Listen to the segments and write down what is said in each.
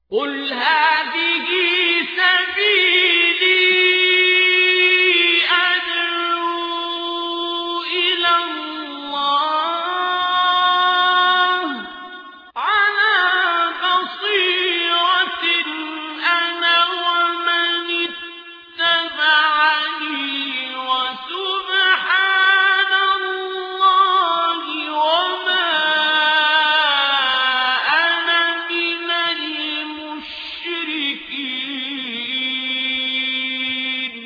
قل هذه سبيلي أدعو إلى الله على بصيرة أنا ومن اتبعني وسبحان الله وما أنا من المشركين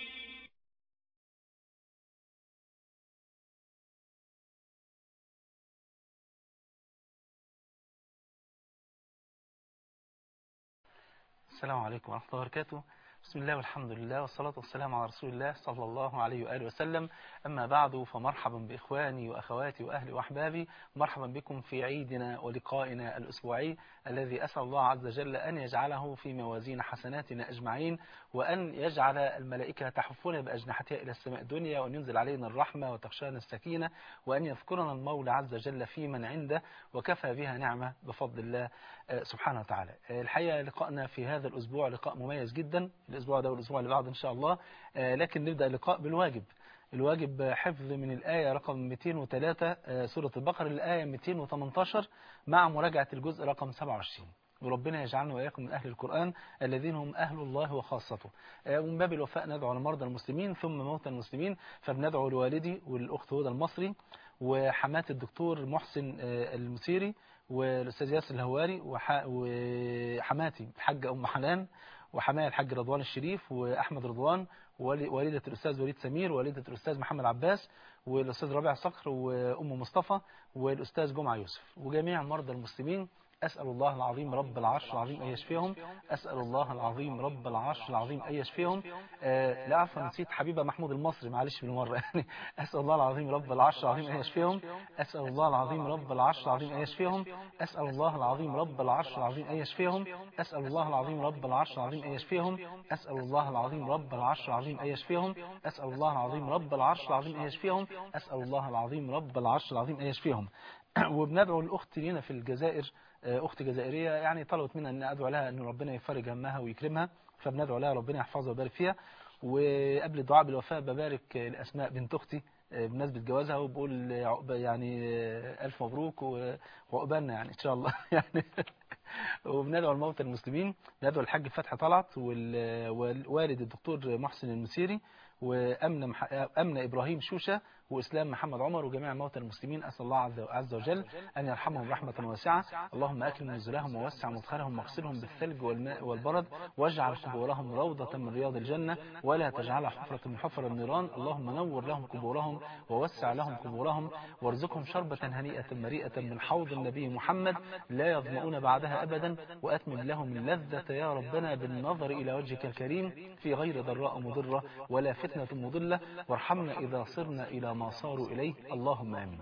السلام عليكم ورحمة الله وبركاته بسم الله والحمد لله والصلاة والسلام على رسول الله صلى الله عليه وآله وسلم أما بعد فمرحبا بإخواني وأخواتي وأهلي وأحبابي مرحبا بكم في عيدنا ولقائنا الأسبوعي الذي أسأل الله عز وجل أن يجعله في موازين حسناتنا أجمعين وأن يجعل الملائكة تحفنا بأجنحتها إلى السماء الدنيا وأن ينزل علينا الرحمة وتخشانا السكينة وأن يذكرنا المولى عز وجل في من عنده وكفى بها نعمة بفضل الله آه، سبحانه وتعالى آه، الحقيقة لقائنا في هذا الأسبوع لقاء مميز جدا الأسبوع ده والأسبوع اللي بعده إن شاء الله آه، لكن نبدأ اللقاء بالواجب الواجب حفظ من الآية رقم 203 آه، سورة البقرة للآية 218 مع مراجعة الجزء رقم 27 وربنا يجعلنا وإياكم من أهل القرآن الذين هم أهل الله وخاصته آه، ومن باب الوفاء ندعو لمرضى المسلمين ثم موتى المسلمين فبندعو لوالدي والأخت هدى المصري وحمات الدكتور محسن آه، المسيري والأستاذ ياسر الهواري وح- وحماتي الحاجة أم حنان وحماية الحاج رضوان الشريف وأحمد رضوان ووالي- والدة الأستاذ وليد سمير ووالدة الأستاذ محمد عباس والأستاذ رابع صقر وأم مصطفى والأستاذ جمعة يوسف وجميع مرضى المسلمين أسأل الله العظيم رب العرش العظيم أن يشفيهم أسأل الله العظيم رب العرش العظيم أن يشفيهم آه لا عفوا نسيت حبيبة محمود المصري معلش بالمرة يعني أسأل الله العظيم رب العرش العظيم أن يشفيهم أسأل الله العظيم رب العرش العظيم أن يشفيهم أسأل الله العظيم رب العرش العظيم أن يشفيهم أسأل الله العظيم رب العرش العظيم أن يشفيهم أسأل الله العظيم رب العرش العظيم أن يشفيهم أسأل الله العظيم رب العرش العظيم أن يشفيهم أسأل الله العظيم رب العرش العظيم أن يشفيهم وبندعو الأخت لينا في الجزائر آه، أخت جزائرية يعني طلبت منا أن أدعو لها أن ربنا يفرج همها ويكرمها فبندعو لها ربنا يحفظها ويبارك فيها وقبل الدعاء بالوفاء ببارك آه، لأسماء بنت أختي آه، بمناسبة جوازها وبقول آه، عقب- يعني آه، ألف مبروك و- وعقبالنا يعني إن شاء الله يعني وبندعو الموتى المسلمين ندعو الحاج فتحي طلعت وال- والوالد الدكتور محسن المسيري وأمنة مح... أمنة إبراهيم شوشة وإسلام محمد عمر وجميع موتى المسلمين أسأل الله عز- عز وجل أن يرحمهم رحمة واسعة اللهم أكرم نزلهم ووسع مدخلهم واغسلهم بالثلج والماء والبرد واجعل قبورهم روضة من رياض الجنة ولا تجعلها حفرة من حفر النيران اللهم نور لهم قبورهم ووسع لهم قبورهم وارزقهم شربة هنيئة مريئة من حوض النبي محمد لا يظمؤون بعدها أبدا وأتمم لهم اللذة يا ربنا بالنظر إلى وجهك الكريم في غير ضراء مضرة ولا فتنة مضلة وارحمنا إذا صرنا إلى ما صاروا إليه اللهم آمين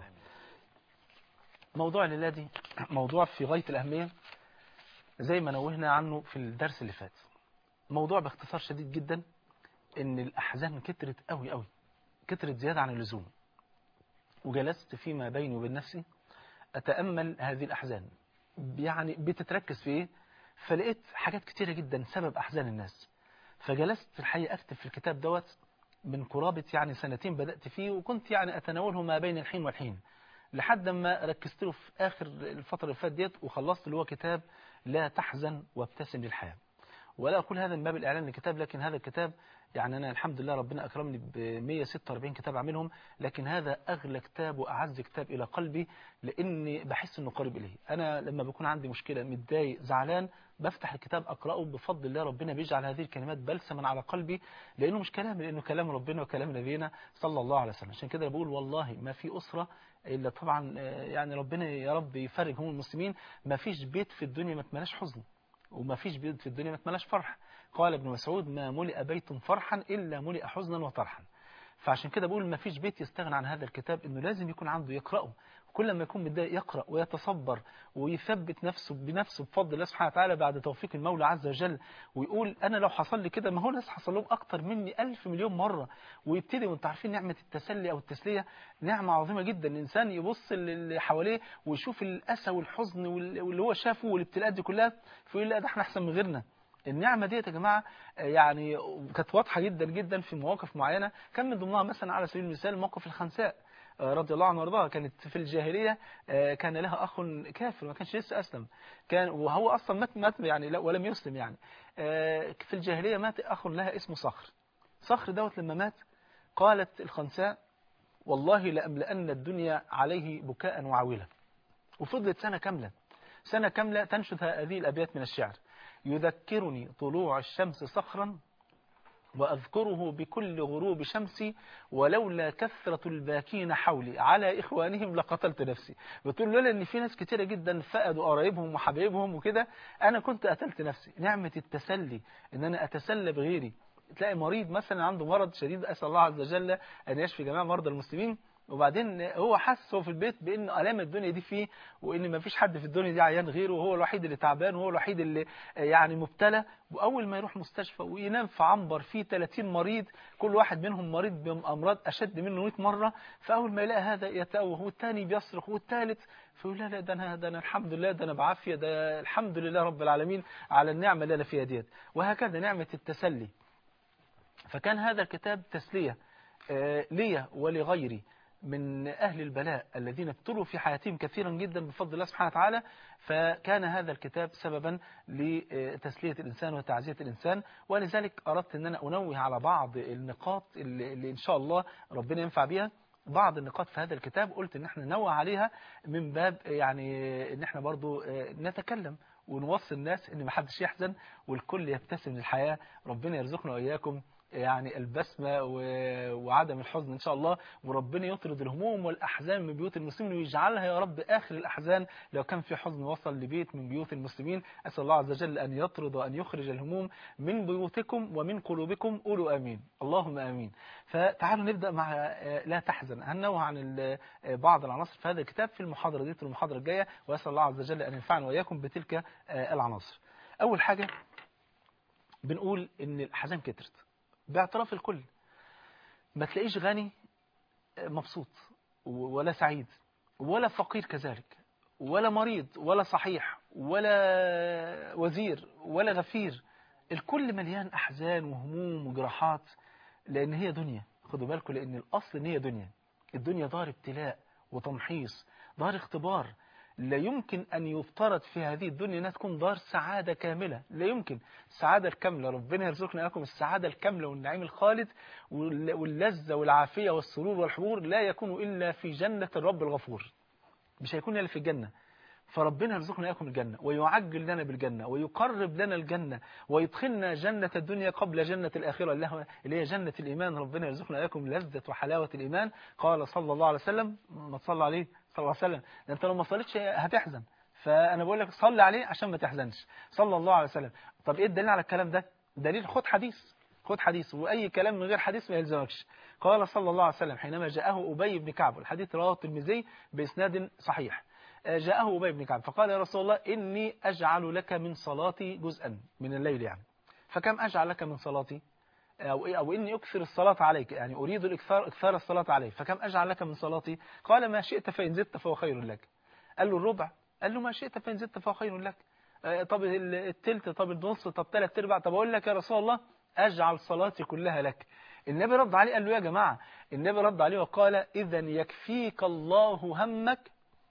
موضوع الليلة دي موضوع في غاية الأهمية زي ما نوهنا عنه في الدرس اللي فات موضوع باختصار شديد جدا ان الأحزان كترت قوي قوي كترت زيادة عن اللزوم وجلست فيما بيني وبين نفسي أتأمل هذه الأحزان يعني بتتركز في إيه فلقيت حاجات كتيرة جدا سبب أحزان الناس فجلست الحقيقة أكتب في الكتاب دوت من قرابة يعني سنتين بدأت فيه وكنت يعني أتناوله ما بين الحين والحين لحد ما ركزت له في آخر الفترة اللي فاتت ديت وخلصت اللي هو كتاب لا تحزن وابتسم للحياة ولا أقول هذا من باب الإعلان للكتاب لكن هذا الكتاب يعني أنا الحمد لله ربنا أكرمني ب 146 كتاب أعملهم لكن هذا أغلى كتاب وأعز كتاب إلى قلبي لأني بحس أنه قريب إليه أنا لما بكون عندي مشكلة متضايق زعلان بفتح الكتاب أقرأه بفضل الله ربنا بيجعل هذه الكلمات بلسما على قلبي لأنه مش كلام لأنه كلام ربنا وكلام نبينا صلى الله عليه وسلم عشان كده بقول والله ما في أسرة إلا طبعا آه، يعني ربنا يا رب يفرج هم المسلمين ما فيش بيت في الدنيا ما تملاش حزن وما فيش بيت في الدنيا ما تملاش فرح قال ابن مسعود ما ملئ بيت فرحا إلا ملئ حزنا وطرحا فعشان كده بقول ما فيش بيت يستغنى عن هذا الكتاب انه لازم يكون عنده يقرأه كل ما يكون متضايق يقرأ ويتصبر ويثبت نفسه بنفسه بفضل الله سبحانه وتعالى بعد توفيق المولى عز وجل ويقول أنا لو حصل لي كده ما هو ناس حصل لهم أكتر مني ألف مليون مرة ويبتدي وانتوا عارفين نعمة التسلي أو التسلية نعمة عظيمة جدا الإنسان يبص اللي حواليه ويشوف الأسى والحزن واللي هو شافه والابتلاءات دي كلها فيقول لا ده احنا أحسن من غيرنا النعمة ديت يا جماعة يعني كانت واضحة جدا جدا في مواقف معينة كان من ضمنها مثلا على سبيل المثال موقف الخنساء رضي الله عنها وارضاها كانت في الجاهلية كان لها أخ كافر ما كانش لسه أسلم كان وهو أصلا مات مات يعني لا ولم يسلم يعني في الجاهلية مات أخ لها اسمه صخر صخر دوت لما مات قالت الخنساء والله لأملأن الدنيا عليه بكاء وعويلا وفضلت سنة كاملة سنة كاملة تنشد هذه الأبيات من الشعر يذكرني طلوع الشمس صخرا وأذكره بكل غروب شمسي ولولا كثرة الباكين حولي على إخوانهم لقتلت نفسي بتقول لولا أن في ناس كتيرة جدا فقدوا قرايبهم وحبايبهم وكده أنا كنت قتلت نفسي نعمة التسلي أن أنا أتسلى بغيري تلاقي مريض مثلا عنده مرض شديد أسأل الله عز وجل أن يشفي جميع مرضى المسلمين وبعدين هو حس هو في البيت بان الام الدنيا دي فيه وان ما فيش حد في الدنيا دي عيان غيره وهو الوحيد اللي تعبان وهو الوحيد اللي يعني مبتلى واول ما يروح مستشفى وينام في عنبر فيه 30 مريض كل واحد منهم مريض بامراض اشد منه 100 مره فاول ما يلاقي هذا يتأوه والثاني بيصرخ والثالث فيقول لا لا ده انا ده انا الحمد لله ده انا بعافيه ده الحمد لله رب العالمين على النعمه اللي انا فيها ديت وهكذا نعمه التسلي فكان هذا الكتاب تسليه لي ولغيري من أهل البلاء الذين ابتلوا في حياتهم كثيرا جدا بفضل الله سبحانه وتعالى فكان هذا الكتاب سببا لتسلية الإنسان وتعزية الإنسان ولذلك أردت أن أنا أنوه على بعض النقاط اللي, اللي إن شاء الله ربنا ينفع بها بعض النقاط في هذا الكتاب قلت ان احنا ننوه عليها من باب يعني ان احنا برضو نتكلم ونوصي الناس ان ما حدش يحزن والكل يبتسم للحياة ربنا يرزقنا وإياكم يعني البسمة وعدم الحزن إن شاء الله وربنا يطرد الهموم والأحزان من بيوت المسلمين ويجعلها يا رب آخر الأحزان لو كان في حزن وصل لبيت من بيوت المسلمين أسأل الله عز وجل أن يطرد وأن يخرج الهموم من بيوتكم ومن قلوبكم قولوا آمين اللهم آمين فتعالوا نبدأ مع لا تحزن هنوه عن بعض العناصر في هذا الكتاب في المحاضرة دي المحاضرة الجاية وأسأل الله عز وجل أن ينفعنا وإياكم بتلك العناصر أول حاجة بنقول إن الأحزان كترت باعتراف الكل ما تلاقيش غني مبسوط ولا سعيد ولا فقير كذلك ولا مريض ولا صحيح ولا وزير ولا غفير الكل مليان أحزان وهموم وجراحات لأن هي دنيا خدوا بالكم لأن الأصل إن هي دنيا الدنيا دار ابتلاء وتمحيص دار اختبار لا يمكن أن يفترض في هذه الدنيا أنها تكون دار سعادة كاملة لا يمكن السعادة الكاملة ربنا يرزقنا لكم السعادة الكاملة والنعيم الخالد واللذة والعافية والسرور والحبور لا يكون إلا في جنة الرب الغفور مش هيكون إلا في الجنة فربنا يرزقنا إياكم الجنة ويعجل لنا بالجنة ويقرب لنا الجنة ويدخلنا جنة الدنيا قبل جنة الآخرة اللي هي جنة الإيمان ربنا يرزقنا إياكم لذة وحلاوة الإيمان قال صلى الله عليه وسلم ما تصلى عليه صلى الله عليه وسلم ده أنت لو ما صليتش هتحزن فأنا بقول لك صلي عليه عشان ما تحزنش صلى الله عليه وسلم طب إيه الدليل على الكلام ده دليل خد حديث خد حديث وأي كلام من غير حديث ما يلزمكش قال صلى الله عليه وسلم حينما جاءه أبي بن كعب الحديث رواه الترمذي بإسناد صحيح جاءه أبي بن كعب فقال يا رسول الله إني أجعل لك من صلاتي جزءا من الليل يعني فكم أجعل لك من صلاتي أو, إيه أو إني أكثر الصلاة عليك يعني أريد الإكثار إكثار الصلاة عليك فكم أجعل لك من صلاتي قال ما شئت فإن زدت فهو خير لك قال له الربع قال له ما شئت فإن زدت فهو خير لك طب التلت طب النص طب ثلاث ارباع طب أقول لك يا رسول الله أجعل صلاتي كلها لك النبي رد عليه قال له يا جماعة النبي رد عليه وقال إذا يكفيك الله همك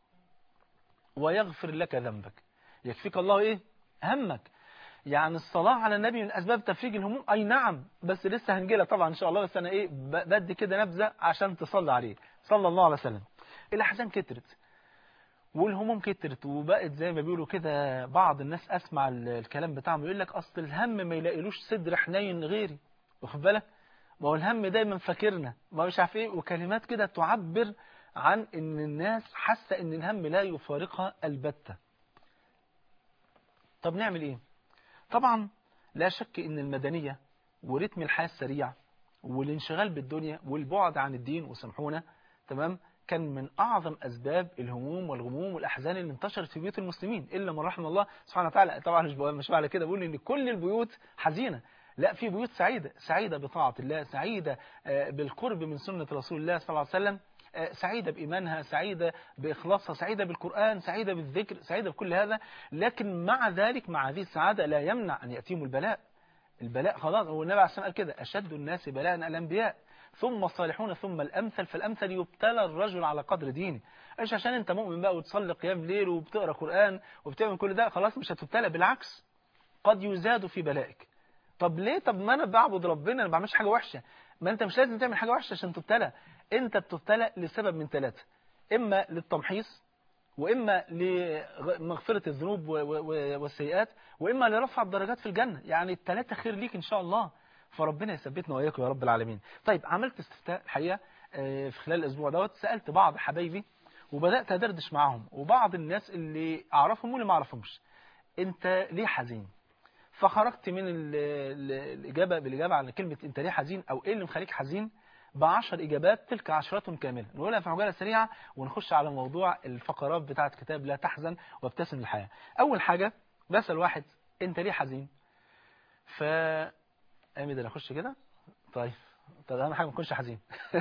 ويغفر لك ذنبك يكفيك الله إيه همك يعني الصلاة على النبي من أسباب تفريج الهموم أي نعم بس لسه هنجيلها طبعا إن شاء الله بس أنا إيه بدي كده نبذة عشان تصلي عليه صلى الله عليه وسلم الأحزان كترت والهموم كترت وبقت زي ما بيقولوا كده بعض الناس أسمع الكلام بتاعهم يقول لك أصل الهم ما يلاقيلوش صدر حنين غيري واخد بالك ما هو الهم دايما فاكرنا ما مش عارف ايه وكلمات كده تعبر عن ان الناس حاسه ان الهم لا يفارقها البتة طب نعمل ايه طبعا لا شك ان المدنية ورتم الحياة السريع والانشغال بالدنيا والبعد عن الدين وسامحونا تمام كان من أعظم أسباب الهموم والغموم والأحزان اللي انتشرت في بيوت المسلمين إلا من رحم الله سبحانه وتعالى طبعا مش بقول- مش معنى كده بقول إن كل البيوت حزينة لا في بيوت سعيدة سعيدة بطاعة الله سعيدة آه، بالقرب من سنة رسول الله صلى الله عليه وسلم آه، سعيدة بإيمانها سعيدة بإخلاصها سعيدة بالقرآن سعيدة بالذكر سعيدة بكل هذا لكن مع ذلك مع هذه السعادة لا يمنع أن يأتيهم البلاء البلاء خلاص هو النبي عليه الصلاة والسلام قال كده أشد الناس بلاء الأنبياء ثم الصالحون ثم الأمثل فالأمثل يبتلى الرجل على قدر دينه مش عشان أنت مؤمن بقى وتصلي قيام ليل وبتقرأ قرآن وبتعمل كل ده خلاص مش هتبتلى بالعكس قد يزاد في بلائك طب ليه طب ما أنا بعبد ربنا أنا ما بعملش حاجة وحشة ما أنت مش لازم تعمل حاجة وحشة عشان تبتلى أنت بتبتلى لسبب من ثلاثة إما للتمحيص وإما لمغفرة الذنوب و- و- والسيئات وإما لرفع الدرجات في الجنة يعني الثلاثة خير ليك إن شاء الله فربنا يثبتنا وإياكم يا رب العالمين طيب عملت استفتاء الحقيقة آه، في خلال الأسبوع دوت سألت بعض حبايبي وبدأت أدردش معاهم وبعض الناس اللي أعرفهم واللي ما أعرفهمش أنت ليه حزين فخرجت من ال- ال- الإجابة بالإجابة على كلمة أنت ليه حزين أو إيه اللي مخليك حزين بعشر إجابات تلك عشرات كاملة نقولها في عجالة سريعة ونخش على موضوع الفقرات بتاعة كتاب لا تحزن وابتسم للحياة أول حاجة بسأل واحد أنت ليه حزين ف أمي ده أخش كده طيب طب أهم حاجة ما تكونش حزين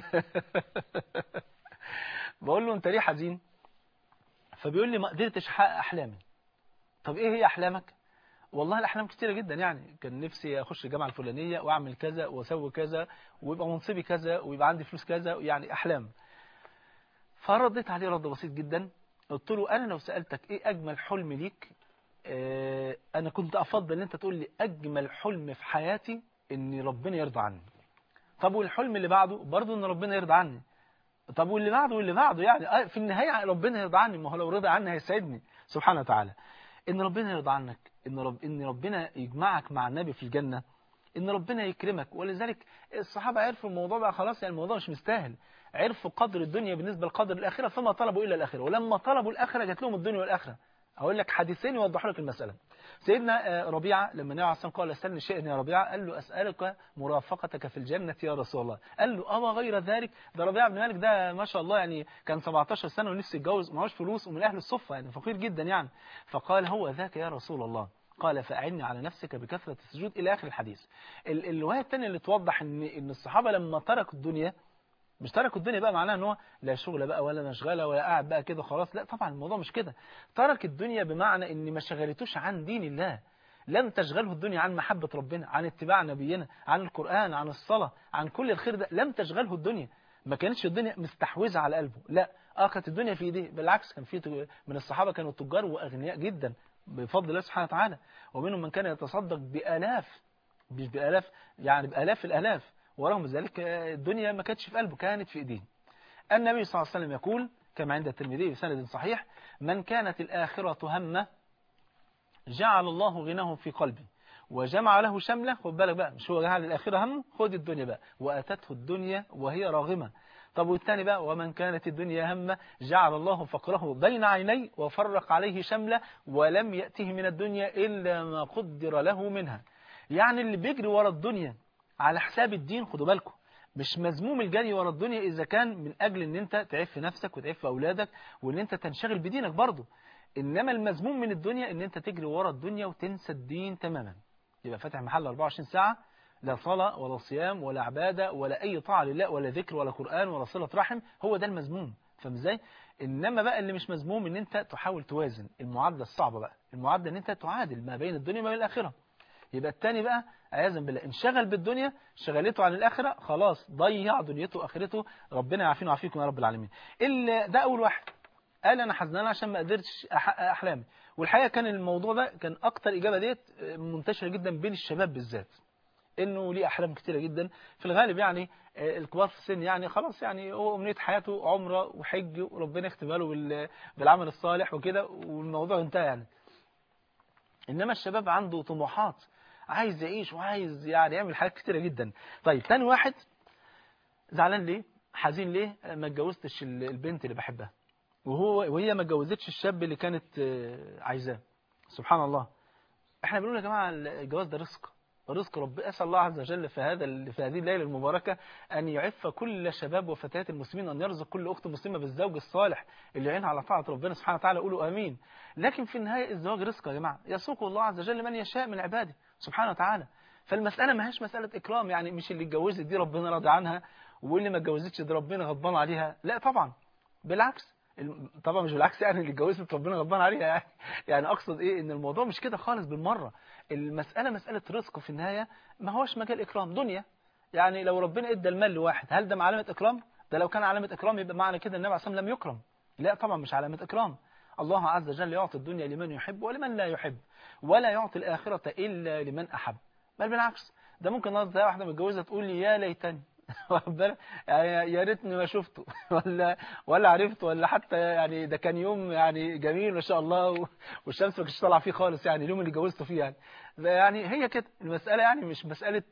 بقول له أنت ليه حزين فبيقول لي ما قدرتش أحقق أحلامي طب إيه هي أحلامك والله الأحلام كتيرة جدا يعني كان نفسي أخش الجامعة الفلانية وأعمل كذا وأسوي كذا ويبقى منصبي كذا ويبقى عندي فلوس كذا يعني أحلام فرديت عليه رد بسيط جدا قلت له أنا لو سألتك إيه أجمل حلم ليك آه أنا كنت أفضل أن أنت تقول لي أجمل حلم في حياتي إن ربنا يرضى عني طب والحلم اللي بعده برضه إن ربنا يرضى عني طب واللي بعده واللي بعده يعني آه، في النهاية ربنا يرضى عني ما هو لو رضى عني هيسعدني سبحانه وتعالى ان ربنا يرضى عنك ان رب ان ربنا يجمعك مع النبي في الجنة ان ربنا يكرمك ولذلك الصحابة عرفوا الموضوع بقى خلاص يعني الموضوع مش مستاهل عرفوا قدر الدنيا بالنسبة لقدر الآخرة فما طلبوا إلا الآخرة ولما طلبوا الآخرة جات لهم الدنيا والآخرة أقول لك حديثين يوضحوا لك المسألة سيدنا آه، ربيعة لما النبي عليه الصلاة والسلام قال اسألني شيئا يا ربيعة قال له أسألك مرافقتك في الجنة يا رسول الله قال له أما غير ذلك ده ربيعة بن مالك ده ما شاء الله يعني كان 17 سنة ونفسه يتجوز ومعهوش فلوس ومن أهل الصفة يعني فقير جدا يعني فقال هو ذاك يا رسول الله قال فأعني على نفسك بكثرة السجود إلى آخر الحديث ال- الرواية الثانية اللي توضح إن إن الصحابة لما تركوا الدنيا مش تركوا الدنيا بقى معناها ان هو لا شغل بقى ولا مشغله ولا قاعد بقى كده خلاص لا طبعا الموضوع مش كده ترك الدنيا بمعنى ان ما شغلتوش عن دين الله لم تشغله الدنيا عن محبة ربنا عن اتباع نبينا عن القرآن عن الصلاة عن كل الخير ده لم تشغله الدنيا ما كانتش الدنيا مستحوذة على قلبه لا اه كانت الدنيا في ايديه بالعكس كان في تج- من الصحابة كانوا تجار واغنياء جدا بفضل الله سبحانه وتعالى ومنهم من كان يتصدق بآلاف مش بآلاف يعني بآلاف الآلاف ورغم ذلك آه، الدنيا ما كانتش في قلبه كانت في ايديه النبي صلى الله عليه وسلم يقول كما عند الترمذي بسند صحيح من كانت الآخرة همه جعل الله غناه في قلبه وجمع له شمله خد بالك بقى مش هو جعل الآخرة همه خد الدنيا بقى وأتته الدنيا وهي راغمة طب والثاني بقى ومن كانت الدنيا همه جعل الله فقره بين عينيه وفرق عليه شمله ولم يأته من الدنيا إلا ما قدر له منها يعني اللي بيجري ورا الدنيا على حساب الدين خدوا بالكم مش مذموم الجري ورا الدنيا إذا كان من أجل أن أنت تعيب في نفسك وتعيب في أولادك وأن أنت تنشغل بدينك برضه إنما المذموم من الدنيا أن أنت تجري ورا الدنيا وتنسى الدين تماما يبقى فاتح محل 24 ساعة لا صلاة ولا صيام ولا عبادة ولا أي طاعة لله ولا ذكر ولا قرآن ولا صلة رحم هو ده المذموم فاهم ازاي؟ إنما بقى اللي مش مذموم إن أنت تحاول توازن المعادلة الصعبة بقى المعادلة إن أنت تعادل ما بين الدنيا وما بين الآخرة يبقى التاني بقى عياذا بالله انشغل بالدنيا شغلته عن الآخرة خلاص ضيع دنيته وآخرته ربنا يعافينا ويعافيكم يا رب العالمين اللي ده أول واحد قال أنا حزنان عشان ما قدرتش أحقق أحلامي والحقيقة كان الموضوع ده كان أكتر إجابة ديت منتشرة جدا بين الشباب بالذات انه ليه احلام كتيره جدا في الغالب يعني آه، الكبار في السن يعني خلاص يعني هو امنيه حياته عمره وحج وربنا يختمها له بال- بالعمل الصالح وكده والموضوع انتهى يعني انما الشباب عنده طموحات عايز يعيش وعايز يعني يعمل حاجات كتيره جدا طيب تاني واحد زعلان ليه حزين ليه آه، ما اتجوزتش ال- البنت اللي بحبها وهو وهي ما اتجوزتش الشاب اللي كانت آه، عايزاه سبحان الله احنا بنقول يا جماعه الجواز ده رزق رزق رب أسأل الله عز وجل في هذا في هذه الليلة المباركة أن يعف كل شباب وفتيات المسلمين أن يرزق كل أخت مسلمة بالزوج الصالح اللي يعينها على طاعة ربنا سبحانه وتعالى قولوا آمين لكن في النهاية الزواج رزق يا جماعة يسوق الله عز وجل من يشاء من عباده سبحانه وتعالى فالمسألة ما هيش مسألة إكرام يعني مش اللي اتجوزت دي ربنا راضي عنها واللي ما اتجوزتش دي ربنا غضبان عليها لا طبعا بالعكس طبعا مش بالعكس يعني اللي اتجوزت ربنا غضبان عليها يعني يعني اقصد ايه ان الموضوع مش كده خالص بالمره المساله مساله رزق في النهايه ما هوش مجال اكرام دنيا يعني لو ربنا ادى المال لواحد هل ده علامه اكرام ده لو كان علامه اكرام يبقى معنى كده النبي عليه الصلاه والسلام لم يكرم لا طبعا مش علامه اكرام الله عز وجل يعطي الدنيا لمن يحب ولمن لا يحب ولا يعطي الاخره الا لمن احب بل بالعكس ده ممكن النهارده تلاقي واحده متجوزه تقول لي يا ليتني يعني يا ريتني ما شفته ولا ولا عرفته ولا حتى يعني ده كان يوم يعني جميل ما شاء الله والشمس ما كانتش طالعه فيه خالص يعني اليوم اللي اتجوزته فيه يعني يعني هي كده المساله يعني مش مساله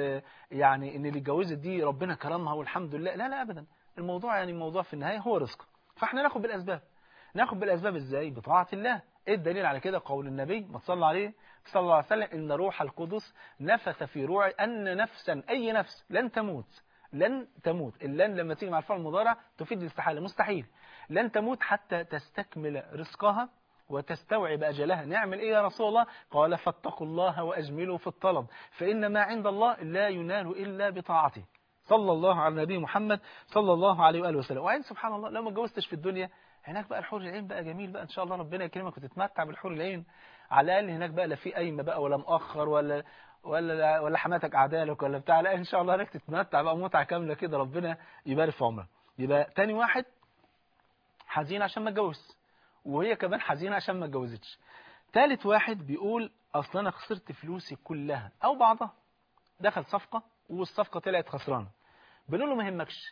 يعني ان اللي اتجوزت دي ربنا كرمها والحمد لله لا لا ابدا الموضوع يعني الموضوع في النهايه هو رزق فاحنا ناخد بالاسباب ناخد بالاسباب ازاي بطاعه الله ايه الدليل على كده قول النبي ما تصلى عليه صلى الله عليه وسلم ان روح القدس نفث في روعي ان نفسا اي نفس لن تموت لن تموت اللن لما تيجي مع الفعل المضارع تفيد الاستحالة مستحيل لن تموت حتى تستكمل رزقها وتستوعب أجلها نعمل إيه يا رسول الله قال فاتقوا الله وأجملوا في الطلب فإن ما عند الله لا ينال إلا بطاعته صلى الله على النبي محمد صلى الله عليه وآله وسلم وعين سبحان الله لو ما اتجوزتش في الدنيا هناك بقى الحور العين بقى جميل بقى إن شاء الله ربنا يكرمك وتتمتع بالحور العين على الأقل هناك بقى لا في قايمة بقى ولا مؤخر ولا ولا ولا حماتك اعدالك ولا بتاع لا ان شاء الله هناك تتمتع بقى متعه كامله كده ربنا يبارك في عمرك يبقى تاني واحد حزين عشان ما اتجوز وهي كمان حزينه عشان ما اتجوزتش تالت واحد بيقول اصل انا خسرت فلوسي كلها او بعضها دخل صفقه والصفقه طلعت خسرانه بنقول له ما يهمكش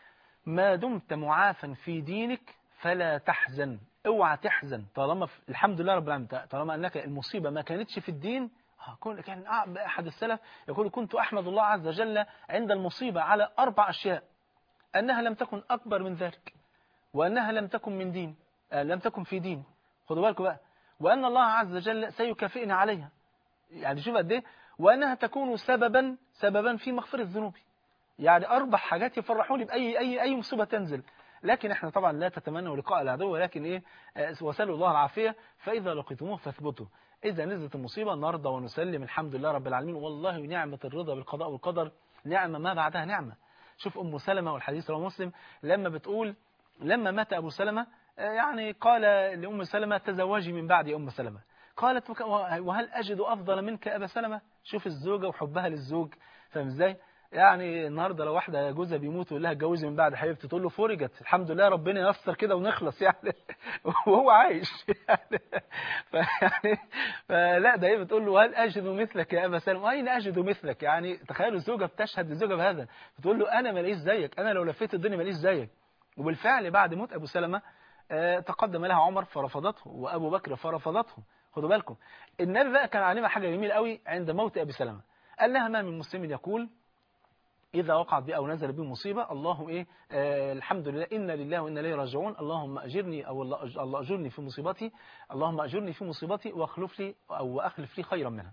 ما دمت معافا في دينك فلا تحزن اوعى تحزن طالما في الحمد لله رب العالمين طالما انك المصيبه ما كانتش في الدين كان أحد السلف يقول كنت أحمد الله عز وجل عند المصيبة على أربع أشياء أنها لم تكن أكبر من ذلك وأنها لم تكن من دين لم تكن في دين خدوا بالكم بقى وأن الله عز وجل سيكافئني عليها يعني شوف قد إيه وأنها تكون سببا سببا في مغفرة ذنوبي يعني أربع حاجات يفرحوني بأي أي أي مصيبة تنزل لكن احنا طبعا لا تتمنوا لقاء العدو ولكن ايه وسلوا الله العافية فإذا لقيتموه فاثبتوا إذا نزلت المصيبة نرضى ونسلم الحمد لله رب العالمين والله نعمة الرضا بالقضاء والقدر نعمة ما بعدها نعمة شوف أم سلمة والحديث رواه مسلم لما بتقول لما مات أبو سلمة يعني قال لأم سلمة تزوجي من بعد أم سلمة قالت وهل أجد أفضل منك أبا سلمة شوف الزوجة وحبها للزوج فاهم ازاي يعني النهارده لو واحده جوزها بيموت ويقول لها اتجوزي من بعد حبيبتي تقول له فرجت الحمد لله ربنا ييسر كده ونخلص يعني وهو عايش يعني فيعني فلا ده هي بتقول له هل اجد مثلك يا ابا سلمة اين اجد مثلك يعني تخيلوا الزوجه بتشهد لزوجها بهذا بتقول له انا ماليش زيك انا لو لفيت الدنيا ماليش زيك وبالفعل بعد موت ابو سلمة تقدم لها عمر فرفضته وابو بكر فرفضته خدوا بالكم النبي بقى كان علمها حاجه جميله قوي عند موت ابي سلمة قال لها ما من مسلم يقول إذا وقعت بي أو نزل بي مصيبة الله إيه آه الحمد لله إن لله وإنا إليه راجعون اللهم أجرني أو الله أجرني في مصيبتي اللهم أجرني في مصيبتي وأخلف لي أو أخلف لي خيرا منها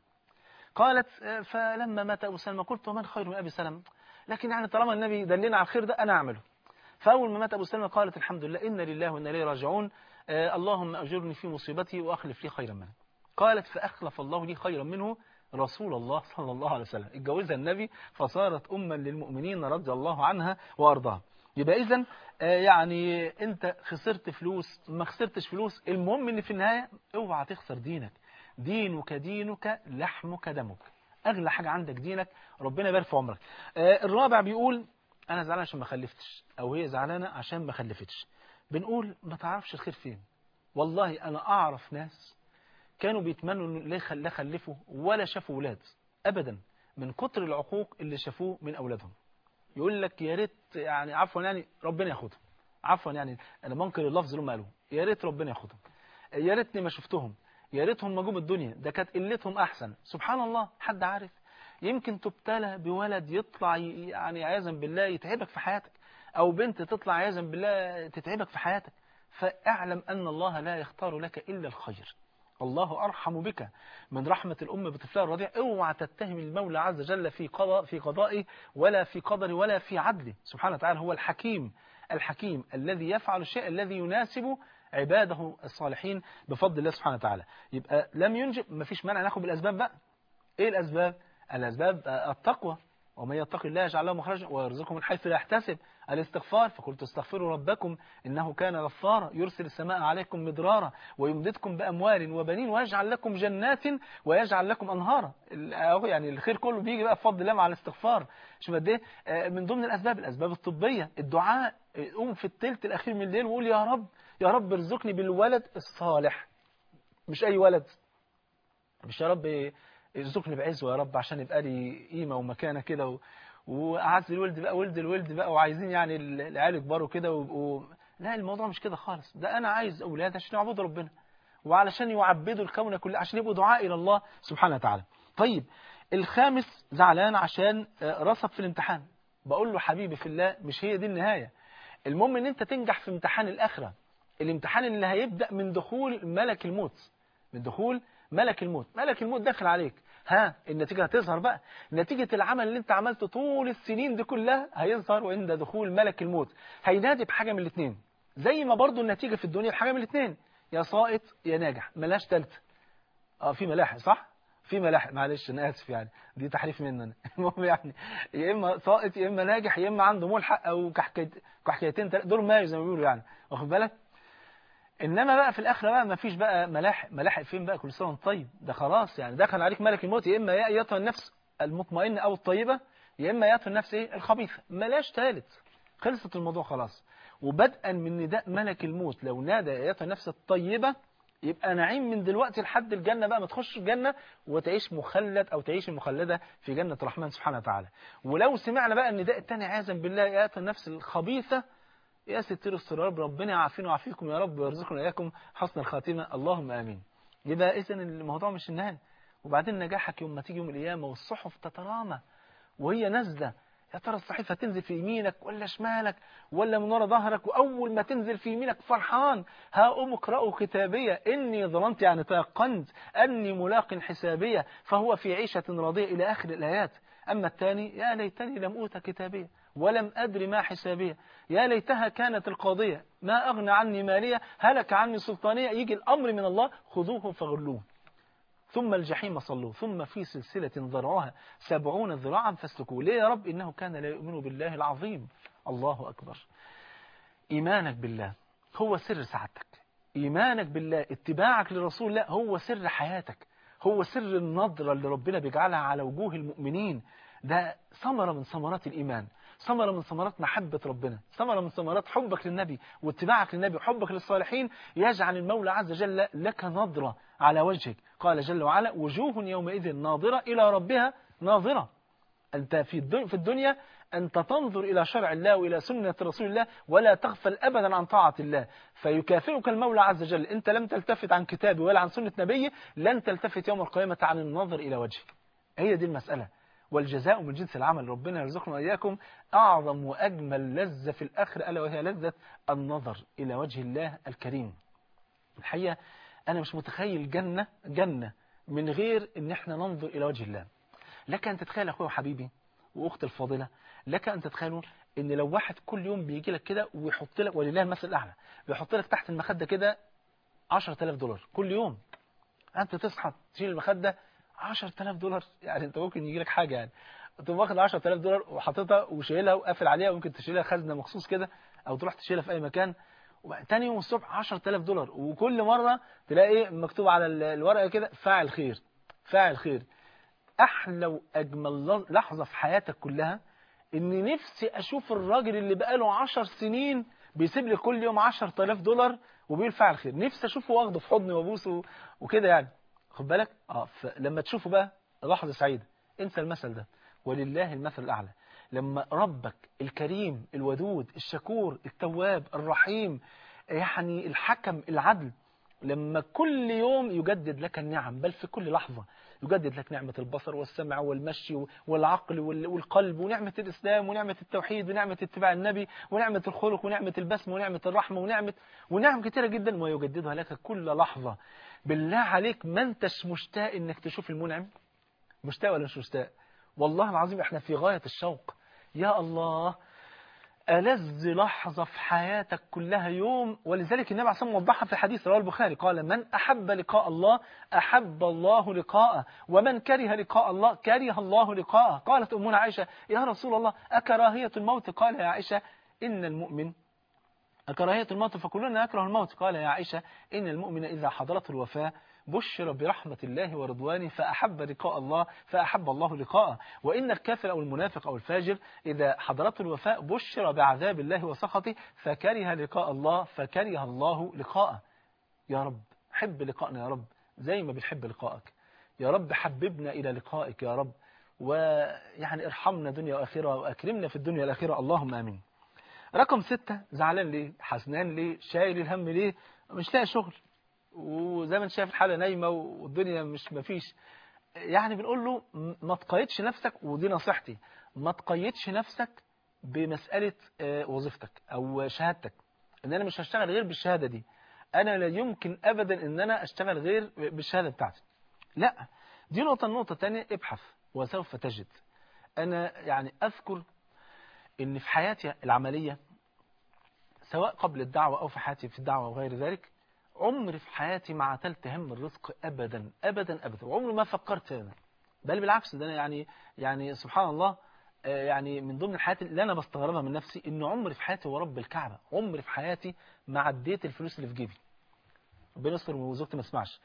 قالت آه فلما مات أبو سلمة قلت ومن خير من أبي سلمة لكن يعني طالما النبي دلنا على الخير ده أنا أعمله فأول ما مات أبو سلمة قالت الحمد لله إن لله وإنا إليه راجعون آه اللهم أجرني في مصيبتي وأخلف لي خيرا منها قالت فأخلف الله لي خيرا منه رسول الله صلى الله عليه وسلم اتجوزها النبي فصارت أما للمؤمنين رضي الله عنها وأرضاها يبقى إذا يعني أنت خسرت فلوس ما خسرتش فلوس المهم أن في النهاية اوعى تخسر دينك دينك دينك لحمك دمك أغلى حاجة عندك دينك ربنا يبارك في عمرك الرابع بيقول أنا زعلان عشان ما خلفتش أو هي زعلانة عشان ما خلفتش بنقول ما تعرفش الخير فين والله أنا أعرف ناس كانوا بيتمنوا انه لا خلفوا ولا شافوا اولاد ابدا من كتر العقوق اللي شافوه من اولادهم يقول لك يا ريت يعني عفوا يعني ربنا ياخدهم عفوا يعني انا منكر اللفظ اللي هم قالوه يا ريت ربنا ياخدهم يا ريتني ما شفتهم يا ريتهم ما جم الدنيا ده كانت قلتهم احسن سبحان الله حد عارف يمكن تبتلى بولد يطلع يعني عياذا بالله يتعبك في حياتك او بنت تطلع عياذا بالله تتعبك في حياتك فاعلم ان الله لا يختار لك الا الخير الله أرحم بك من رحمة الأم بطفلها الرضيع اوعى تتهم المولى عز وجل في قضاء في قضائه ولا في قدره ولا في عدله سبحانه وتعالى هو الحكيم الحكيم الذي يفعل الشيء الذي يناسب عباده الصالحين بفضل الله سبحانه وتعالى يبقى لم ينجب مفيش مانع ناخد بالأسباب بقى ايه الأسباب الأسباب التقوى ومن يتق الله يجعل له مخرجا ويرزقه من حيث لا يحتسب الاستغفار فقلت استغفروا ربكم إنه كان غفارا يرسل السماء عليكم مدرارا ويمددكم بأموال وبنين ويجعل لكم جنات ويجعل لكم أنهارا يعني الخير كله بيجي بقى بفضل الله مع الاستغفار شوف قد ايه من ضمن الأسباب الأسباب الطبية الدعاء قوم في الثلث الأخير من الليل وقول يا رب يا رب ارزقني بالولد الصالح مش أي ولد مش يا رب ارزقني بعزه يا رب عشان يبقى لي قيمة ومكانة كده و... وأعز الولد بقى ولد الولد بقى وعايزين يعني العيال يكبروا كده ويبقوا لا الموضوع مش كده خالص ده أنا عايز أولاد عشان يعبدوا ربنا وعلشان يعبدوا الكون كله عشان يبقوا دعاء إلى الله سبحانه وتعالى طيب الخامس زعلان عشان رسب في الامتحان بقول له حبيبي في الله مش هي دي النهاية المهم ان انت تنجح في امتحان الآخرة الامتحان اللي هيبدأ من دخول ملك الموت من دخول ملك الموت ملك الموت داخل عليك ها النتيجة هتظهر بقى نتيجة العمل اللي انت عملته طول السنين دي كلها هيظهر عند دخول ملك الموت هينادي بحاجة من الاثنين زي ما برضو النتيجة في الدنيا بحاجة من الاثنين يا ساقط يا ناجح ملاش تالتة اه في ملاحق صح في ملاحق معلش انا اسف يعني دي تحريف مننا المهم يعني يا اما ساقط يا اما ناجح يا اما عنده ملحق او كحكايتين دول مايز زي ما بيقولوا يعني واخد بالك انما بقى في الاخره بقى ما فيش بقى ملاحق ملاحق فين بقى كل سنه وانت طيب ده خلاص يعني دخل عليك ملك الموت يا اما يا ايتها النفس المطمئنه او الطيبه يا اما ايتها النفس ايه الخبيثه ملاش ثالث خلصت الموضوع خلاص وبدءا من نداء ملك الموت لو نادى يا ايتها النفس الطيبه يبقى نعيم من دلوقتي لحد الجنة بقى ما تخش الجنة وتعيش مخلد أو تعيش المخلدة في جنة الرحمن سبحانه وتعالى ولو سمعنا بقى النداء الثاني عياذا بالله يا ايتها النفس الخبيثة يا ستير السراب ربنا يعافينا ويعافيكم يا رب ويرزقنا إياكم حسن الخاتمة اللهم آمين يبقى إذن الموضوع مش النهاية وبعدين نجاحك يوم ما تيجي يوم القيامة والصحف تترامى وهي نازلة يا ترى الصحيفة تنزل في يمينك ولا شمالك ولا من ورا ظهرك وأول ما تنزل في يمينك فرحان ها أم اقرأوا كتابية إني ظننت يعني تيقنت أني ملاق حسابية فهو في عيشة راضية إلى آخر الآيات أما الثاني يا ليتني لم أوت كتابية ولم أدر ما حسابية يا ليتها كانت القاضية ما أغنى عني مالية هلك عني سلطانية يجي الأمر من الله خذوه فغلوه ثم الجحيم صلوه ثم في سلسلة ذرعها سبعون ذراعا فاسلكوه ليه يا رب إنه كان لا يؤمن بالله العظيم الله أكبر إيمانك بالله هو سر سعادتك إيمانك بالله اتباعك لرسول الله هو سر حياتك هو سر النظرة اللي ربنا بيجعلها على وجوه المؤمنين ده ثمرة من ثمرات الإيمان ثمرة من ثمرات محبة ربنا ثمرة من ثمرات حبك للنبي واتباعك للنبي وحبك للصالحين يجعل المولى عز وجل لك نظرة على وجهك قال جل وعلا وجوه يومئذ ناظرة إلى ربها ناظرة أنت في الدنيا أنت تنظر إلى شرع الله وإلى سنة رسول الله ولا تغفل أبدا عن طاعة الله فيكافئك المولى عز وجل أنت لم تلتفت عن كتابه ولا عن سنة نبيه لن تلتفت يوم القيامة عن النظر إلى وجهك هي دي المسألة والجزاء من جنس العمل ربنا يرزقنا وإياكم أعظم وأجمل لذة في الآخر ألا وهي لذة النظر إلى وجه الله الكريم الحقيقة أنا مش متخيل جنة جنة من غير إن احنا ننظر إلى وجه الله لك أن تتخيل أخوي وحبيبي وأخت الفاضلة لك أن تتخيلوا إن لو واحد كل يوم بيجي لك كده ويحط لك ولله المثل الأعلى بيحط لك تحت المخدة كده 10000 دولار كل يوم أنت تصحى تشيل المخدة 10000 دولار يعني انت ممكن يجي لك حاجه يعني تقوم واخد 10000 دولار وحاططها وشايلها وقافل عليها وممكن تشيلها خزنه مخصوص كده او تروح تشيلها في اي مكان تاني يوم الصبح 10000 دولار وكل مره تلاقي مكتوب على الورقه كده فاعل خير فاعل خير احلى واجمل لحظه في حياتك كلها ان نفسي اشوف الراجل اللي بقاله 10 سنين بيسيب لي كل يوم 10000 دولار وبيقول فاعل خير نفسي اشوفه واخده في حضني وابوسه وكده يعني خد بالك اه لما تشوفه بقى لحظه سعيده انسى المثل ده ولله المثل الاعلى لما ربك الكريم الودود الشكور التواب الرحيم يعني الحكم العدل لما كل يوم يجدد لك النعم بل في كل لحظة يجدد لك نعمة البصر والسمع والمشي والعقل وال- والقلب ونعمة الإسلام ونعمة التوحيد ونعمة اتباع النبي ونعمة الخلق ونعمة البسم ونعمة الرحمة ونعمة ونعم كتيرة جدا ويجددها لك كل لحظة بالله عليك ما انتش مشتاق انك تشوف المنعم مشتاق ولا مش مشتاق والله العظيم احنا في غاية الشوق يا الله ألذ لحظة في حياتك كلها يوم ولذلك النبي عليه الصلاة والسلام وضحها في حديث رواه البخاري قال من أحب لقاء الله أحب الله لقاءه ومن كره لقاء الله كره الله لقاءه قالت أمنا عائشة يا رسول الله أكراهية الموت قال يا عائشة إن المؤمن أكراهية الموت فكلنا يكره الموت قال يا عائشة إن المؤمن إذا حضرته الوفاة بشر برحمة الله ورضوانه فأحب لقاء الله فأحب الله لقاءه وإن الكافر أو المنافق أو الفاجر إذا حضرته الوفاة بشر بعذاب الله وسخطه فكره لقاء الله فكره الله لقاءه يا رب حب لقائنا يا رب زي ما بنحب لقائك يا رب حببنا إلى لقائك يا رب ويعني ارحمنا دنيا وآخرة وأكرمنا في الدنيا والآخرة اللهم آمين رقم ستة زعلان ليه حزنان ليه شايل الهم ليه مش لاقي شغل وزي ما انت شايف الحالة نايمة والدنيا مش مفيش يعني بنقول له م- ما تقيدش نفسك ودي نصيحتي ما تقيدش نفسك بمسألة آه، وظيفتك أو شهادتك إن أنا مش هشتغل غير بالشهادة دي أنا لا يمكن أبدا إن أنا أشتغل غير بالشهادة بتاعتي لا دي نقطة النقطة الثانية ابحث وسوف تجد أنا يعني أذكر إن في حياتي العملية سواء قبل الدعوة أو في حياتي في الدعوة وغير ذلك عمري في حياتي ما عتلت هم الرزق أبدا أبدا أبدا وعمري ما فكرت هذا بل بالعكس ده أنا يعني يعني سبحان الله آه، يعني من ضمن الحاجات اللي أنا بستغربها من نفسي إن عمري في حياتي ورب الكعبة عمري في حياتي ما عديت الفلوس اللي في جيبي ربنا يستر وزوجتي ما تسمعش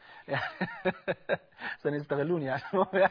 عشان يستغلوني يعني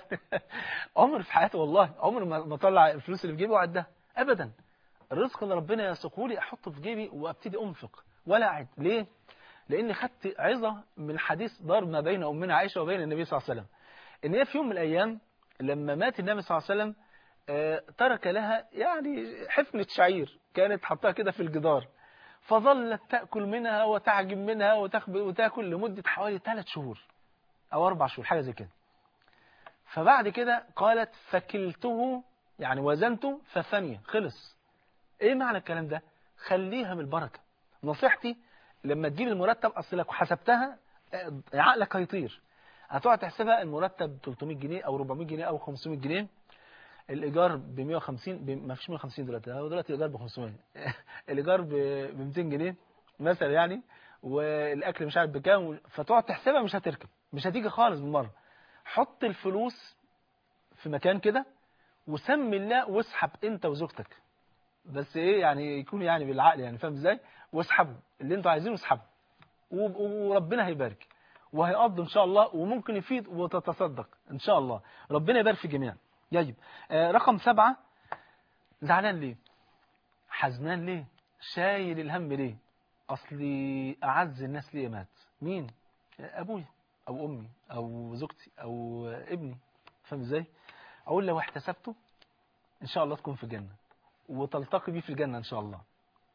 عمري في حياتي والله عمري ما ما اطلع الفلوس اللي في جيبي واعدها ابدا الرزق اللي ربنا يسوقه لي احطه في جيبي وابتدي انفق ولا اعد ليه لاني خدت عظه من حديث دار ما بين امنا عائشه وبين النبي صلى الله عليه وسلم ان هي في يوم من الايام لما مات النبي صلى الله عليه وسلم آه، ترك لها يعني حفنه شعير كانت حطها كده في الجدار فظلت تأكل منها وتعجب منها وتخب- وتاكل لمدة حوالي ثلاث شهور أو أربع شهور حاجة زي كده فبعد كده قالت فكلته يعني وزنته فثانية خلص إيه معنى الكلام ده خليها بالبركة نصيحتي لما تجيب المرتب أصل لك حسبتها آه، عقلك هيطير هتقعد تحسبها المرتب 300 جنيه أو 400 جنيه أو 500 جنيه الايجار ب 150 ب... ما فيش 150 دلوقتي هو دلوقتي الايجار ب 500 الايجار ب 200 جنيه مثلا يعني والاكل مش عارف بكام فتقعد تحسبها مش هتركب مش هتيجي خالص بالمره حط الفلوس في مكان كده وسمي الله واسحب انت وزوجتك بس ايه يعني يكون يعني بالعقل يعني فاهم ازاي واسحبوا اللي انتوا عايزينه اسحبوا وب- وربنا هيبارك وهيقضي ان شاء الله وممكن يفيد وتتصدق ان شاء الله ربنا يبارك في الجميع يجب آه، رقم سبعة زعلان ليه حزنان ليه شايل الهم ليه اصلي اعز الناس ليه مات مين آه، ابويا او امي او زوجتي او آه، ابني فاهم ازاي اقول لو احتسبته ان شاء الله تكون في الجنه وتلتقي بيه في الجنه ان شاء الله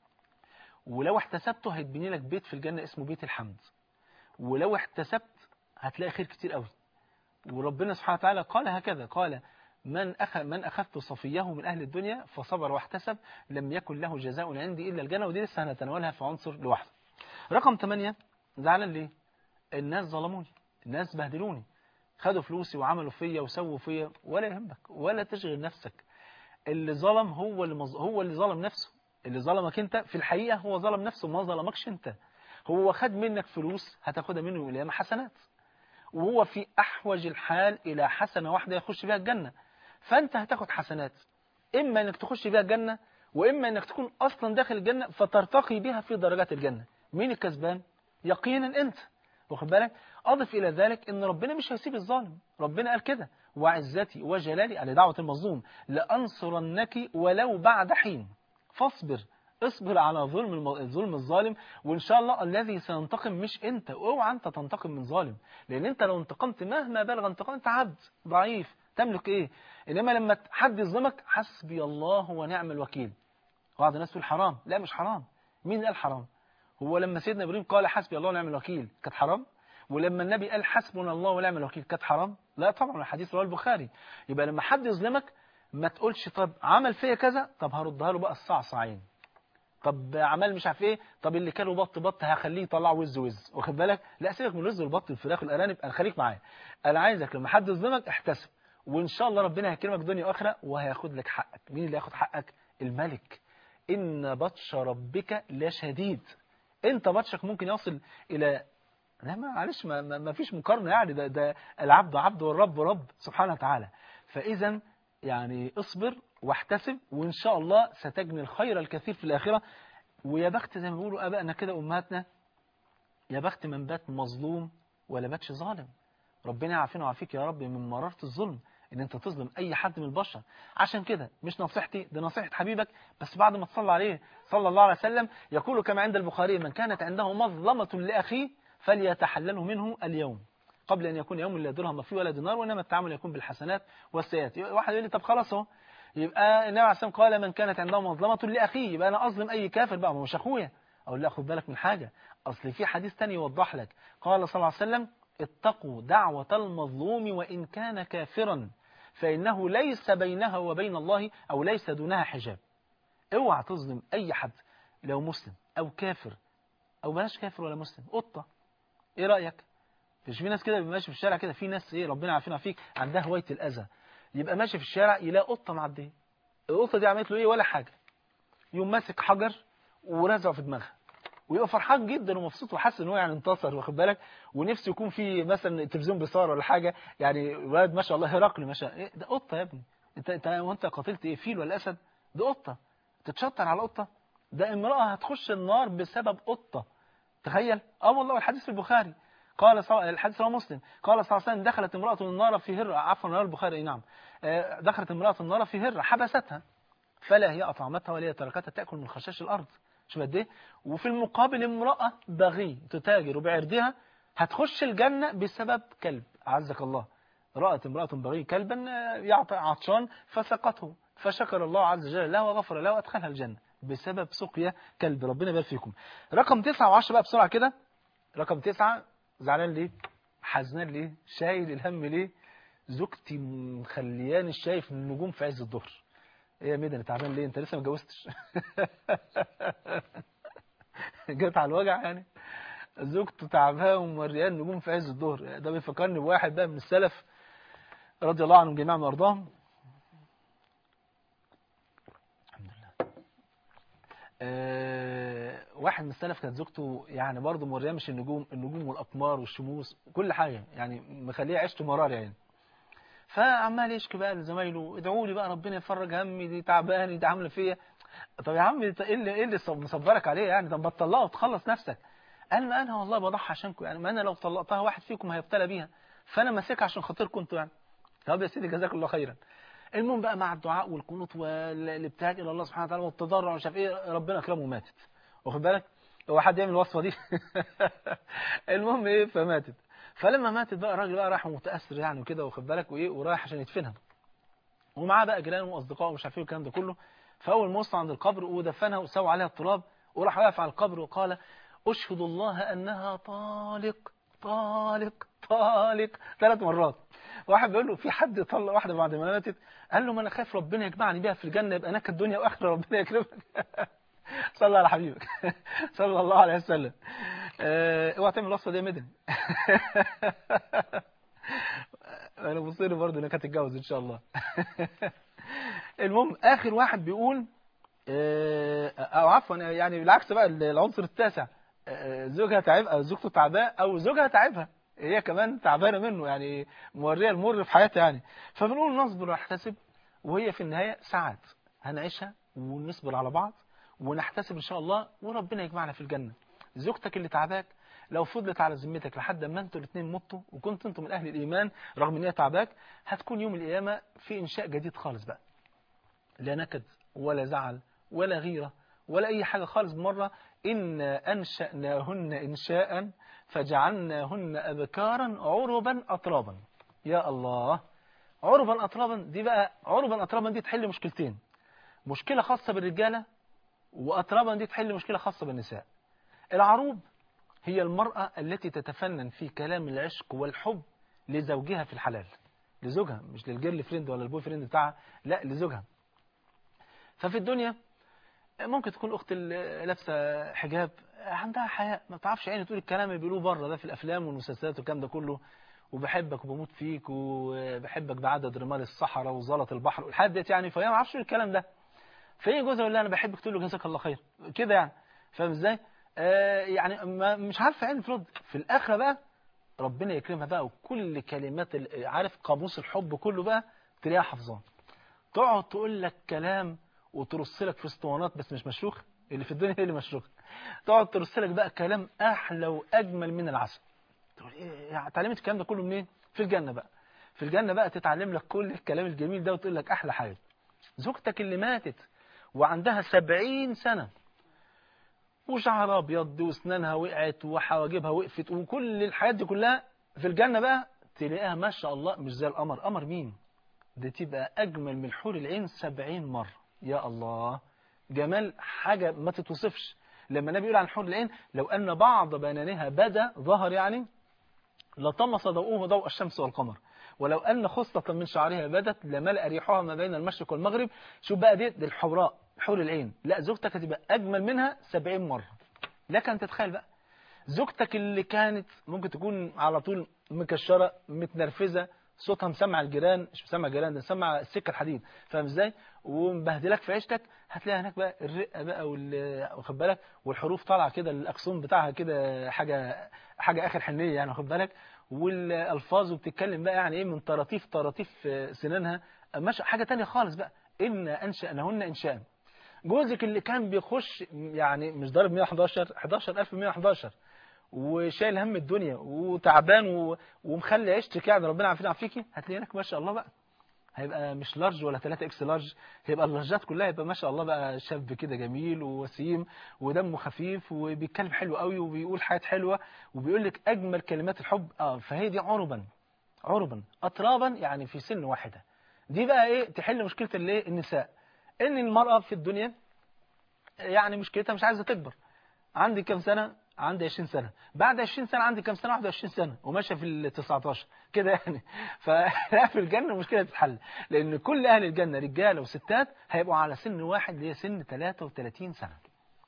ولو احتسبته هيتبني لك بيت في الجنه اسمه بيت الحمد ولو احتسبت هتلاقي خير كتير قوي وربنا سبحانه وتعالى قال هكذا قال من أخ من أخذت صفيه من أهل الدنيا فصبر واحتسب لم يكن له جزاء عندي إلا الجنة ودي لسه هنتناولها في عنصر لوحده رقم 8 زعلان ليه الناس ظلموني الناس بهدلوني خدوا فلوسي وعملوا فيا وسووا فيا ولا يهمك ولا تشغل نفسك اللي ظلم هو اللي مز... هو اللي ظلم نفسه اللي ظلمك انت في الحقيقة هو ظلم نفسه ما ظلمكش انت هو خد منك فلوس هتاخدها منه يوم القيامة حسنات وهو في أحوج الحال إلى حسنة واحدة يخش بها الجنة فأنت هتاخد حسنات إما أنك تخش بها الجنة وإما أنك تكون أصلا داخل الجنة فترتقي بها في درجات الجنة مين الكسبان؟ يقينا أنت واخد بالك أضف إلى ذلك أن ربنا مش هيسيب الظالم ربنا قال كده وعزتي وجلالي على دعوة المظلوم لأنصرنك ولو بعد حين فاصبر اصبر على ظلم الم- الظلم الظالم وان شاء الله الذي سينتقم مش انت اوعى انت تنتقم من ظالم لان انت لو انتقمت مهما بلغ انتقام انت عبد ضعيف تملك ايه انما لما حد يظلمك حسبي الله ونعم الوكيل بعض الناس تقول حرام لا مش حرام مين قال حرام هو لما سيدنا ابراهيم قال حسبي الله ونعم الوكيل كانت حرام ولما النبي قال حسبنا الله ونعم الوكيل كانت حرام لا طبعا الحديث رواه البخاري يبقى لما حد يظلمك ما تقولش طب عمل فيا كذا طب هردها له بقى الصعصعين طب عمل مش عارف ايه طب اللي كانوا بط بط هخليه يطلع وز وز واخد بالك لا سيبك من الوز والبط والفراخ والارانب انا خليك معايا انا عايزك لما حد يظلمك احتسب وان شاء الله ربنا هيكرمك دنيا واخره وهياخد لك حقك مين اللي هياخد حقك الملك ان بطش ربك لشديد انت بطشك ممكن يصل الى لا معلش ما, ما, ما فيش مقارنه يعني ده ده العبد عبد والرب رب سبحانه وتعالى فاذا يعني اصبر واحتسب وان شاء الله ستجني الخير الكثير في الاخره ويا بخت زي ما بيقولوا ابائنا كده امهاتنا يا بخت من بات مظلوم ولا باتش ظالم ربنا يعافينا ويعافيك يا رب من مرارة الظلم ان انت تظلم اي حد من البشر عشان كده مش نصيحتي ده نصيحة حبيبك بس بعد ما تصلى عليه صلى الله عليه وسلم يقول كما عند البخاري من كانت عنده مظلمة لأخيه فليتحلله منه اليوم قبل أن يكون يوم لا درهم فيه ولا دينار وإنما التعامل يكون بالحسنات والسيئات واحد يقول لي طب خلاص اهو يبقى النبي عليه الصلاة والسلام قال من كانت عنده مظلمة لأخيه يبقى أنا أظلم أي كافر بقى ما هو مش أخويا أقول لا خد بالك من حاجة أصل في حديث تاني يوضح لك قال صلى الله عليه وسلم اتقوا دعوة المظلوم وإن كان كافرا فإنه ليس بينها وبين الله أو ليس دونها حجاب اوعى تظلم أي حد لو مسلم أو كافر أو بلاش كافر ولا مسلم قطة إيه رأيك مش في ناس كده ماشي في الشارع كده في ناس إيه ربنا عارفين فيك عندها هواية الأذى يبقى ماشي في الشارع يلاقي قطة معدية القطة دي عملت له إيه ولا حاجة يوم ماسك حجر ورزعه في دماغها ويبقى فرحان جدا ومبسوط وحاسس ان هو يعني انتصر واخد بالك ونفسه يكون في مثلا التلفزيون بيصور ولا حاجه يعني ولد ما شاء الله هرقل ما شاء إيه ده قطه يا ابني انت انت وانت قاتلت ايه فيل ولا اسد ده قطه تتشطر على قطه ده امراه هتخش النار بسبب قطه تخيل اه والله الحديث في البخاري قال صل... الحديث رواه مسلم قال صلى الله عليه وسلم دخلت امراه النار في هره عفوا رواه البخاري نعم آه دخلت امراه النار في هره حبستها فلا هي اطعمتها ولا هي تركتها تاكل من خشاش الارض شوف قد ايه وفي المقابل امرأة بغي تتاجر بعرضها هتخش الجنة بسبب كلب أعزك الله رأت امرأة بغي كلبا يعطي عطشان فسقته فشكر الله عز وجل له وغفر له وأدخلها الجنة بسبب سقيا كلب ربنا يبارك فيكم رقم تسعة وعشرة بقى بسرعة كده رقم تسعة زعلان ليه حزنان ليه شايل الهم ليه زوجتي مخلياني شايف النجوم في عز الظهر ايه يا ميدان تعبان ليه انت لسه ما اتجوزتش جت على الوجع يعني زوجته تعبان ومريان نجوم في عز الظهر ده بيفكرني بواحد بقى من السلف رضي الله عنهم جميعا وارضاهم الحمد لله أه واحد من السلف كانت زوجته يعني برضه مريان مش النجوم النجوم والاقمار والشموس كل حاجه يعني مخليه عيشته مرار يعني فعمال يشكي بقى لزمايله ادعوا لي بقى ربنا يفرج همي دي تعبانه دي عامله فيا طب يا عم ايه اللي ايه اللي مصبرك عليه يعني طب بتطلقها وتخلص نفسك قال ما انا والله بضحي عشانكم يعني ما انا لو طلقتها واحد فيكم هيبتلى بيها فانا ماسكها عشان خاطركم انتوا يعني طب يا سيدي جزاك الله خيرا المهم بقى مع الدعاء والقنوط والابتهاج الى الله سبحانه وتعالى والتضرع ومش عارف ايه ربنا اكرمه وماتت واخد بالك هو حد يعمل الوصفه دي المهم ايه فماتت فلما ماتت بقى الراجل بقى راح متاثر يعني وكده واخد بالك وايه ورايح عشان يدفنها ومعاه بقى جيرانه واصدقائه ومش عارف ايه الكلام ده كله فاول ما وصل عند القبر ودفنها وسوى عليها التراب وراح واقف على القبر وقال اشهد الله انها طالق طالق طالق ثلاث مرات واحد بيقول له في حد طلق واحده بعد ما ماتت قال له ما انا خايف ربنا يجمعني بيها في الجنه يبقى نكد الدنيا واخره ربنا يكرمك صلى على حبيبك صلى الله عليه وسلم اوعى تعمل الوصفه دي يا مدن انا بصير برضه انك هتتجوز ان شاء الله المهم اخر واحد بيقول او عفوا يعني بالعكس بقى العنصر التاسع زوجها تعب او زوجته تعباه او زوجها تعبها هي كمان تعبانه منه يعني موريه المر في حياتها يعني فبنقول نصبر ونحتسب وهي في النهايه ساعات هنعيشها ونصبر على بعض ونحتسب ان شاء الله وربنا يجمعنا في الجنه زوجتك اللي تعباك لو فضلت على ذمتك لحد ما انتوا الاثنين متوا وكنت انتوا من اهل الايمان رغم ان هي تعباك هتكون يوم القيامه في انشاء جديد خالص بقى لا نكد ولا زعل ولا غيره ولا اي حاجه خالص مره ان انشاناهن انشاء فجعلناهن ابكارا عربا اطرابا يا الله عربا اطرابا دي بقى عربا اطرابا دي تحل مشكلتين مشكله خاصه بالرجاله واطرابا دي تحل مشكله خاصه بالنساء العروب هي المرأة التي تتفنن في كلام العشق والحب لزوجها في الحلال لزوجها مش للجيرل فريند ولا البوي فريند بتاعها لا لزوجها ففي الدنيا ممكن تكون اخت اللي لابسه حجاب عندها حياء ما بتعرفش يعني تقول الكلام اللي بيقولوه بره ده في الافلام والمسلسلات والكلام ده كله وبحبك وبموت فيك وبحبك بعدد رمال الصحراء وزلط البحر والحاجات ديت يعني فهي ما تعرفش الكلام ده فهي جوزها يقول لها انا بحبك تقول له جزاك الله خير كده يعني فاهم ازاي آه يعني ما مش عارفه يعني ترد في الاخره بقى ربنا يكرمها بقى وكل كلمات ال- عارف قاموس الحب كله بقى تلاقيها حافظاه تقعد تقول لك كلام وترص لك في اسطوانات بس مش مشروخ اللي في الدنيا هي اللي مشروخ تقعد ترص لك بقى كلام احلى واجمل من العسل تقول ايه يعني اتعلمت الكلام ده كله منين في الجنه بقى في الجنه بقى تتعلم لك كل الكلام الجميل ده وتقول لك احلى حاجه زوجتك اللي ماتت وعندها سبعين سنة وشعرها ابيض واسنانها وقعت وحواجبها وقفت وكل الحاجات دي كلها في الجنة بقى تلاقيها ما شاء الله مش زي القمر قمر مين دي تبقى أجمل من حور العين سبعين مرة يا الله جمال حاجة ما تتوصفش لما النبي يقول عن حور العين لو أن بعض بنانها بدا ظهر يعني لطمس ضوءه ضوء الشمس والقمر ولو أن خصلة من شعرها بدت لملأ ريحها ما بين المشرق والمغرب شوف بقى دي, دي الحمراء حور العين لا زوجتك هتبقى أجمل منها سبعين مرة لك أن تتخيل بقى زوجتك اللي كانت ممكن تكون على طول مكشرة متنرفزة صوتها مسمع الجيران مش مسمع الجيران ده مسمع السكة الحديد فاهم ازاي ومبهدلك في عيشتك هتلاقي هناك بقى الرقة بقى وال- واخد بالك والحروف طالعة كده الاكسون بتاعها كده حاجة حاجة اخر حنية يعني واخد بالك والالفاظ وبتتكلم بقى يعني ايه من طراطيف طراطيف سنانها مش حاجة تانية خالص بقى إن أنشأنهن إنشاء جوزك اللي كان بيخش يعني مش ضارب 111 11111 وشايل هم الدنيا وتعبان و... ومخلي عيشتك يعني ربنا عارفين عافيكي هتلاقي لك ما شاء الله بقى هيبقى مش لارج ولا 3 اكس لارج هيبقى اللارجات كلها هيبقى ما شاء الله بقى شاب كده جميل ووسيم ودمه خفيف وبيتكلم حلو قوي وبيقول حاجات حلوه وبيقول لك اجمل كلمات الحب اه فهي دي عربا عربا اطرابا يعني في سن واحده دي بقى ايه تحل مشكله الايه النساء ان المراه في الدنيا يعني مشكلتها مش عايزه تكبر عندي كام سنه عندي 20 سنة بعد 20 سنة عندي كام سنة 21 سنة وماشية في ال 19 كده يعني ففي الجنة المشكلة تتحل لأن كل أهل الجنة رجالة وستات هيبقوا على سن واحد اللي هي سن 33 سنة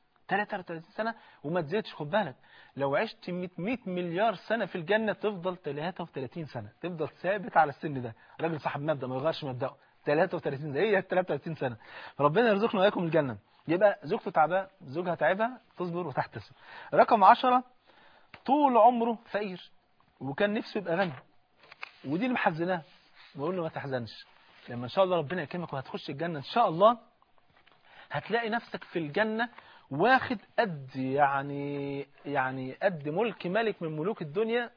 33 سنة وما تزيدش خد بالك لو عشت 100 100 مليار سنة في الجنة تفضل 33 سنة تفضل ثابت على السن ده راجل صاحب مبدأ ما يغيرش مبدأه 33 زي هي 33 سنة فربنا يرزقنا وإياكم الجنة يبقى زوجته تعبانه زوجها تعبها تصبر وتحتسب رقم عشرة طول عمره فقير وكان نفسه يبقى غني ودي اللي محزناه بقول له ما تحزنش لما ان شاء الله ربنا يكرمك وهتخش الجنة ان شاء الله هتلاقي نفسك في الجنة واخد قد يعني يعني قد ملك ملك من ملوك الدنيا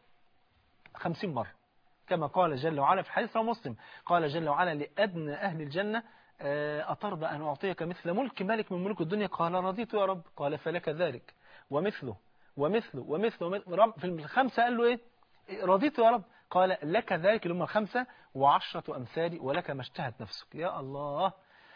خمسين مرة كما قال جل وعلا في حديث رواه مسلم قال جل وعلا لأدنى أهل الجنة أترضى أن أعطيك مثل ملك ملك من ملوك الدنيا قال رضيت يا رب قال فلك ذلك ومثله ومثله ومثله, ومثله في الخمسة قال له إيه رضيت يا رب قال لك ذلك اللي هم الخمسة وعشرة أمثالي ولك ما اشتهت نفسك يا الله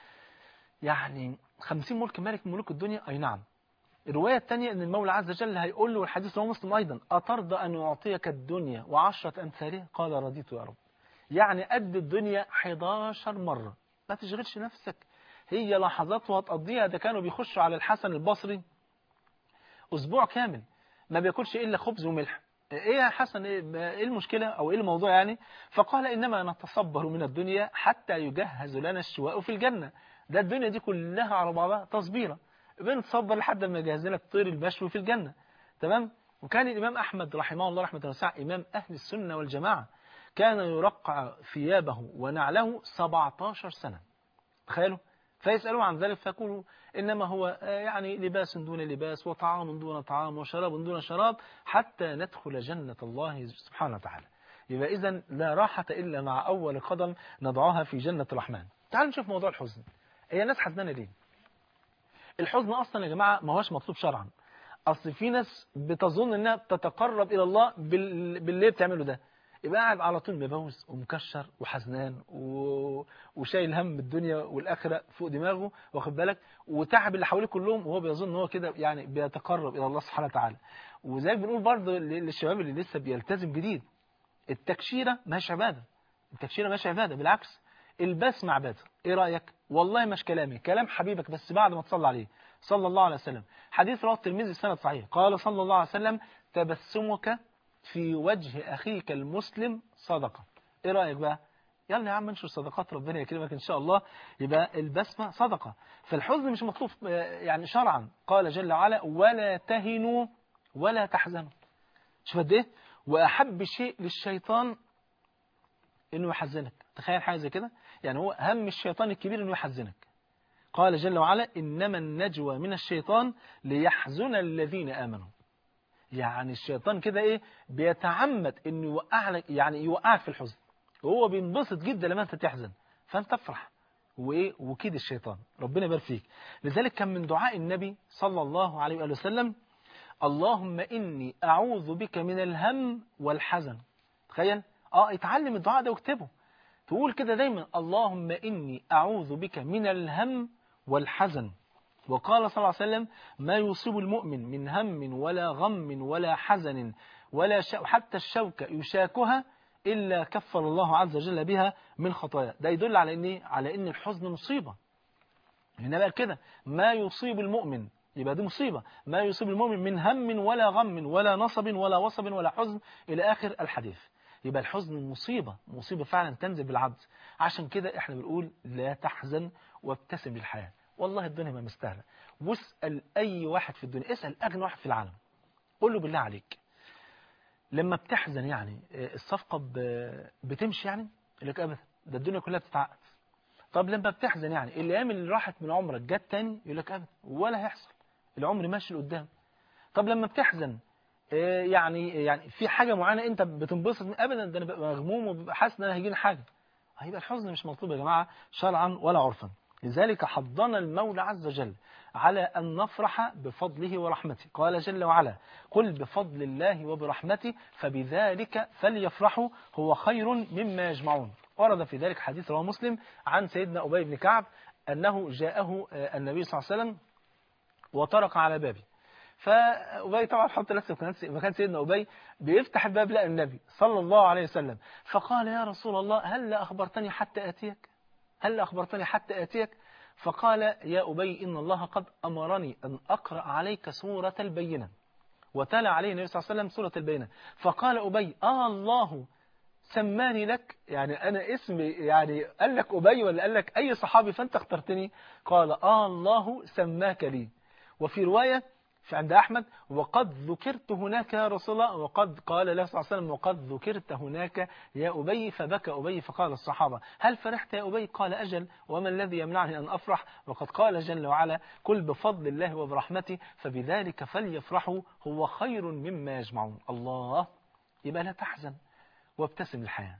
يعني خمسين ملك ملك من ملوك الدنيا أي نعم الرواية الثانية أن المولى عز وجل هيقول له الحديث رواه مسلم أيضا أترضى أن أعطيك الدنيا وعشرة أمثالها قال رضيت يا رب يعني قد الدنيا 11 مرة ما تشغلش نفسك هي لحظات وهتقضيها ده كانوا بيخشوا على الحسن البصري أسبوع كامل ما بياكلش إلا خبز وملح إيه يا حسن إيه المشكلة أو إيه الموضوع يعني فقال إنما نتصبر من الدنيا حتى يجهز لنا الشواء في الجنة ده الدنيا دي كلها على بعضها تصبيرة بنتصبر لحد ما يجهز لك طير المشوي في الجنة تمام وكان الإمام أحمد رحمه الله رحمة واسعة إمام أهل السنة والجماعة كان يرقع ثيابه ونعله 17 سنة تخيلوا فيسألوا عن ذلك فيقولوا إنما هو يعني لباس دون لباس وطعام دون طعام وشراب دون شراب حتى ندخل جنة الله سبحانه وتعالى يبقى إذا لا راحة إلا مع أول قدم نضعها في جنة الرحمن تعالوا نشوف موضوع الحزن هي الناس حزنانة ليه الحزن أصلا يا جماعة ما هوش مطلوب شرعا أصل في ناس بتظن إنها بتتقرب إلى الله باللي بتعمله ده يبقى قاعد على طول مبوز ومكشر وحزنان و... وشايل هم الدنيا والآخرة فوق دماغه واخد بالك وتعب اللي حواليه كلهم وهو بيظن ان هو كده يعني بيتقرب إلى الله سبحانه وتعالى وزي بنقول برضه للشباب اللي لسه بيلتزم جديد التكشيرة ما هيش عبادة التكشيره مش عباده بالعكس البسمه عباده ايه رايك والله مش كلامي كلام حبيبك بس بعد ما تصلي عليه صلى الله عليه وسلم حديث رواه الترمذي سند صحيح قال صلى الله عليه وسلم تبسمك في وجه اخيك المسلم صدقه ايه رايك بقى يلا يا عم انشر صدقات ربنا يكرمك ان شاء الله يبقى البسمه صدقه فالحزن مش مطلوب يعني شرعا قال جل وعلا ولا تهنوا ولا تحزنوا شوف قد ايه واحب شيء للشيطان انه يحزنك تخيل حاجه زي كده يعني هو هم الشيطان الكبير انه يحزنك قال جل وعلا انما النجوى من الشيطان ليحزن الذين امنوا يعني الشيطان كده ايه بيتعمد انه يوقع لك يعني يوقعك في الحزن وهو بينبسط جدا لما انت تحزن فانت افرح وايه وكيد الشيطان ربنا يبارك فيك لذلك كان من دعاء النبي صلى الله عليه واله وسلم اللهم اني اعوذ بك من الهم والحزن تخيل اه اتعلم الدعاء ده واكتبه تقول كده دايما اللهم اني اعوذ بك من الهم والحزن وقال صلى الله عليه وسلم ما يصيب المؤمن من هم ولا غم ولا حزن ولا ش... حتى الشوكة يشاكها إلا كفر الله عز وجل بها من خطايا ده يدل على إن على إن الحزن مصيبة هنا بقى كده ما يصيب المؤمن يبقى دي مصيبة ما يصيب المؤمن من هم ولا غم ولا نصب ولا وصب ولا حزن إلى آخر الحديث يبقى الحزن مصيبة مصيبة فعلا تنزل بالعبد عشان كده احنا بنقول لا تحزن وابتسم للحياة والله الدنيا ما مستاهلة واسأل أي واحد في الدنيا اسأل أغنى واحد في العالم قول له بالله عليك لما بتحزن يعني الصفقة بتمشي يعني يقول لك أبدا ده الدنيا كلها بتتعقد طب لما بتحزن يعني الأيام اللي راحت من عمرك جت تاني يقول لك أبدا ولا هيحصل العمر ماشي لقدام طب لما بتحزن يعني يعني في حاجة معينة أنت بتنبسط من أبدا ده أنا ببقى مغموم وببقى حاسس إن أنا هيجيني حاجة هيبقى الحزن مش مطلوب يا جماعة شرعا ولا عرفا لذلك حضنا المولى عز وجل على أن نفرح بفضله ورحمته قال جل وعلا قل بفضل الله وبرحمته فبذلك فليفرحوا هو خير مما يجمعون ورد في ذلك حديث رواه مسلم عن سيدنا أبي بن كعب أنه جاءه النبي صلى الله عليه وسلم وطرق على بابه فأبي طبعا حط نفسه في مكان سيدنا أبي بيفتح الباب لقى النبي صلى الله عليه وسلم فقال يا رسول الله هل أخبرتني حتى آتيك هل أخبرتني حتى آتيك فقال يا أبي إن الله قد أمرني أن أقرأ عليك سورة البينة وتلا عليه النبي صلى الله عليه وسلم سورة البينة فقال أبي آه الله سماني لك يعني أنا اسمي يعني قال لك أبي ولا قال لك أي صحابي فأنت اخترتني قال آه الله سماك لي وفي رواية في عند أحمد وقد ذكرت هناك يا رسول الله وقد قال له صلى الله عليه وسلم وقد ذكرت هناك يا أبي فبكى أبي فقال الصحابة هل فرحت يا أبي قال أجل وما الذي يمنعني أن أفرح وقد قال جل وعلا كل بفضل الله وبرحمته فبذلك فليفرحوا هو خير مما يجمعون الله يبقى لا تحزن وابتسم الحياة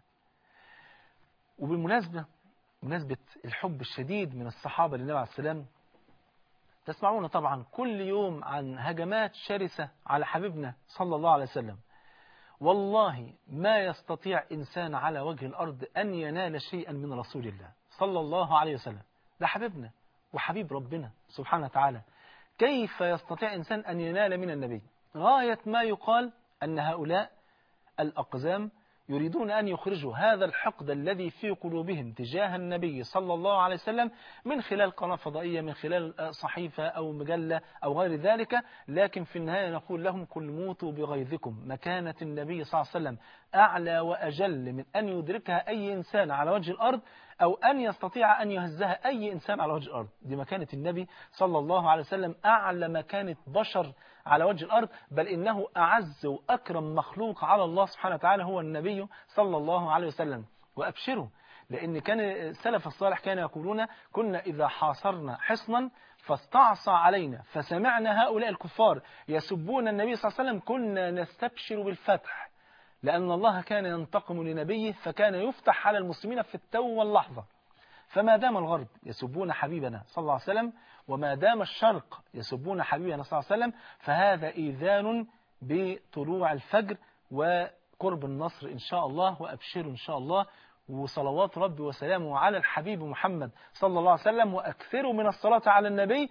وبالمناسبة مناسبة الحب الشديد من الصحابة للنبي عليه السلام تسمعون طبعا كل يوم عن هجمات شرسة على حبيبنا صلى الله عليه وسلم والله ما يستطيع إنسان على وجه الأرض أن ينال شيئا من رسول الله صلى الله عليه وسلم ده حبيبنا وحبيب ربنا سبحانه وتعالى كيف يستطيع إنسان أن ينال من النبي غاية ما يقال أن هؤلاء الأقزام يريدون أن يخرجوا هذا الحقد الذي في قلوبهم تجاه النبي صلى الله عليه وسلم من خلال قناة فضائية من خلال صحيفة أو مجلة أو غير ذلك لكن في النهاية نقول لهم كل موتوا بغيظكم مكانة النبي صلى الله عليه وسلم أعلى وأجل من أن يدركها أي إنسان على وجه الأرض أو أن يستطيع أن يهزها أي إنسان على وجه الأرض دي مكانة النبي صلى الله عليه وسلم أعلى مكانة بشر على وجه الأرض بل إنه أعز وأكرم مخلوق على الله سبحانه وتعالى هو النبي صلى الله عليه وسلم وأبشروا لأن كان السلف الصالح كانوا يقولون كنا إذا حاصرنا حصنا فاستعصى علينا فسمعنا هؤلاء الكفار يسبون النبي صلى الله عليه وسلم كنا نستبشر بالفتح لأن الله كان ينتقم لنبيه فكان يفتح على المسلمين في التو واللحظة فما دام الغرب يسبون حبيبنا صلى الله عليه وسلم وما دام الشرق يسبون حبيبنا صلى الله عليه وسلم فهذا إيذان بطلوع الفجر وقرب النصر إن شاء الله وأبشروا إن شاء الله وصلوات ربي وسلامه على الحبيب محمد صلى الله عليه وسلم وأكثروا من الصلاة على النبي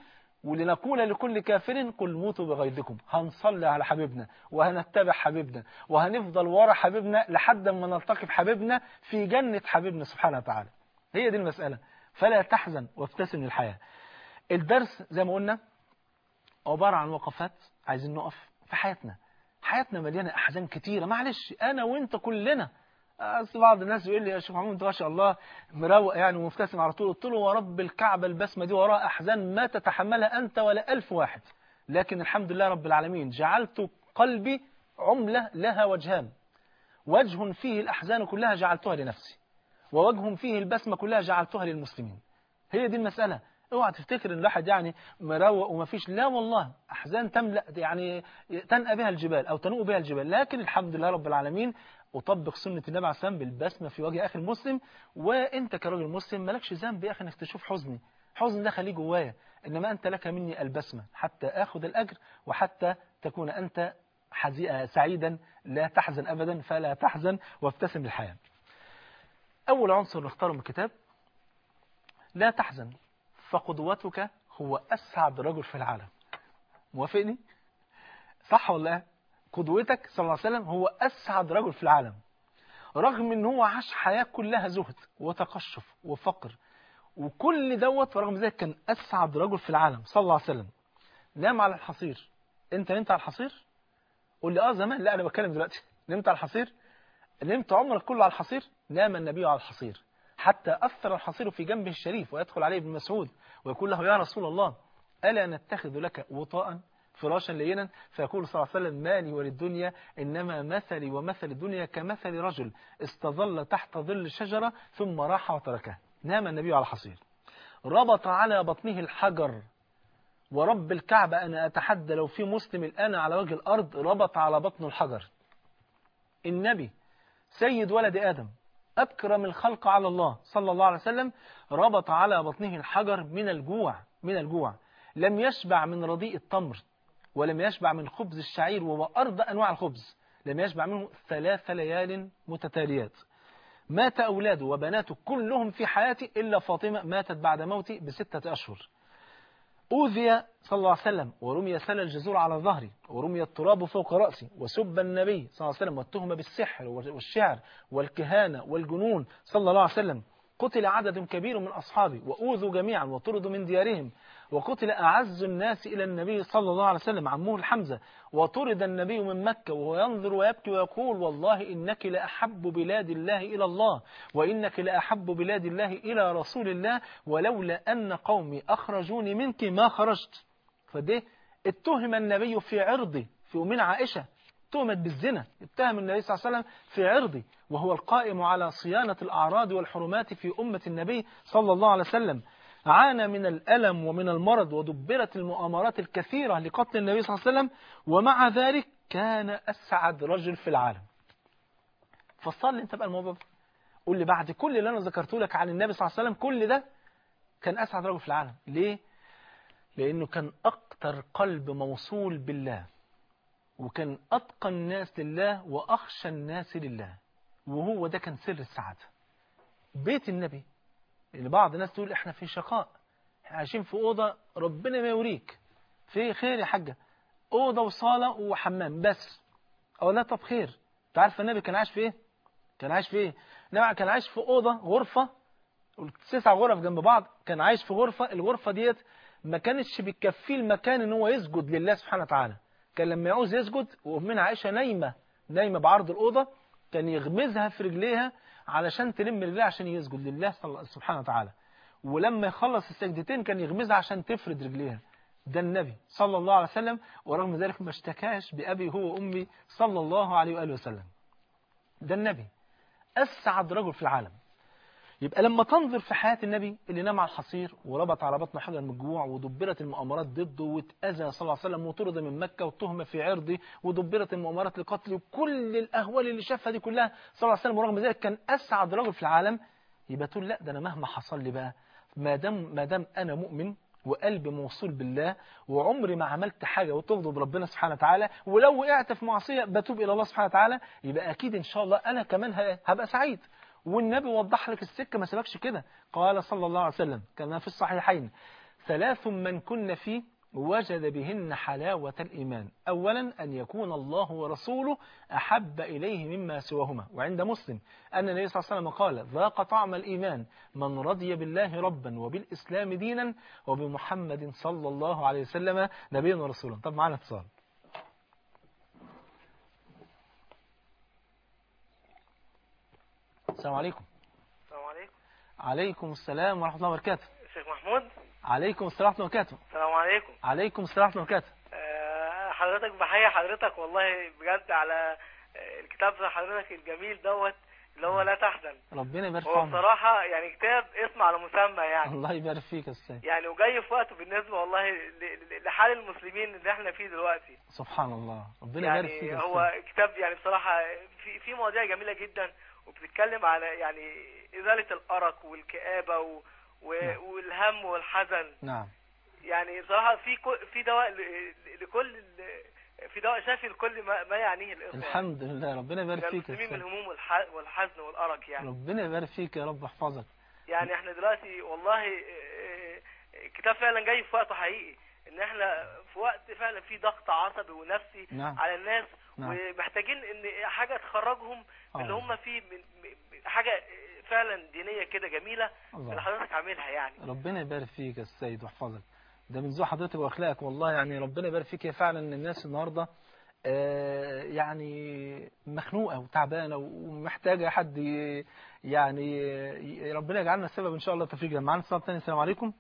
ولنقول لكل كافر قل موتوا بغيظكم هنصلي على حبيبنا وهنتبع حبيبنا وهنفضل ورا حبيبنا لحد ما نلتقي بحبيبنا في جنة حبيبنا سبحانه وتعالى هي دي المسألة فلا تحزن وابتسم للحياة الدرس زي ما قلنا عبارة عن وقفات عايزين نقف في حياتنا حياتنا مليانة أحزان كتيرة معلش أنا وأنت كلنا أصل بعض الناس يقول لي يا شيخ محمود انت ما شاء الله مروق يعني ومبتسم على طول قلت له ورب الكعبة البسمة دي وراها أحزان ما تتحملها أنت ولا ألف واحد لكن الحمد لله رب العالمين جعلت قلبي عملة لها وجهان وجه فيه الأحزان كلها جعلتها لنفسي ووجه فيه البسمة كلها جعلتها للمسلمين هي دي المسألة اوعى تفتكر ان الواحد يعني مروق وما فيش لا والله احزان تملا يعني تنأى بها الجبال او تنوء بها الجبال لكن الحمد لله رب العالمين اطبق سنه النبي عليه السلام بالبسمه في وجه اخي المسلم وانت كراجل مسلم مالكش ذنب يا اخي انك تشوف حزني حزن ده خليه جوايا انما انت لك مني البسمه حتى اخذ الاجر وحتى تكون انت حزي... سعيدا لا تحزن ابدا فلا تحزن وابتسم للحياه اول عنصر نختاره من الكتاب لا تحزن فقدوتك هو أسعد رجل في العالم موافقني؟ صح ولا لا؟ قدوتك صلى الله عليه وسلم هو أسعد رجل في العالم رغم ان هو عاش حياة كلها زهد وتقشف وفقر وكل دوت ورغم ذلك كان أسعد رجل في العالم صلى الله عليه وسلم نام على الحصير انت نمت على الحصير قول لي اه زمان لا انا بتكلم دلوقتي نمت على الحصير نمت عمرك كله على الحصير نام النبي على الحصير حتى أثر الحصير في جنبه الشريف ويدخل عليه ابن مسعود ويقول له يا رسول الله ألا نتخذ لك وطاء فراشا لينا فيقول صلى الله عليه وسلم مالي وللدنيا إنما مثلي ومثل الدنيا كمثل رجل استظل تحت ظل شجرة ثم راح وتركها نام النبي على الحصير ربط على بطنه الحجر ورب الكعبة أنا أتحدى لو في مسلم الآن على وجه الأرض ربط على بطن الحجر النبي سيد ولد آدم أكرم الخلق على الله صلى الله عليه وسلم ربط على بطنه الحجر من الجوع من الجوع لم يشبع من رديء التمر ولم يشبع من خبز الشعير وهو أرضى أنواع الخبز لم يشبع منه ثلاث ليال متتاليات مات أولاده وبناته كلهم في حياتي إلا فاطمة ماتت بعد موتي بستة أشهر أوذي صلى الله عليه وسلم ورمي سل الجزور على ظهري ورمي التراب فوق رأسي وسب النبي صلى الله عليه وسلم والتهم بالسحر والشعر والكهانة والجنون صلى الله عليه وسلم قتل عدد كبير من أصحابي وأوذوا جميعا وطردوا من ديارهم وقتل أعز الناس إلى النبي صلى الله عليه وسلم عمه الحمزة وطرد النبي من مكة وهو ينظر ويبكي ويقول والله إنك لأحب بلاد الله إلى الله وإنك لأحب بلاد الله إلى رسول الله ولولا أن قومي أخرجوني منك ما خرجت فده اتهم النبي في عرضي في أمنا عائشة تهمت بالزنا اتهم النبي صلى الله عليه وسلم في عرضي وهو القائم على صيانة الأعراض والحرمات في أمة النبي صلى الله عليه وسلم عانى من الألم ومن المرض ودبرت المؤامرات الكثيرة لقتل النبي صلى الله عليه وسلم ومع ذلك كان أسعد رجل في العالم فصل انت بقى الموضوع ده قول لي بعد كل اللي أنا ذكرته لك عن النبي صلى الله عليه وسلم كل ده كان أسعد رجل في العالم ليه؟ لأنه كان أكتر قلب موصول بالله وكان أتقى الناس لله وأخشى الناس لله وهو ده كان سر السعادة بيت النبي اللي بعض الناس تقول احنا في شقاء احنا عايشين في أوضة ربنا ما يوريك في خير يا حاجة أوضة وصالة وحمام بس أو لا طب خير انت عارف النبي كان عايش في ايه كان عايش في ايه النبي كان عايش في أوضة غرفة تسع غرف جنب بعض كان عايش في غرفة الغرفة ديت ما كانتش بتكفيه المكان ان هو يسجد لله سبحانه وتعالى كان لما يعوز يسجد وأمنا عائشة نايمة نايمة بعرض الأوضة كان يغمزها في رجليها علشان تلم رجليها عشان يسجد لله سبحانه وتعالى ولما يخلص السجدتين كان يغمزها عشان تفرد رجليها ده النبي صلى الله عليه وسلم ورغم ذلك ما اشتكاش بأبي هو وأمي صلى الله عليه وآله وسلم ده النبي أسعد رجل في العالم يبقى لما تنظر في حياة النبي اللي نام على الحصير وربط على بطن حجر من الجوع ودبرت المؤامرات ضده واتأذى صلى الله عليه وسلم وطرد من مكة واتهم في عرضه ودبرت المؤامرات لقتله وكل الأهوال اللي شافها دي كلها صلى الله عليه وسلم ورغم ذلك كان أسعد رجل في العالم يبقى تقول لا ده أنا مهما حصل لي بقى ما دام ما دام أنا مؤمن وقلبي موصول بالله وعمري ما عملت حاجة وتغضب ربنا سبحانه وتعالى ولو وقعت في معصية بتوب إلى الله سبحانه وتعالى يبقى أكيد إن شاء الله أنا كمان هبقى سعيد والنبي وضح لك السكة ما سبكش كده قال صلى الله عليه وسلم كما في الصحيحين ثلاث من كن فيه وجد بهن حلاوة الإيمان أولا أن يكون الله ورسوله أحب إليه مما سواهما وعند مسلم أن النبي صلى الله عليه وسلم قال ذاق طعم الإيمان من رضي بالله ربا وبالإسلام دينا وبمحمد صلى الله عليه وسلم نبيا ورسولا طب معنا اتصال السلام عليكم السلام عليكم عليكم السلام ورحمة الله وبركاته شيخ محمود عليكم السلام ورحمة الله وبركاته السلام عليكم عليكم السلام ورحمة الله وبركاته آه، حضرتك بحيي حضرتك والله بجد على آه، الكتاب بتاع حضرتك الجميل دوت اللي هو لا تحزن ربنا يبارك في هو عمرك بصراحة يعني كتاب اسم على مسمى يعني الله يبارك فيك يا أستاذ يعني وجاي في وقته بالنسبة والله ل- ل- لحال المسلمين اللي احنا فيه دلوقتي سبحان الله ربنا يبارك فيك يعني يا هو أستاذ. كتاب يعني بصراحة في في مواضيع جميلة جدا وبتتكلم على يعني إزالة الأرق والكآبة و و- نعم. والهم والحزن نعم يعني بصراحة في كو- في دواء ل- لكل ال- في دواء شافي لكل ما, ما يعنيه الإخوة الحمد لله ربنا يبارك يعني فيك يا المسلمين من أستاذ الهموم والح- والحزن والأرق يعني ربنا يبارك فيك يا رب يحفظك يعني احنا دلوقتي والله آه، آه، الكتاب فعلا جاي في وقته حقيقي ان احنا في وقت فعلا في ضغط عصبي ونفسي نعم. على الناس نعم. ومحتاجين ان حاجة تخرجهم من اللي آه. هم فيه من من- حاجة فعلا دينية كده جميلة الله. اللي حضرتك عاملها يعني ربنا يبارك فيك يا السيد ويحفظك ده من ذو حضرتك واخلاقك والله يعني ربنا يبارك فيك هي فعلا الناس النهارده آه، يعني مخنوقه وتعبانه ومحتاجه حد ي- يعني ي- ربنا يجعلنا السبب ان شاء الله تفريج معانا اتصال تاني السلام عليكم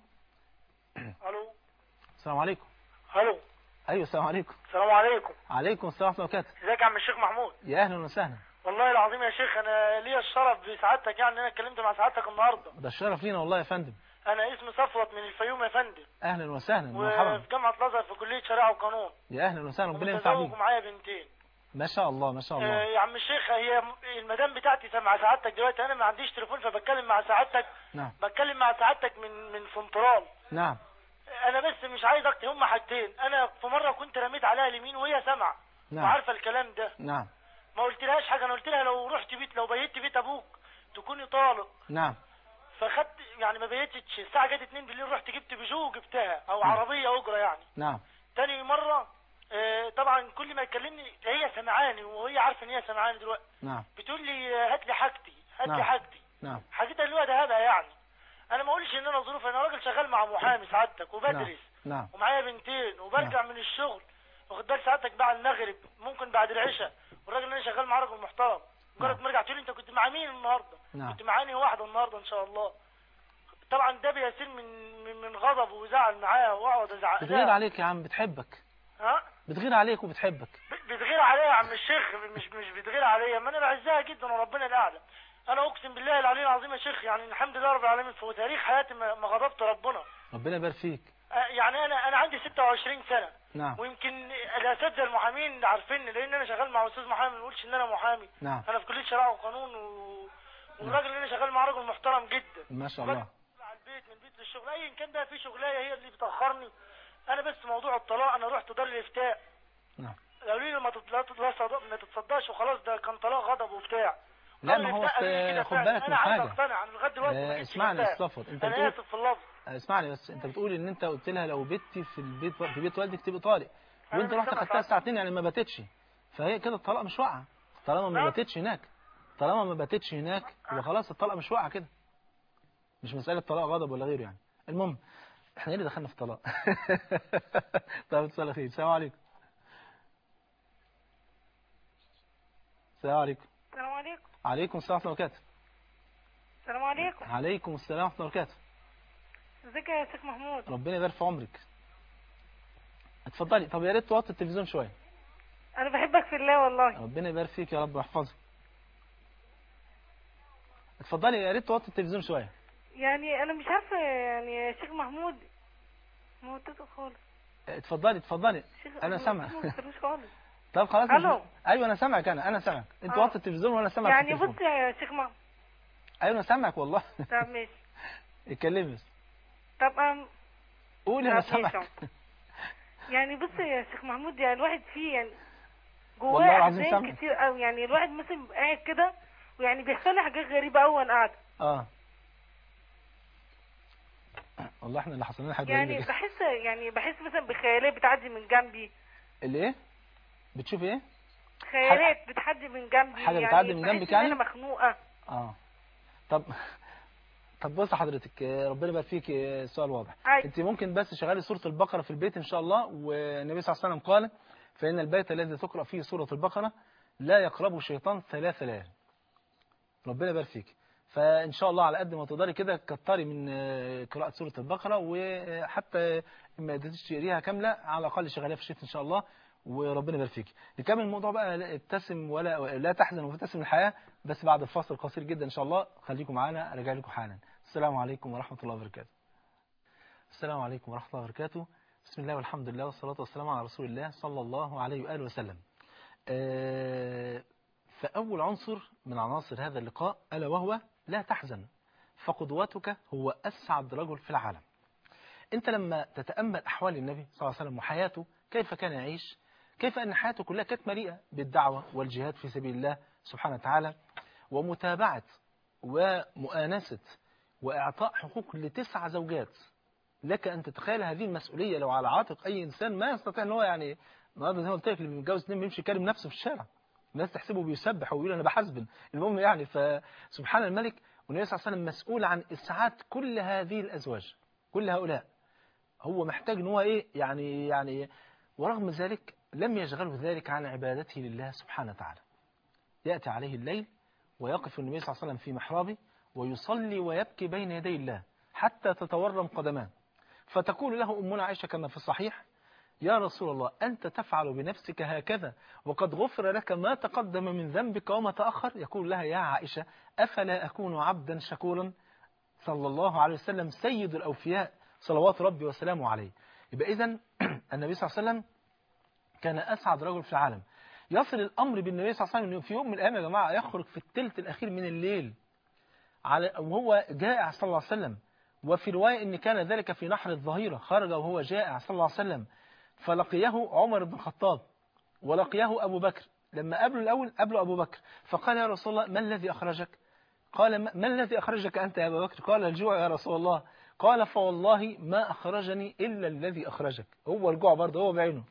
الو السلام عليكم الو ايوه السلام عليكم السلام عليكم عليكم السلام ورحمه الله وبركاته ازيك يا عم الشيخ محمود يا اهلا وسهلا والله العظيم يا شيخ انا ليا الشرف بسعادتك يعني ان انا اتكلمت مع سعادتك النهارده ده الشرف لينا والله يا فندم انا اسمي صفوت من الفيوم يا فندم اهلا وسهلا مرحبا وفي جامعه الازهر في كليه شريعه وقانون يا اهلا وسهلا ربنا ينفع ومتزوج بيك ومعايا بنتين ما شاء الله ما شاء آه الله يا عم الشيخ هي م- المدام بتاعتي مع سعادتك دلوقتي انا ما عنديش تليفون فبتكلم مع سعادتك نعم بتكلم مع سعادتك من من سنترال نعم انا بس مش عايز اكتب هما حاجتين انا في مره كنت رميت عليها اليمين وهي سامعه نعم وعارفه الكلام ده نعم ما قلتلهاش حاجه انا قلت لها لو رحت بيت لو بيت بيت ابوك تكوني طالق نعم فخدت يعني ما بيتش الساعه جت 2 بالليل رحت جبت بيجو وجبتها او نعم. عربيه اجره يعني نعم تاني مرة آه، طبعا كل ما يكلمني هي سمعاني وهي عارفة ان هي سمعاني دلوقتي نعم بتقول لي آه، هات لي حاجتي هات نعم. لي حاجتي نعم حاجتها اللي هو دهبها يعني انا ما اقولش ان انا ظروف انا راجل شغال مع محامي سعادتك وبدرس نعم ومعايا بنتين وبرجع من الشغل واخد بالك سعادتك بعد المغرب ممكن بعد العشاء والراجل اللي انا شغال معاه راجل محترم مجرد نعم. ما رجع تقول لي انت كنت مع مين النهارده نعم. كنت معاني واحده النهارده ان شاء الله طبعا ده بيسير من من, من غضب وزعل معاه واقعد ازعق بتغير لها. عليك يا عم بتحبك ها بتغير عليك وبتحبك ب- بتغير عليا يا عم الشيخ مش مش بتغير عليا ما انا بعزها جدا وربنا الاعلى انا اقسم بالله العلي العظيم يا شيخ يعني الحمد لله رب العالمين في تاريخ حياتي ما ما غضبت ربنا ربنا يبارك فيك آه، يعني انا انا عندي 26 سنه نعم ويمكن الاساتذه المحامين عارفيني لان انا شغال مع استاذ محامي ما نقولش ان انا محامي نعم انا في كليه شريعه وقانون و... والراجل اللي انا شغال معاه راجل محترم جدا ما شاء الله على البيت من البيت للشغل ايا كان بقى في شغلايه هي اللي بتاخرني انا بس موضوع الطلاق انا رحت دار الافتاء نعم قالوا لي ما تت- لا تت- لا تصد- ما تتصدقش وخلاص ده كان طلاق غضب وبتاع لا، دار ما هو الإفتاء قالوا لي أصل كده خد فعلا. بالك من انا عايز حاجة. اقتنع انا لغايه دلوقتي ما آه، جبتش اسمعني يا مفتاح. صفوت انت انا بتقول اسف في اللفظ اسمعني بس انت بتقول ان انت قلت لها لو بيتي في البيت في بيت والدك تبقى طالق أنا وانت مش رحت سامع خدتها حاجة. ساعتين يعني ما باتتش فهي كده الطلاق مش واقعه طالما ما نعم. باتتش هناك طالما ما باتتش هناك يبقى خلاص الطلاق مش واقعه كده مش مساله طلاق غضب ولا غيره يعني المهم احنا ايه اللي دخلنا في طلاق طيب اتصال خير السلام عليكم السلام عليكم السلام عليكم عليكم السلام ورحمه الله وبركاته السلام عليكم عليكم السلام ورحمه الله وبركاته ازيك يا شيخ محمود ربنا يبارك في عمرك اتفضلي طب يا ريت توطي التلفزيون شويه انا بحبك في الله والله ربنا يبارك فيك يا رب ويحفظك اتفضلي يا ريت توطي التلفزيون شويه يعني انا مش عارفه يعني يا شيخ محمود موتته خالص اتفضلي اتفضلي شيخ انا أنا سامع ما قلتلوش خالص طب خلاص مش ألو. ايوه انا سامعك انا انا سامعك انت آه. وطي التلفزيون وانا سامعك يعني في التليفون. بص يا شيخ محمود ايوه انا سامعك والله طب ماشي اتكلمي بس طب أم قولي انا طب سامعك ماشي. يعني بص يا شيخ محمود يعني الواحد فيه يعني والله جواه العظيم احزان سامع. كتير قوي يعني الواحد مثلا بيبقى قاعد كده ويعني بيحصل لي حاجات غريبه قوي وانا قاعده اه والله احنا اللي حصل لنا حاجه يعني غريبة. بحس يعني بحس مثلا بخيالات بتعدي من جنبي اللي ايه بتشوف ايه خيالات بتعدي من جنبي حاجة يعني بتعدي من بحس جنبك إن يعني؟ انا مخنوقه اه طب طب بص حضرتك آه، ربنا يبارك فيك آه، السؤال واضح عادي. انت ممكن بس شغالي سوره البقره في البيت ان شاء الله والنبي صلى الله عليه وسلم قال فان البيت الذي تقرا فيه سوره البقره لا يقربه الشيطان ثلاث ليال ربنا يبارك فيك فان شاء الله على قد ما تقدري كده كتري من آه، قراءه سوره البقره وحتى ما قدرتيش تقريها كامله على الاقل شغاليها في الشتاء ان شاء الله وربنا يبارك فيك نكمل الموضوع بقى لا ابتسم ولا لا تحزن وتبتسم الحياه بس بعد الفاصل قصير جدا ان شاء الله خليكم معانا ارجع لكم حالا السلام عليكم ورحمه الله وبركاته السلام عليكم ورحمه الله وبركاته بسم الله والحمد لله والصلاه والسلام على رسول الله صلى الله عليه واله وسلم آه، فاول عنصر من عناصر هذا اللقاء الا وهو لا تحزن فقدوتك هو اسعد رجل في العالم انت لما تتامل احوال النبي صلى الله عليه وسلم وحياته كيف كان يعيش كيف ان حياته كلها كانت مليئه بالدعوه والجهاد في سبيل الله سبحانه وتعالى ومتابعه ومؤانسه واعطاء حقوق لتسع زوجات لك ان تتخيل هذه المسؤوليه لو على عاتق اي انسان ما يستطيع ان هو يعني النهارده زي ما قلت لك اللي متجوز اثنين بيمشي يكلم نفسه في الشارع الناس تحسبه بيسبح ويقول انا بحسبن المهم يعني فسبحان الملك والنبي صلى الله عليه وسلم مسؤول عن اسعاد كل هذه الازواج كل هؤلاء هو محتاج ان هو ايه يعني يعني ورغم ذلك لم يشغله ذلك عن عبادته لله سبحانه وتعالى ياتي عليه الليل ويقف النبي صلى الله عليه وسلم في محرابه ويصلي ويبكي بين يدي الله حتى تتورم قدماه فتقول له امنا عائشه كما في الصحيح يا رسول الله أنت تفعل بنفسك هكذا وقد غفر لك ما تقدم من ذنبك وما تأخر يقول لها يا عائشة أفلا أكون عبدا شكورا صلى الله عليه وسلم سيد الأوفياء صلوات ربي وسلامه عليه يبقى إذا النبي صلى الله عليه وسلم كان أسعد رجل في العالم يصل الأمر بالنبي صلى الله عليه وسلم أنه في يوم من الأيام يا جماعة يخرج في الثلث الأخير من الليل على وهو جائع صلى الله عليه وسلم وفي رواية أن كان ذلك في نحر الظهيرة خرج وهو جائع صلى الله عليه وسلم فلقيه عمر بن الخطاب ولقيه أبو بكر لما قابله الأول قابله أبو بكر فقال يا رسول الله ما الذي أخرجك قال ما ما الذي أخرجك أنت يا أبا بكر قال الجوع يا رسول الله قال فوالله ما أخرجني إلا الذي أخرجك هو الجوع برضه هو بعينه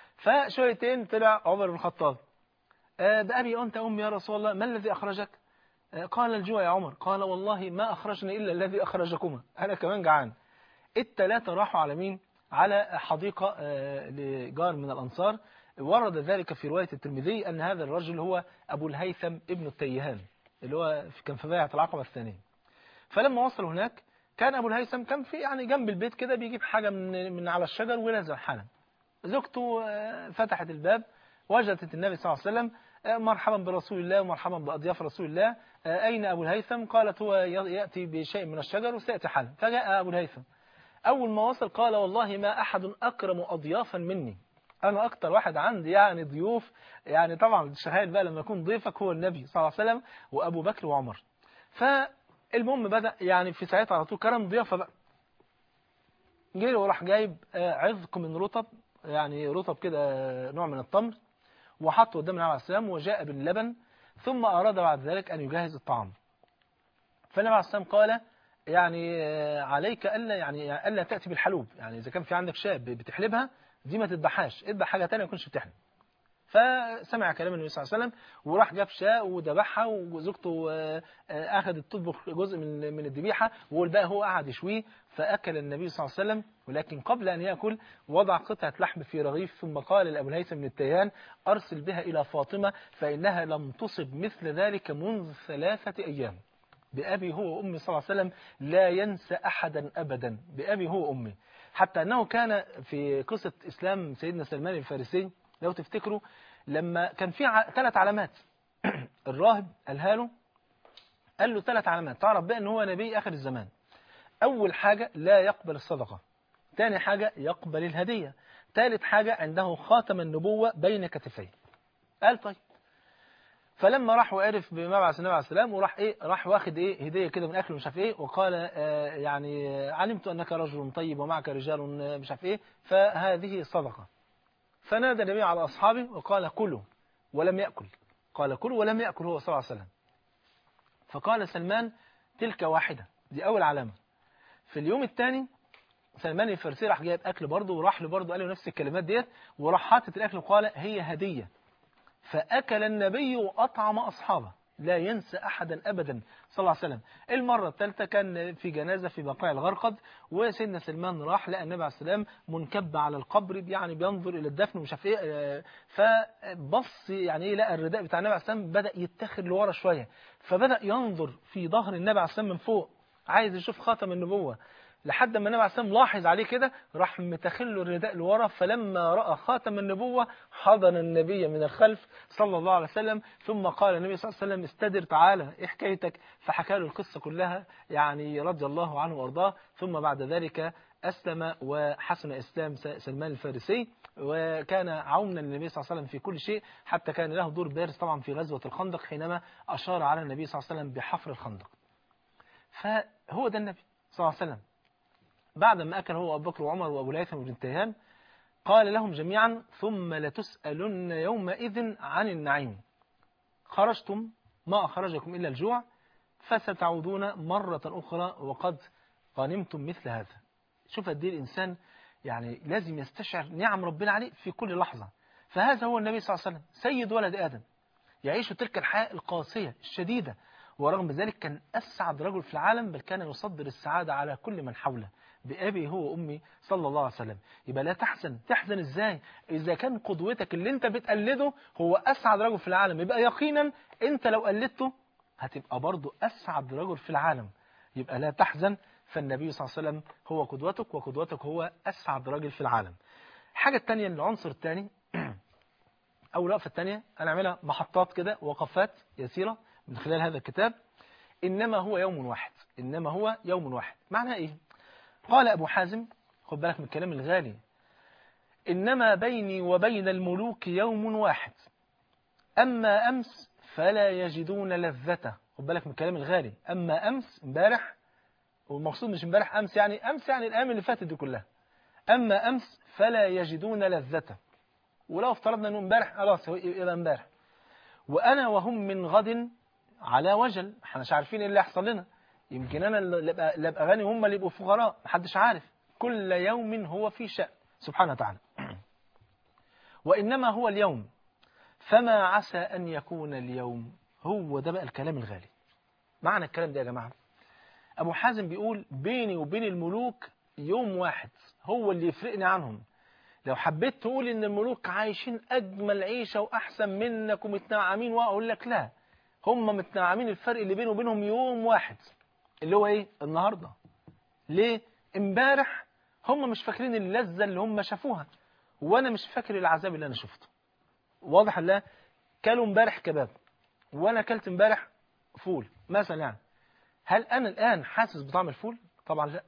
فشويتين طلع عمر بن الخطاب آه، بأبي أنت أمي يا رسول الله ما الذي أخرجك آه، قال الجوع يا عمر قال والله ما أخرجني إلا الذي أخرجكما أنا كمان جعان التلاتة راحوا على مين على حديقة آه، لجار من الأنصار ورد ذلك في رواية الترمذي أن هذا الرجل هو أبو الهيثم ابن التيهان اللي هو في- كان في بيعة العقبة الثانية فلما وصلوا هناك كان أبو الهيثم كان في يعني جنب البيت كده بيجيب حاجة من من على الشجر ونزل حالا زوجته آه، فتحت الباب وجدت النبي صلى الله عليه وسلم آه، مرحبا برسول الله ومرحبا بأضياف رسول الله آه، أين أبو الهيثم قالت هو ي- يأتي بشيء من الشجر وسيأتي حالا فجاء أبو الهيثم أول ما وصل قال والله ما أحد أكرم أضيافا مني أنا أكتر واحد عندي يعني ضيوف يعني طبعا تخيل بقى لما يكون ضيفك هو النبي صلى الله عليه وسلم وأبو بكر وعمر فالمهم بدأ يعني في ساعتها على طول كرم ضيافة بقى جه له وراح جايب آه، عذق من رطب يعني رطب كده آه، نوع من التمر وحطه قدام النبي عليه السلام وجاء باللبن ثم أراد بعد ذلك أن يجهز الطعام فالنبي عليه السلام قال يعني آه، عليك ألا يعني ألا تأتي بالحلوب يعني إذا كان في عندك شاة بتحلبها دي ما تذبحهاش اذبح حاجة تانية ما تكونش بتحلب فسمع كلام النبي صلى الله عليه وسلم وراح جاب شاة وذبحها وزوجته آه، آه، أخذت تطبخ جزء من من الذبيحة والباقي هو قعد يشويه فأكل النبي صلى الله عليه وسلم ولكن قبل أن يأكل وضع قطعة لحم في رغيف ثم قال لأبو الهيثم بن التيهان أرسل بها إلى فاطمة فإنها لم تصب مثل ذلك منذ ثلاثة أيام بأبي هو وأمي صلى الله عليه وسلم لا ينسى أحدا أبدا بأبي هو وأمي حتى أنه كان في قصة إسلام سيدنا سلمان الفارسي لو تفتكروا لما كان في ع- ثلاث علامات الراهب قالها له قال له ثلاث علامات تعرف بقى ان هو نبي آخر الزمان أول حاجة لا يقبل الصدقة ثاني حاجة يقبل الهدية ثالث حاجة عنده خاتم النبوة بين كتفيه قال طيب فلما راح وعرف بمبعث النبي عليه السلام وراح ايه راح واخد ايه هديه كده من اكل مش عارف ايه وقال آه يعني آه، علمت انك رجل طيب ومعك رجال آه، مش عارف ايه فهذه صدقه فنادى النبي على اصحابه وقال كلوا ولم ياكل قال كلوا ولم ياكل هو صلى الله عليه وسلم فقال سلمان تلك واحده دي اول علامه في اليوم الثاني سلمان الفارسي راح جايب اكل برضه وراح له برضه قال له نفس الكلمات ديت وراح حاطط الاكل وقال هي هديه فاكل النبي واطعم اصحابه لا ينسى احدا ابدا صلى الله عليه وسلم المره الثالثه كان في جنازه في بقيع الغرقد وسيدنا سلمان راح لقى النبي عليه السلام منكب على القبر يعني بينظر الى الدفن ومش عارف ايه آه، فبص يعني ايه لقى الرداء بتاع النبي عليه السلام بدا يتخذ لورا شويه فبدا ينظر في ظهر النبي عليه السلام من فوق عايز يشوف خاتم النبوه لحد ما النبي عليه السلام لاحظ عليه كده راح متخله الرداء لورا فلما راى خاتم النبوه حضن النبي من الخلف صلى الله عليه وسلم ثم قال النبي صلى الله عليه وسلم استدر تعالى ايه حكايتك فحكى له القصه كلها يعني رضي الله عنه وارضاه ثم بعد ذلك اسلم وحسن اسلام س- سلمان الفارسي وكان عونا للنبي صلى الله عليه وسلم في كل شيء حتى كان له دور بارز طبعا في غزوه الخندق حينما اشار على النبي صلى الله عليه وسلم بحفر الخندق فهو ده النبي صلى الله عليه وسلم بعد ما أكل هو أبو بكر وعمر وأبو الهيثم وابن تيهان قال لهم جميعا ثم لتسألن يومئذ عن النعيم خرجتم ما أخرجكم إلا الجوع فستعودون مرة أخرى وقد غنمتم مثل هذا شوف قد ايه الإنسان يعني لازم يستشعر نعم ربنا عليه في كل لحظة فهذا هو النبي صلى الله عليه وسلم سيد ولد آدم يعيش تلك الحياة القاسية الشديدة ورغم ذلك كان أسعد رجل في العالم بل كان يصدر السعادة على كل من حوله بأبي هو وأمي صلى الله عليه وسلم يبقى لا تحزن تحزن إزاي إذا كان قدوتك اللي أنت بتقلده هو أسعد رجل في العالم يبقى يقينا أنت لو قلدته هتبقى برضه أسعد رجل في العالم يبقى لا تحزن فالنبي صلى الله عليه وسلم هو قدوتك وقدوتك هو أسعد رجل في العالم الحاجة الثانية العنصر الثاني أو الوقفة الثانية أنا أعملها محطات كده وقفات يسيرة من خلال هذا الكتاب إنما هو يوم واحد إنما هو يوم واحد معنى إيه قال أبو حازم خد بالك من الكلام الغالي إنما بيني وبين الملوك يوم واحد أما أمس فلا يجدون لذته خد بالك من الكلام الغالي أما أمس امبارح والمقصود مش امبارح أمس يعني أمس يعني الأيام اللي فاتت دي كلها أما أمس فلا يجدون لذته ولو افترضنا أنه امبارح خلاص هو يبقى امبارح وأنا وهم من غد على وجل احنا مش عارفين ايه اللي هيحصل لنا يمكن انا اللي ابقى اللي ابقى غني وهم اللي يبقوا فقراء محدش عارف كل يوم هو في شأن سبحانه وتعالى وإنما هو اليوم فما عسى أن يكون اليوم هو ده بقى الكلام الغالي معنى الكلام ده يا جماعة أبو حازم بيقول بيني وبين الملوك يوم واحد هو اللي يفرقني عنهم لو حبيت تقول ان الملوك عايشين اجمل عيشه واحسن منك ومتنعمين واقول لك لا هم متنعمين الفرق اللي بينه وبينهم يوم واحد اللي هو ايه النهارده ليه امبارح هم مش فاكرين اللذه اللي هم شافوها وانا مش فاكر العذاب اللي انا شفته واضح لا كلوا امبارح كباب وانا اكلت امبارح فول مثلا يعني هل انا الان حاسس بطعم الفول طبعا لا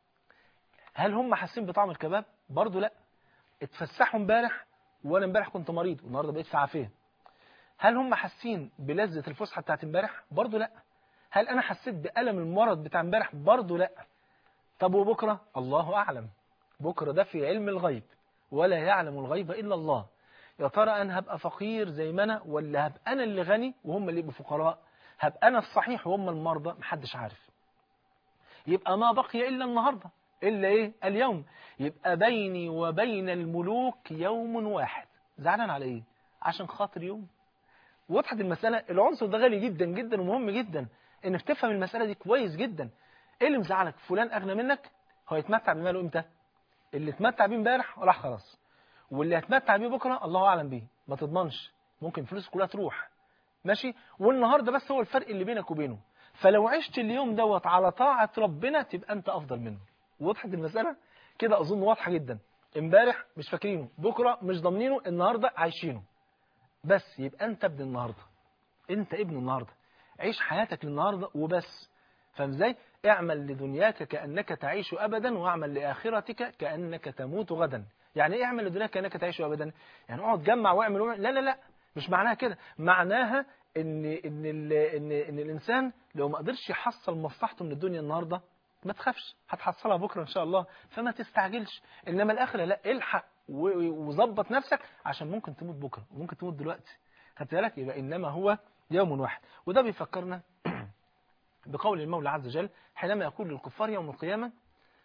هل هم حاسين بطعم الكباب برضو لا اتفسحوا امبارح وانا امبارح كنت مريض والنهارده بقيت في عافيه هل هم حاسين بلذة الفسحة بتاعت امبارح برضو لا هل انا حسيت بألم المرض بتاع امبارح برضو لا طب وبكرة الله اعلم بكرة ده في علم الغيب ولا يعلم الغيب الا الله يا ترى انا هبقى فقير زي ما انا ولا هبقى انا اللي غني وهم اللي يبقوا فقراء هبقى انا الصحيح وهم المرضى محدش عارف يبقى ما بقي الا النهارده الا ايه اليوم يبقى بيني وبين الملوك يوم واحد زعلان على ايه عشان خاطر يوم وضحت المسألة العنصر ده غالي جدا جدا ومهم جدا انك تفهم المسألة دي كويس جدا ايه اللي مزعلك فلان اغنى منك هو يتمتع بماله امتى اللي اتمتع بيه امبارح راح خلاص واللي هتمتع بيه بكره الله اعلم بيه ما تضمنش ممكن فلوس كلها تروح ماشي والنهارده بس هو الفرق اللي بينك وبينه فلو عشت اليوم دوت على طاعة ربنا تبقى انت افضل منه وضحت المسألة كده اظن واضحة جدا امبارح مش فاكرينه بكره مش ضامنينه النهارده عايشينه بس يبقى انت ابن النهارده انت ابن النهارده عيش حياتك للنهارده وبس فاهم ازاي اعمل لدنياك كانك تعيش ابدا واعمل لاخرتك كانك تموت غدا يعني ايه اعمل لدنياك كانك تعيش ابدا يعني اقعد جمع واعمل واعمل لا لا لا مش معناها كده معناها ان ان ال ان ان الانسان لو ما قدرش يحصل مصلحته من الدنيا النهارده ما تخافش هتحصلها بكره ان شاء الله فما تستعجلش انما الاخره لا الحق وظبط نفسك عشان ممكن تموت بكره وممكن تموت دلوقتي خدت بالك يبقى انما هو يوم واحد وده بيفكرنا بقول المولى عز وجل حينما يقول للكفار يوم القيامه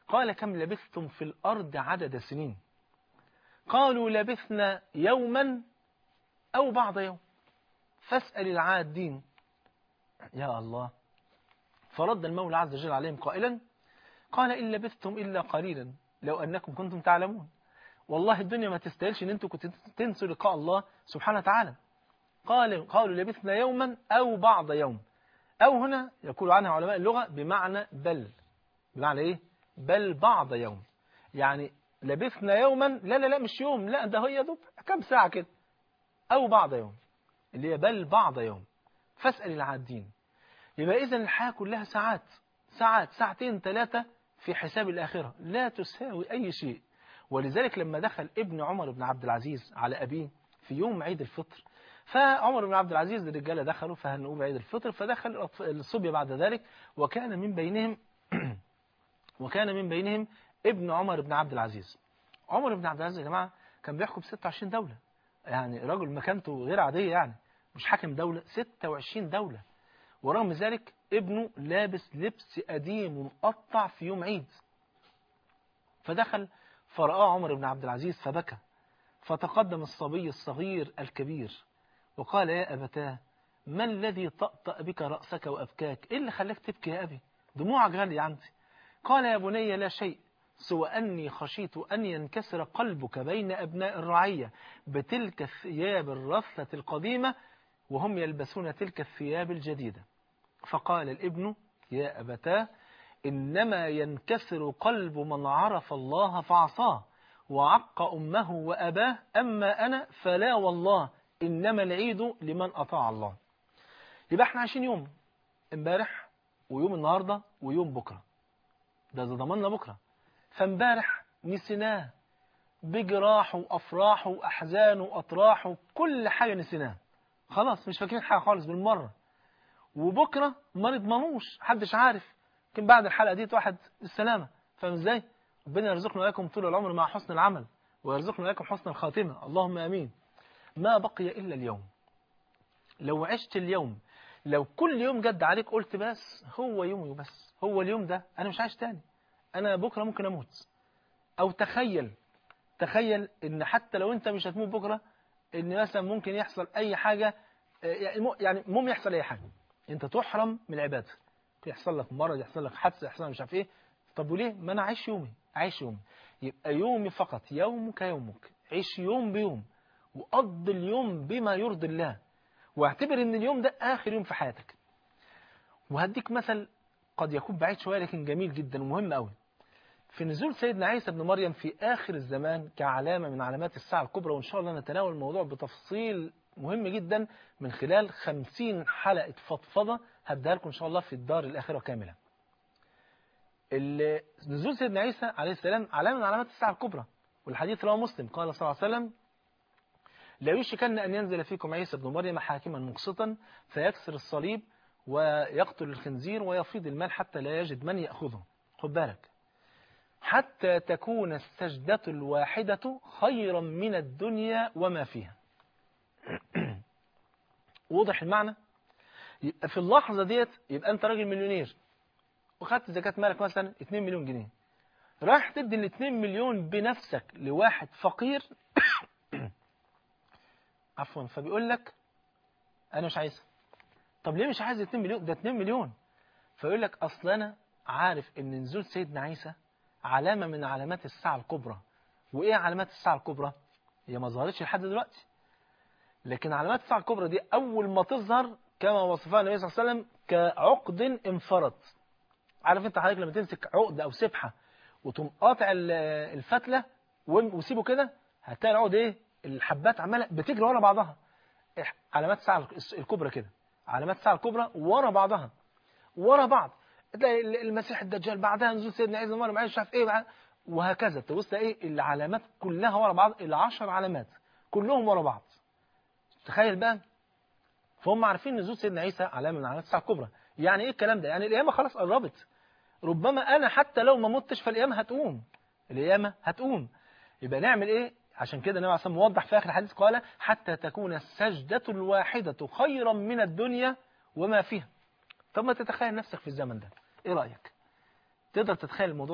قال كم لبثتم في الأرض عدد سنين قالوا لبثنا يوما أو بعض يوم فاسأل العادين يا الله فرد المولى عز وجل عليهم قائلا قال إن لبثتم إلا قليلا لو أنكم كنتم تعلمون والله الدنيا ما تستاهلش ان انتم كنتوا تنسوا لقاء الله سبحانه وتعالى قال قالوا لبثنا يوما أو بعض يوم أو هنا يقول عنها علماء اللغة بمعنى بل بمعنى إيه بل بعض يوم يعني لبثنا يوما لا لا لا مش يوم لا ده هي دوب كم ساعة كده أو بعض يوم اللي هي بل بعض يوم فاسأل العادين يبقى إذا الحياة كلها ساعات ساعات ساعتين ثلاثة في حساب الآخرة لا تساوي أي شيء ولذلك لما دخل ابن عمر بن عبد العزيز على أبيه في يوم عيد الفطر فعمر بن عبد العزيز الرجاله دخلوا فهنقوا بعيد الفطر فدخل الصبي بعد ذلك وكان من بينهم وكان من بينهم ابن عمر بن عبد العزيز عمر بن عبد العزيز يا جماعه كان بيحكم 26 دوله يعني راجل مكانته غير عاديه يعني مش حاكم دوله 26 دوله ورغم ذلك ابنه لابس لبس قديم ومقطع في يوم عيد فدخل فرآه عمر بن عبد العزيز فبكى فتقدم الصبي الصغير الكبير وقال يا أبتاه ما الذي طأطأ بك رأسك وأبكاك إيه اللي خلاك تبكي يا أبي دموعك غالية عندي قال يا بني لا شيء سوى أني خشيت أن ينكسر قلبك بين أبناء الرعية بتلك الثياب الرثة القديمة وهم يلبسون تلك الثياب الجديدة فقال الابن يا أبتاه إنما ينكسر قلب من عرف الله فعصاه وعق أمه وأباه أما أنا فلا والله إنما العيد لمن أطاع الله يبقى احنا عايشين يوم امبارح ويوم النهاردة ويوم بكرة ده إذا ضمننا بكرة فامبارح نسيناه بجراحه وأفراحه وأحزانه وأطراحه كل حاجة نسيناها خلاص مش فاكرين حاجة خالص بالمرة وبكرة ما نضمنوش محدش عارف يمكن بعد الحلقة دي واحد بالسلامة فاهم ازاي؟ ربنا يرزقنا وإياكم طول العمر مع حسن العمل ويرزقنا وإياكم حسن الخاتمة اللهم آمين ما بقي إلا اليوم لو عشت اليوم لو كل يوم جد عليك قلت بس هو يومي بس هو اليوم ده أنا مش عايش تاني أنا بكرة ممكن أموت أو تخيل تخيل إن حتى لو أنت مش هتموت بكرة إن مثلا ممكن يحصل أي حاجة يعني ممكن يحصل أي حاجة أنت تحرم من العبادة يحصل لك مرض يحصل لك حادثة يحصل لك مش عارف إيه طب وليه ما أنا عايش يومي عايش يومي يبقى يومي فقط يومك يومك عيش يوم بيوم وقضي اليوم بما يرضي الله واعتبر ان اليوم ده اخر يوم في حياتك وهديك مثل قد يكون بعيد شويه لكن جميل جدا ومهم قوي في نزول سيدنا عيسى بن مريم في اخر الزمان كعلامه من علامات الساعه الكبرى وان شاء الله نتناول الموضوع بتفصيل مهم جدا من خلال خمسين حلقه فضفضه هبدأ لكم ان شاء الله في الدار الاخره كامله نزول سيدنا عيسى عليه السلام علامه من علامات الساعه الكبرى والحديث رواه مسلم قال صلى الله عليه وسلم لا يشكن أن ينزل فيكم عيسى بن مريم حاكما مقسطا فيكسر الصليب ويقتل الخنزير ويفيض المال حتى لا يجد من يأخذه خد بالك حتى تكون السجدة الواحدة خيرا من الدنيا وما فيها واضح المعنى يبقى في اللحظة ديت يبقى أنت راجل مليونير وخدت زكاة مالك مثلا 2 مليون جنيه راح تدي ال 2 مليون بنفسك لواحد فقير عفوا فبيقول لك انا مش عايزها طب ليه مش عايز 2 مليون ده 2 مليون فيقول لك اصل انا عارف ان نزول سيدنا عيسى علامه من علامات الساعه الكبرى وايه علامات الساعه الكبرى هي ما ظهرتش لحد دلوقتي لكن علامات الساعه الكبرى دي اول ما تظهر كما وصفها النبي صلى الله عليه وسلم كعقد انفرط عارف انت حضرتك لما تمسك عقد او سبحه وتقوم قاطع الفتله وسيبه كده هتلاقي العقد ايه الحبات عماله بتجري ورا بعضها علامات الساعه الكبرى كده علامات الساعه الكبرى ورا بعضها ورا بعض تلاقي المسيح الدجال بعدها نزول سيدنا عيسى مريم مش عارف ايه بعد وهكذا تبص ايه العلامات كلها ورا بعض العشر علامات كلهم ورا بعض تخيل بقى فهم عارفين نزول سيدنا عيسى علامه من علامات الساعه الكبرى يعني ايه الكلام ده يعني القيامه خلاص قربت ربما انا حتى لو ما متش فالقيامه هتقوم القيامه هتقوم يبقى نعمل ايه عشان كده النبي عليه الصلاه موضح في اخر الحديث قال حتى تكون السجدة الواحدة خيرا من الدنيا وما فيها طب ما تتخيل نفسك في الزمن ده ايه رأيك تقدر تتخيل الموضوع ده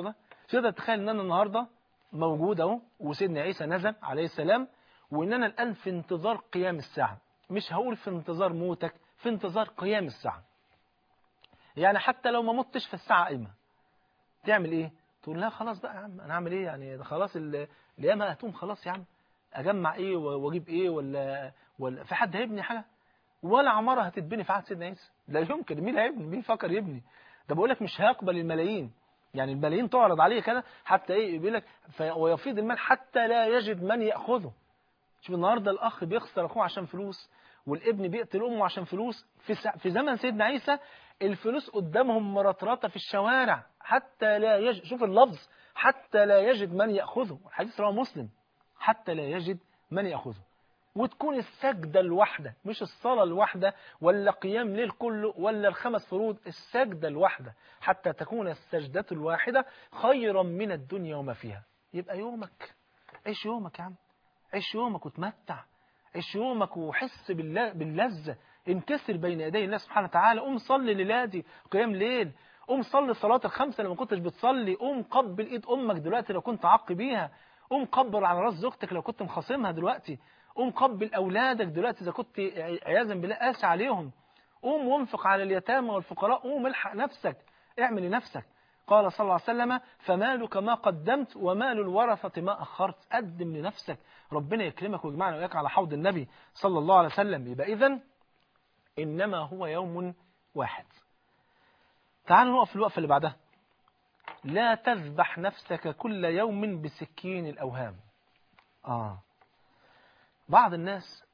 تقدر تتخيل ان انا النهارده موجود اهو وسيدنا عيسى نزل عليه السلام وان انا الان في انتظار قيام الساعه مش هقول في انتظار موتك في انتظار قيام الساعه يعني حتى لو ما متش في الساعه قايمه تعمل ايه تقول لا خلاص بقى يا عم انا اعمل ايه يعني ده خلاص ال- القيامه هتقوم خلاص يا عم اجمع ايه و- واجيب ايه ولا ولا في حد هيبني حاجه ولا عماره هتتبني في عهد سيدنا عيسى لا يمكن مين هيبني مين فكر يبني ده بقول لك مش هيقبل الملايين يعني الملايين تعرض عليه كده حتى ايه بيقول لك في- ويفيض المال حتى لا يجد من ياخذه شوف النهارده الاخ بيخسر اخوه عشان فلوس والابن بيقتل امه عشان فلوس في سع- في زمن سيدنا عيسى الفلوس قدامهم مرطرطه في الشوارع حتى لا يجد شوف اللفظ حتى لا يجد من ياخذه الحديث رواه مسلم حتى لا يجد من ياخذه وتكون السجدة الواحدة مش الصلاة الواحدة ولا قيام ليل كله ولا الخمس فروض السجدة الواحدة حتى تكون السجدة الواحدة خيرا من الدنيا وما فيها يبقى يومك عيش يومك يا عم عيش يومك وتمتع عيش يومك وحس بالله باللذة انكسر بين يدي الله سبحانه وتعالى قوم صلي ليلادي قيام ليل قوم صلي صلاة الخمسة لو ما كنتش بتصلي قوم قبل ايد امك دلوقتي لو كنت عق بيها قوم قبل على راس زوجتك لو كنت مخاصمها دلوقتي قوم قبل اولادك دلوقتي اذا كنت عياذا بالله قاسي عليهم قوم وانفق على اليتامى والفقراء قوم الحق نفسك اعمل لنفسك قال صلى الله عليه وسلم فمالك ما قدمت ومال الورثة ما أخرت قدم لنفسك ربنا يكرمك ويجمعنا وإياك على حوض النبي صلى الله عليه وسلم يبقى إذن إنما هو يوم واحد تعالوا نقف في الوقفة اللي بعدها لا تذبح نفسك كل يوم بسكين الأوهام آه بعض الناس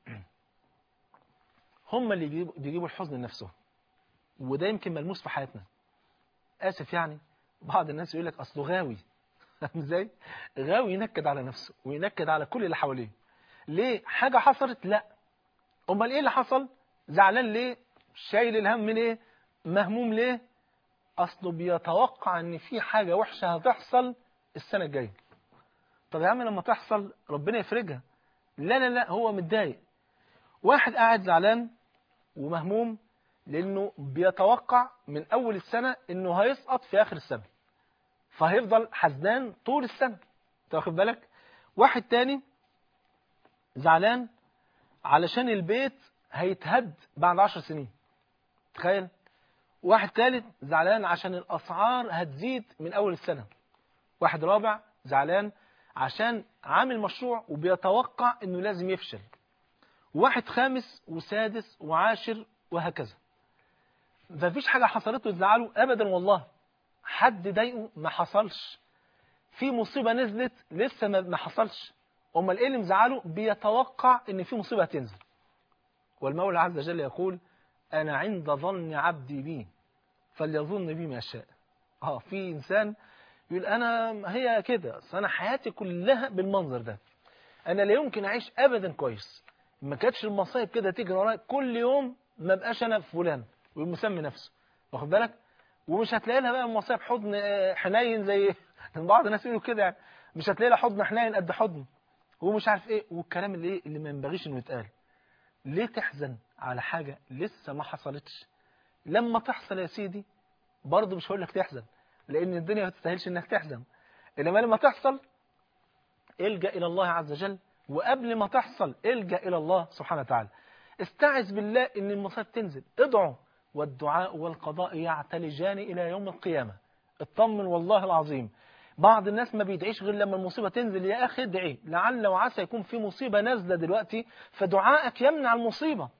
هم اللي بيجيبوا- بيجيبوا الحزن لنفسهم وده يمكن ملموس في حياتنا آسف يعني بعض الناس يقول لك أصله غاوي فاهم ازاي؟ غاوي ينكد على نفسه وينكد على كل اللي حواليه ليه؟ حاجة حصلت؟ لا أمال إيه اللي حصل؟ زعلان ليه؟ شايل الهم ليه؟ مهموم ليه؟ أصله بيتوقع إن في حاجة وحشة هتحصل السنة الجاية طب يا عم لما تحصل ربنا يفرجها لا لا لا هو متضايق واحد قاعد زعلان ومهموم لأنه بيتوقع من أول السنة إنه هيسقط في آخر السنة فهيفضل حزنان طول السنة أنت واخد بالك واحد تاني زعلان علشان البيت هيتهد بعد عشر سنين تخيل واحد ثالث زعلان عشان الأسعار هتزيد من أول السنة واحد رابع زعلان عشان عامل مشروع وبيتوقع انه لازم يفشل واحد خامس وسادس وعاشر وهكذا مفيش حاجة حصلت له تزعله أبدا والله حد ضايقه ما حصلش في مصيبة نزلت لسه ما ما حصلش أمال إيه اللي مزعله بيتوقع إن في مصيبة هتنزل والمولى عز وجل يقول أنا عند ظن عبدي بي فليظن بي ما شاء اه في إنسان يقول أنا هي كده أصل أنا حياتي كلها بالمنظر ده أنا لا يمكن أعيش أبدا كويس ما كانتش المصايب كده تيجي ورايا كل يوم ما بقاش أنا فلان ومسمي نفسه واخد بالك ومش هتلاقي لها بقى المصايب حضن آه، حنين زي بعض الناس يقولوا كده يعني مش هتلاقي لها حضن حنين قد حضن ومش عارف ايه والكلام اللي ايه اللي ما ينبغيش انه يتقال ليه تحزن على حاجة لسه ما حصلتش لما تحصل يا سيدي برضه مش هقول لك تحزن لان الدنيا ما تستاهلش انك تحزن انما لما تحصل الجا الى الله عز وجل وقبل ما تحصل الجا الى الله سبحانه وتعالى استعذ بالله ان المصائب تنزل ادعوا والدعاء والقضاء يعتلجان الى يوم القيامه اطمن والله العظيم بعض الناس ما بيدعيش غير لما المصيبه تنزل يا اخي ادعي لعل وعسى يكون في مصيبه نازله دلوقتي فدعائك يمنع المصيبه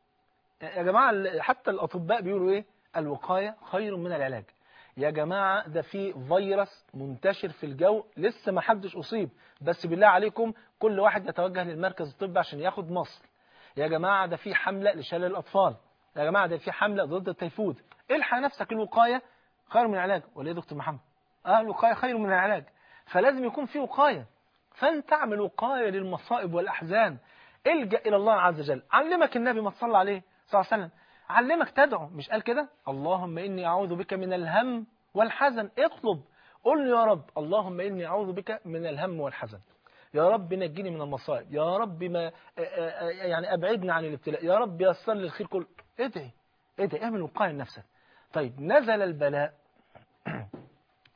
يا جماعه حتى الاطباء بيقولوا ايه الوقايه خير من العلاج يا جماعة ده في فيروس منتشر في الجو لسه ما حدش أصيب بس بالله عليكم كل واحد يتوجه للمركز الطبي عشان ياخد مصل يا جماعة ده في حملة لشلل الأطفال يا جماعة ده في حملة ضد التيفود الحق نفسك الوقاية خير من العلاج ولا يا دكتور محمد اه الوقاية خير من العلاج فلازم يكون في وقاية فانت اعمل وقاية للمصائب والأحزان الجأ إلى الله عز وجل علمك النبي ما تصلى عليه صلى الله عليه وسلم علمك تدعو مش قال كده اللهم إني أعوذ بك من الهم والحزن اطلب قل له يا رب اللهم إني أعوذ بك من الهم والحزن يا رب نجيني من المصائب يا رب ما يعني أبعدنا عن الابتلاء يا رب يسر لي الخير كله ادعي ادعي اعمل وقاية لنفسك طيب نزل البلاء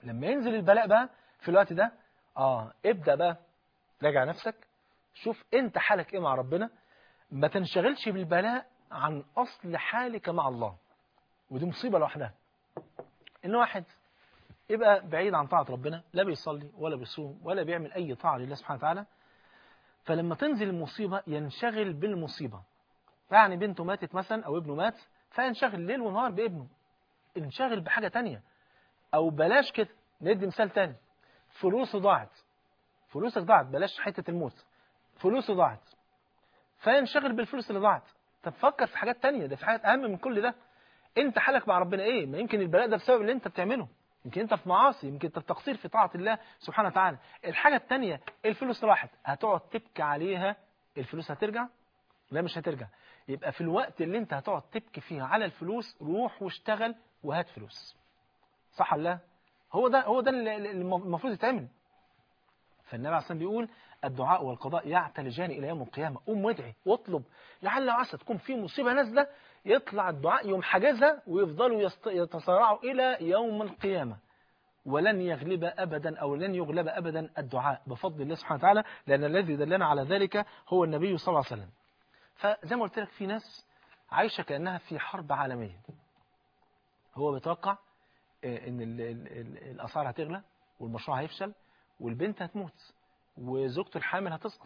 لما ينزل البلاء بقى في الوقت ده اه ابدأ بقى راجع نفسك شوف انت حالك ايه مع ربنا ما تنشغلش بالبلاء عن اصل حالك مع الله ودي مصيبة لوحدها ان واحد يبقى بعيد عن طاعة ربنا لا بيصلي ولا بيصوم ولا بيعمل اي طاعة لله سبحانه وتعالى فلما تنزل المصيبة ينشغل بالمصيبة يعني بنته ماتت مثلا او ابنه مات فينشغل ليل ونهار بابنه انشغل بحاجة تانية او بلاش كده ندي مثال تاني فلوسه ضاعت فلوسك ضاعت بلاش حتة الموت فلوسه ضاعت فينشغل بالفلوس اللي ضاعت طب فكر في حاجات تانية ده في حاجات اهم من كل ده انت حالك مع ربنا ايه ما يمكن البلاء ده بسبب اللي انت بتعمله يمكن انت في معاصي يمكن انت في تقصير في طاعة الله سبحانه وتعالى الحاجة التانية الفلوس راحت هتقعد تبكي عليها الفلوس هترجع لا مش هترجع يبقى في الوقت اللي انت هتقعد تبكي فيه على الفلوس روح واشتغل وهات فلوس صح ولا لا هو ده هو ده اللي اللي المفروض يتعمل فالنبي عليه الصلاه والسلام بيقول الدعاء والقضاء يعتلجان الى يوم القيامه قوم وادعي واطلب لعل وعسى تكون في مصيبه نازله يطلع الدعاء يوم حاجزها ويفضلوا يست- يتصارعوا الى يوم القيامه ولن يغلب ابدا او لن يغلب ابدا الدعاء بفضل الله سبحانه وتعالى لان الذي دلنا على ذلك هو النبي صلى الله عليه وسلم فزي ما قلت لك في ناس عايشه كانها في حرب عالميه هو بيتوقع آه، ان ال- ال- ال- الاسعار هتغلى والمشروع هيفشل والبنت هتموت وزوجته الحامل هتسقط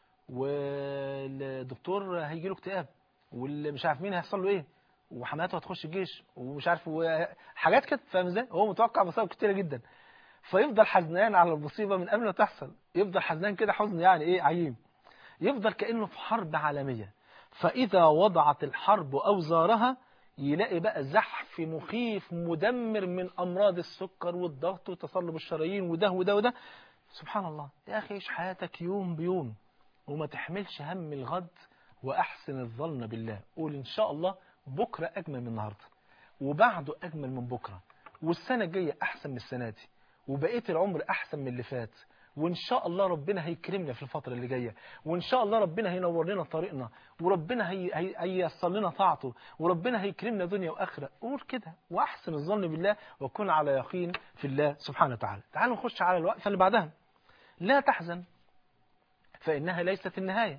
والدكتور هيجي له اكتئاب واللي مش عارف مين هيحصل له ايه وحماته هتخش الجيش ومش عارف و- حاجات كده فاهم ازاي هو متوقع مصايب كتيره جدا فيفضل حزنان على المصيبه من قبل ما تحصل يفضل حزنان كده حزن يعني ايه عيب يفضل كانه في حرب عالميه فاذا وضعت الحرب اوزارها يلاقي بقى زحف مخيف مدمر من امراض السكر والضغط وتصلب الشرايين وده وده وده سبحان الله يا اخي عيش حياتك يوم بيوم وما تحملش هم الغد واحسن الظن بالله قول ان شاء الله بكره اجمل من النهارده وبعده اجمل من بكره والسنه الجايه احسن من السنه دي وبقيه العمر احسن من اللي فات وان شاء الله ربنا هيكرمنا في الفتره اللي جايه وان شاء الله ربنا هينور لنا طريقنا وربنا هي هي هييسر لنا طاعته وربنا هيكرمنا دنيا واخره قول كده واحسن الظن بالله وكن على يقين في الله سبحانه وتعالى تعالوا نخش على الوقفه اللي بعدها لا تحزن فانها ليست النهايه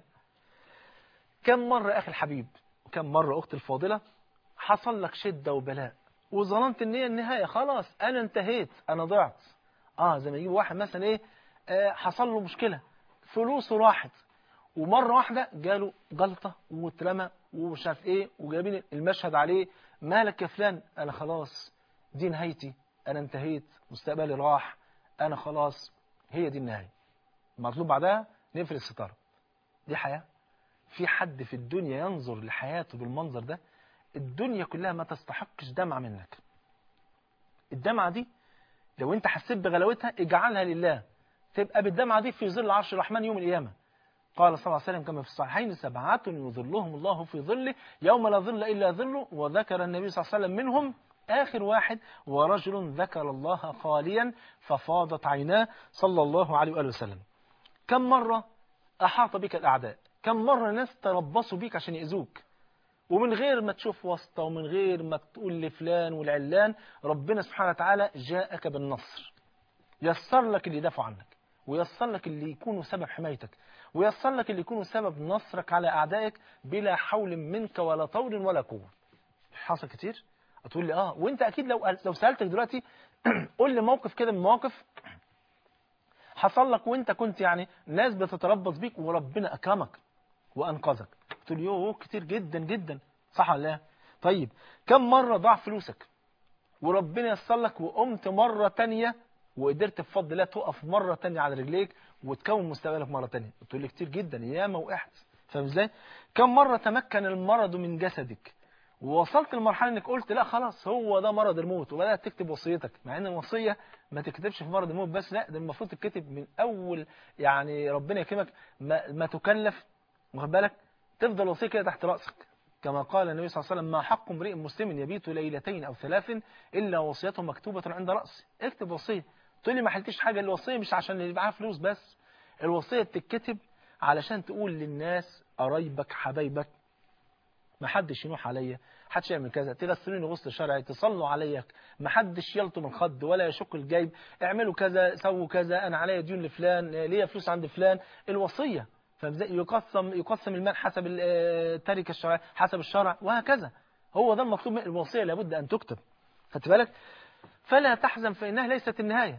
كم مره اخي الحبيب كم مره اختي الفاضله حصل لك شده وبلاء وظننت ان هي النهايه خلاص انا انتهيت انا ضعت اه زي ما يجيب واحد مثلا ايه آه حصل له مشكله فلوسه راحت ومره واحده جاله جلطه واترمى ومش عارف ايه وجايبين المشهد عليه مالك يا فلان انا خلاص دي نهايتي انا انتهيت مستقبلي راح انا خلاص هي دي النهايه المطلوب بعدها نقفل الستاره دي حياه في حد في الدنيا ينظر لحياته بالمنظر ده الدنيا كلها ما تستحقش دمعة منك الدمعة دي لو انت حسيت بغلاوتها اجعلها لله تبقى بالدمعة دي في ظل عرش الرحمن يوم القيامة قال صلى الله عليه وسلم كما في الصحيحين سبعة يظلهم الله في ظله يوم لا ظل إلا ظله وذكر النبي صلى الله عليه وسلم منهم آخر واحد ورجل ذكر الله خاليا ففاضت عيناه صلى الله عليه وآله وسلم كم مرة أحاط بك الأعداء كم مرة ناس تربصوا بيك عشان يأذوك ومن غير ما تشوف واسطة ومن غير ما تقول لفلان والعلان ربنا سبحانه وتعالى جاءك بالنصر يسر لك اللي يدافع عنك ويسر لك اللي يكونوا سبب حمايتك ويسر لك اللي يكونوا سبب نصرك على أعدائك بلا حول منك ولا طول ولا قوة حصل كتير هتقول لي اه وانت اكيد لو لو سالتك دلوقتي قول لي موقف كده من المواقف حصل لك وانت كنت يعني ناس بتتربص بيك وربنا اكرمك وانقذك تقول يوه كتير جدا جدا صح ولا لا طيب كم مره ضاع فلوسك وربنا يسر لك وقمت مره تانية وقدرت بفضل الله تقف مره تانية على رجليك وتكون مستقبلك مره تانية تقول لي كتير جدا ياما وقعت فاهم ازاي كم مره تمكن المرض من جسدك ووصلت لمرحله انك قلت لا خلاص هو ده مرض الموت وبدات تكتب وصيتك مع ان الوصيه ما تكتبش في مرض الموت بس لا ده المفروض تتكتب من اول يعني ربنا يكرمك ما, ما تكلف واخد بالك تفضل وصيه كده تحت راسك كما قال النبي صلى الله عليه وسلم ما حق امرئ مسلم يبيت ليلتين او ثلاث الا وصيته مكتوبه عند راسه اكتب وصيه تقول لي ما حلتش حاجه الوصيه مش عشان اللي معاه فلوس بس الوصيه بتتكتب علشان تقول للناس قرايبك حبايبك ما حدش ينوح عليا حدش يعمل كذا تغسلوني غسل شرعي تصلوا عليا ما حدش يلطم الخد ولا يشق الجيب اعملوا كذا سووا كذا انا عليا ديون لفلان ليا فلوس عند فلان الوصيه يقسم يقسم المال حسب التركه الشرعيه حسب الشرع وهكذا هو ده المطلوب من الوصيه لابد ان تكتب خدت بالك فلا تحزن فانها ليست النهايه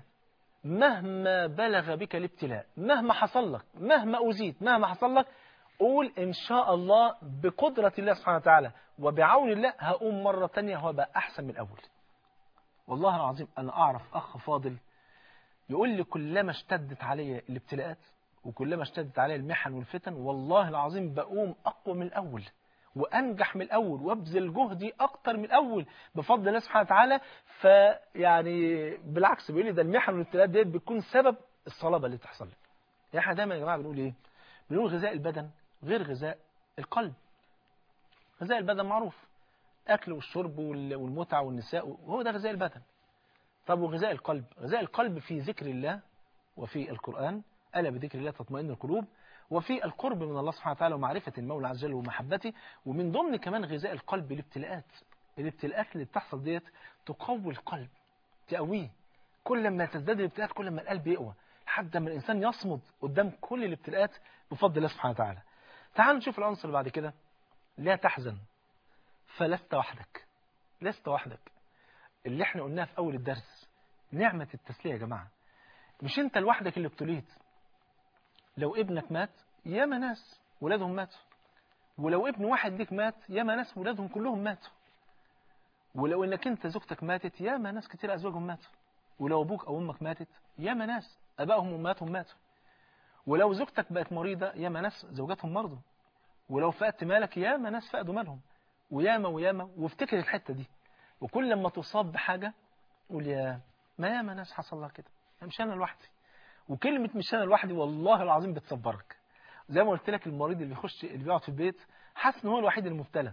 مهما بلغ بك الابتلاء مهما حصل لك مهما أزيد مهما حصل لك قول إن شاء الله بقدرة الله سبحانه وتعالى وبعون الله هقوم مرة تانية هو بقى أحسن من الأول والله العظيم أنا أعرف أخ فاضل يقول لي كلما اشتدت علي الابتلاءات وكلما اشتدت علي المحن والفتن والله العظيم بقوم أقوى من الأول وأنجح من الأول وابذل جهدي أكتر من الأول بفضل الله سبحانه وتعالى فيعني بالعكس بيقول لي ده المحن والابتلاءات ديت بتكون سبب الصلابة اللي تحصل لي يعني احنا دايما يا جماعة بنقول إيه بنقول غذاء البدن غير غذاء القلب غذاء البدن معروف أكل والشرب والمتعة والنساء وهو ده غذاء البدن طب وغذاء القلب غذاء القلب في ذكر الله وفي القرآن ألا بذكر الله تطمئن القلوب وفي القرب من الله سبحانه وتعالى ومعرفة المولى عز وجل ومحبته ومن ضمن كمان غذاء القلب الابتلاءات الابتلاءات اللي بتحصل ديت تقوي القلب تقويه كل ما تزداد الابتلاءات كل ما القلب يقوى لحد ما الإنسان يصمد قدام كل الابتلاءات بفضل الله سبحانه وتعالى تعال نشوف العنصر اللي بعد كده لا تحزن فلست وحدك لست وحدك اللي احنا قلناه في أول الدرس نعمة التسلية يا جماعة مش انت لوحدك اللي ابتليت لو ابنك مات ياما ناس ولادهم ماتوا ولو ابن واحد ليك مات ياما ناس ولادهم كلهم ماتوا ولو انك انت زوجتك ماتت ياما ناس كتير ازواجهم ماتوا ولو ابوك او امك ماتت ياما ناس ابائهم وامهاتهم ماتوا ولو زوجتك بقت مريضة ياما ناس زوجاتهم مرضوا ولو فقدت مالك ياما ناس فقدوا مالهم وياما وياما وافتكر الحتة دي وكل لما تصاب بحاجة قول يا ما ياما ناس حصل لها كده مش انا لوحدي وكلمة مش أنا لوحدي والله العظيم بتصبرك زي ما قلت لك المريض اللي بيخش اللي بيقعد في البيت حاسس ان هو الوحيد المبتلى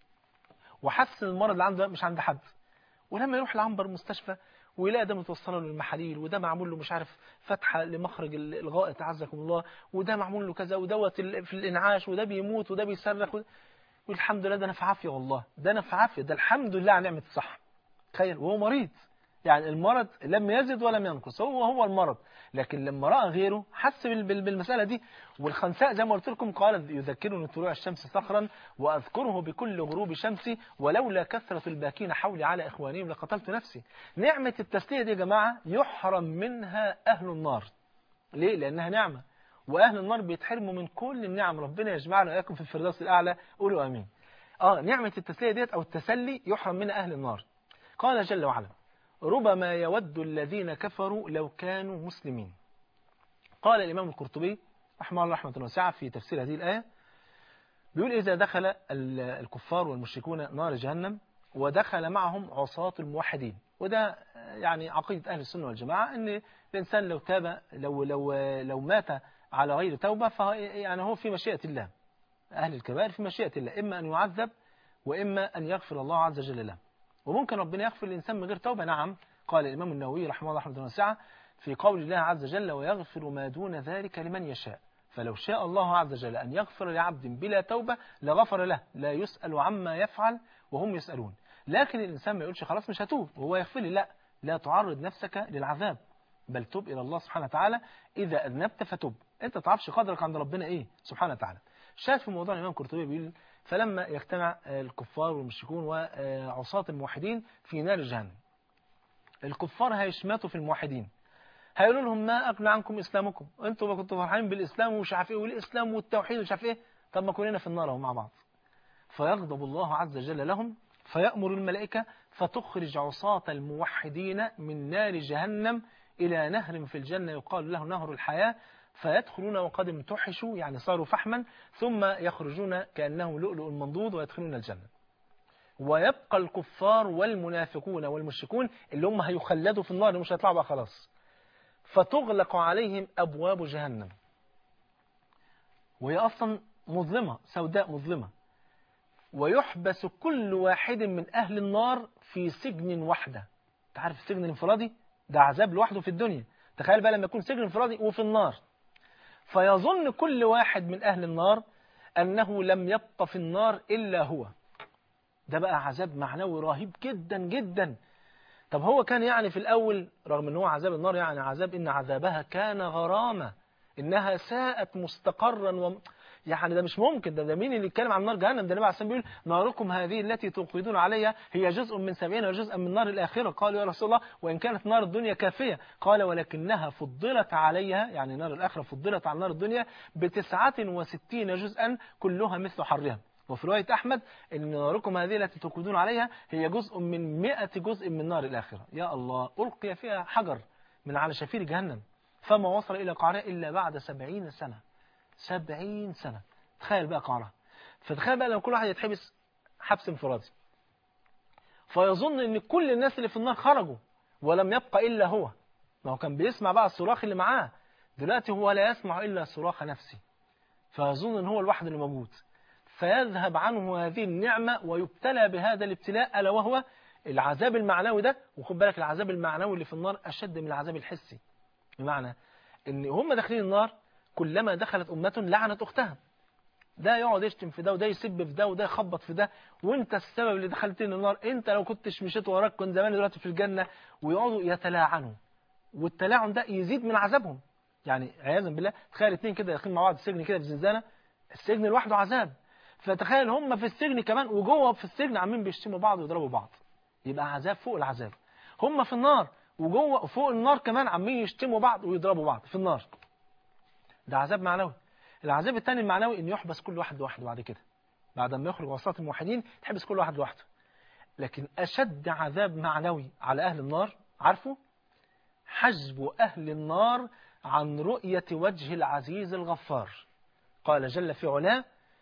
وحاسس ان المرض اللي عنده مش عند حد ولما يروح لعنبر المستشفى ويلاقي ده متوصله له المحاليل وده معمول له مش عارف فتحه لمخرج الغائط عزكم الله وده معمول له كذا ودوت في الانعاش وده بيموت وده بيصرخ والحمد لله ده انا في عافيه والله ده انا في عافيه ده الحمد لله على نعمه الصحه تخيل وهو مريض يعني المرض لم يزد ولم ينقص هو هو المرض لكن لما رأى غيره حس بالمسألة دي والخنساء زي ما قلت لكم قال يذكرني طلوع الشمس صخرا وأذكره بكل غروب شمسي ولولا كثرة الباكين حولي على إخوانهم لقتلت نفسي نعمة التسلية دي يا جماعة يحرم منها أهل النار ليه؟ لأنها نعمة وأهل النار بيتحرموا من كل النعم ربنا يجمعنا وإياكم في الفردوس الأعلى قولوا آمين آه نعمة التسلية ديت أو التسلي يحرم منها أهل النار قال جل وعلا ربما يود الذين كفروا لو كانوا مسلمين قال الإمام القرطبي رحمه الله رحمة واسعة في تفسير هذه الآية بيقول إذا دخل الكفار والمشركون نار جهنم ودخل معهم عصاة الموحدين وده يعني عقيدة أهل السنة والجماعة أن الإنسان لو تاب لو لو لو مات على غير توبة فيعني هو في مشيئة الله أهل الكبائر في مشيئة الله إما أن يعذب وإما أن يغفر الله عز وجل له وممكن ربنا يغفر الإنسان من غير توبة نعم قال الإمام النووي رحمه الله رحمه واسعة في قول الله عز وجل ويغفر ما دون ذلك لمن يشاء فلو شاء الله عز وجل أن يغفر لعبد بلا توبة لغفر له لا يسأل عما يفعل وهم يسألون لكن الإنسان ما يقولش خلاص مش هتوب وهو يغفر لي لا لا تعرض نفسك للعذاب بل توب إلى الله سبحانه وتعالى إذا أذنبت فتوب أنت تعرفش قدرك عند ربنا إيه سبحانه وتعالى شاهد في موضوع الإمام قرطبي بيقول فلما يجتمع الكفار والمشركون وعصاة الموحدين في نار جهنم الكفار هيشمتوا في الموحدين هيقولوا لهم ما أغنى عنكم إسلامكم أنتوا ما كنتوا فرحانين بالإسلام ومش عارف إيه والإسلام والتوحيد ومش عارف إيه طب ما كلنا في النار اهو مع بعض فيغضب الله عز وجل لهم فيأمر الملائكة فتخرج عصاة الموحدين من نار جهنم إلى نهر في الجنة يقال له نهر الحياة فيدخلون وقد امتحشوا يعني صاروا فحما ثم يخرجون كأنهم لؤلؤ منضود ويدخلون الجنة ويبقى الكفار والمنافقون والمشركون اللي هم هيخلدوا في النار مش هيطلعوا بقى خلاص فتغلق عليهم أبواب جهنم وهي أصلا مظلمة سوداء مظلمة ويحبس كل واحد من أهل النار في سجن وحده تعرف السجن الانفرادي ده عذاب لوحده في الدنيا تخيل بقى لما يكون سجن انفرادي وفي النار فيظن كل واحد من أهل النار أنه لم يبق في النار إلا هو ده بقى عذاب معنوي رهيب جدا جدا طب هو كان يعني في الأول رغم أنه عذاب النار يعني عذاب إن عذابها كان غرامة إنها ساءت مستقرا و... يعني ده مش ممكن ده, ده مين اللي يتكلم عن نار جهنم ده النبي عليه الصلاه بيقول ناركم هذه التي توقدون عليها هي جزء من سبعين وجزءا من نار الآخرة قالوا يا رسول الله وإن كانت نار الدنيا كافية قال ولكنها فضلت عليها يعني نار الآخرة فضلت على نار الدنيا بتسعة وستين جزءا كلها مثل حرها وفي رواية أحمد إن ناركم هذه التي توقدون عليها هي جزء من مئة جزء من نار الآخرة يا الله ألقي فيها حجر من على شفير جهنم فما وصل إلى قعرها إلا بعد سبعين سنة سبعين سنة تخيل بقى قعرها فتخيل بقى لو كل واحد يتحبس حبس انفرادي فيظن ان كل الناس اللي في النار خرجوا ولم يبقى الا هو ما هو كان بيسمع بقى الصراخ اللي معاه دلوقتي هو لا يسمع الا صراخ نفسه فيظن ان هو الواحد اللي موجود فيذهب عنه هذه النعمة ويبتلى بهذا الابتلاء ألا وهو العذاب المعنوي ده وخد بالك العذاب المعنوي اللي في النار أشد من العذاب الحسي بمعنى ان هم داخلين النار كلما دخلت أمة لعنت أختها ده يقعد يشتم في ده وده يسب في ده وده يخبط في ده وانت السبب اللي دخلتني النار انت لو كنتش مشيت وراك كنت زمان دلوقتي في الجنة ويقعدوا يتلاعنوا والتلاعن ده يزيد من عذابهم يعني عياذا بالله تخيل اتنين كده داخلين مع بعض السجن كده في زنزانة السجن لوحده عذاب فتخيل هم في السجن كمان وجوه في السجن عمالين بيشتموا بعض ويضربوا بعض يبقى عذاب فوق العذاب هم في النار وجوه فوق النار كمان عمالين يشتموا بعض ويضربوا بعض في النار ده عذاب معنوي العذاب الثاني المعنوي ان يحبس كل واحد لوحده بعد كده بعد ما يخرج وسط الموحدين تحبس كل واحد لوحده لكن اشد عذاب معنوي على اهل النار عارفه حجب اهل النار عن رؤية وجه العزيز الغفار قال جل في علاه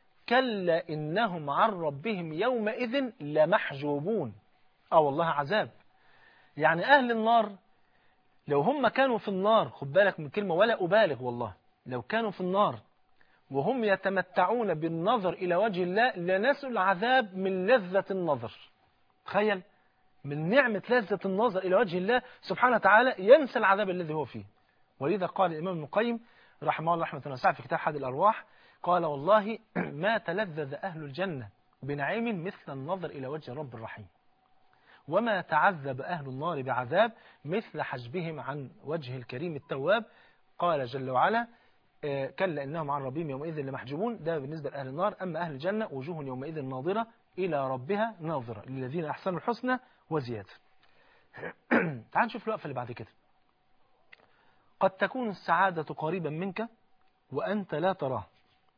كلا إنهم عن ربهم يومئذ لمحجوبون اه والله عذاب يعني أهل النار لو هم كانوا في النار خد بالك من كلمة ولا أبالغ والله لو كانوا في النار وهم يتمتعون بالنظر إلى وجه الله لنسوا العذاب من لذة النظر تخيل من نعمة لذة النظر إلى وجه الله سبحانه وتعالى ينسى العذاب الذي هو فيه ولذا قال الإمام ابن القيم رحمه الله رحمة واسعة في كتاب حد الأرواح قال والله ما تلذذ أهل الجنة بنعيم مثل النظر إلى وجه رب الرحيم وما تعذب أهل النار بعذاب مثل حجبهم عن وجه الكريم التواب قال جل وعلا آه، كلا إنهم عن ربهم يومئذ لمحجوبون ده بالنسبة لأهل النار أما أهل الجنة وجوه يومئذ ناظرة إلى ربها ناظرة للذين أحسنوا الحسنى وزيادة تعال نشوف الوقفة اللي بعد كده قد تكون السعادة قريبا منك وأنت لا تراها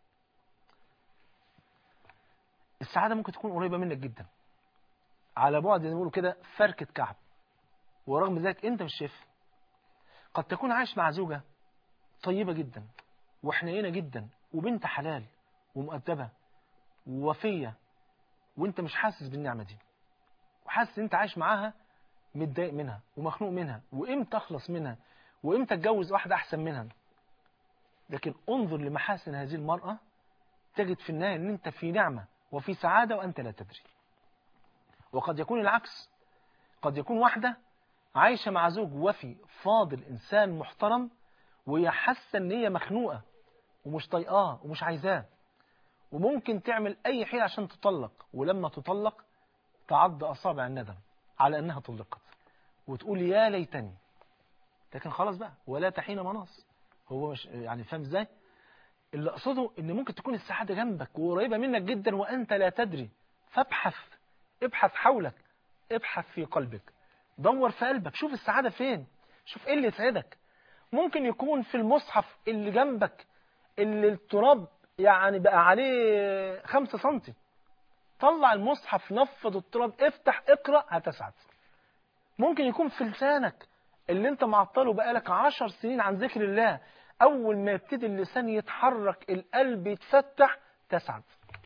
السعادة ممكن تكون قريبة منك جدا على بعد زي ما بيقولوا كده فركة كعب ورغم ذلك انت مش شايفها قد تكون عايش مع زوجة طيبة جدا وحنينة جدا وبنت حلال ومؤدبة ووفية وانت مش حاسس بالنعمة دي وحاسس ان انت عايش معاها متضايق منها ومخنوق منها وامتى اخلص منها وامتى اتجوز واحدة احسن منها لكن انظر لمحاسن هذه المرأة تجد في النهاية ان انت في نعمة وفي سعادة وانت لا تدري وقد يكون العكس قد يكون واحدة عايشة مع زوج وفي فاضل إنسان محترم وهي حاسة إن هي مخنوقة ومش طايقاه ومش عايزاه وممكن تعمل أي حيلة عشان تطلق ولما تطلق تعض أصابع الندم على أنها طلقت وتقول يا ليتني لكن خلاص بقى ولا تحين مناص هو مش يعني فاهم ازاي اللي أقصده إن ممكن تكون السعادة جنبك وقريبة منك جدا وأنت لا تدري فابحث ابحث حولك ابحث في قلبك دور في قلبك شوف السعادة فين شوف ايه اللي يسعدك ممكن يكون في المصحف اللي جنبك اللي التراب يعني بقى عليه خمسة سنتي طلع المصحف نفض التراب افتح اقرأ هتسعد ممكن يكون في لسانك اللي انت معطله بقالك عشر سنين عن ذكر الله اول ما يبتدي اللسان يتحرك القلب يتفتح تسعد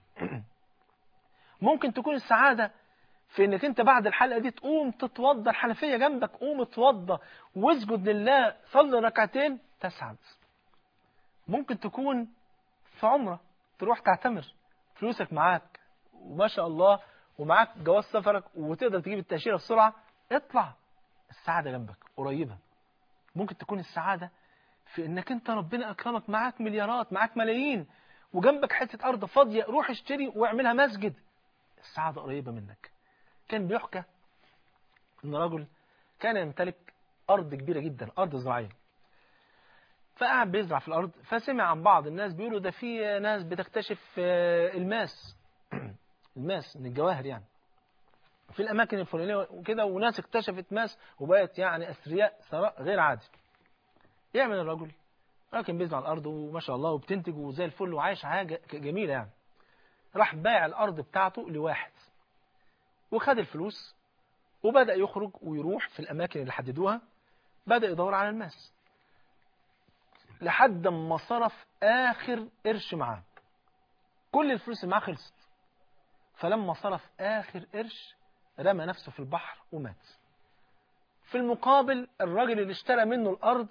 ممكن تكون السعادة في انك انت بعد الحلقة دي تقوم تتوضى الحنفية جنبك قوم اتوضى واسجد لله صلي ركعتين تسعد ممكن تكون في عمرة تروح تعتمر فلوسك معاك وما شاء الله ومعاك جواز سفرك وتقدر تجيب التأشيرة بسرعة اطلع السعادة جنبك قريبة ممكن تكون السعادة في انك انت ربنا اكرمك معاك مليارات معاك ملايين وجنبك حتة أرض فاضية روح اشتري واعملها مسجد السعادة قريبة منك كان بيحكى إن رجل كان يمتلك أرض كبيرة جدا أرض زراعية فقعد بيزرع في الأرض فسمع عن بعض الناس بيقولوا ده في ناس بتكتشف آه، الماس الماس من الجواهر يعني في الأماكن الفلانية وكده وناس اكتشفت ماس وبقت يعني أثرياء ثراء غير عادي يعمل الرجل لكن بيزرع الأرض وما شاء الله وبتنتج وزي الفل وعايش حاجة جميلة يعني راح بايع الأرض بتاعته لواحد وخد الفلوس وبدأ يخرج ويروح في الأماكن اللي حددوها بدأ يدور على الماس لحد ما صرف آخر قرش معاه كل الفلوس اللي معاه خلصت فلما صرف آخر قرش رمى نفسه في البحر ومات في المقابل الراجل اللي اشترى منه الأرض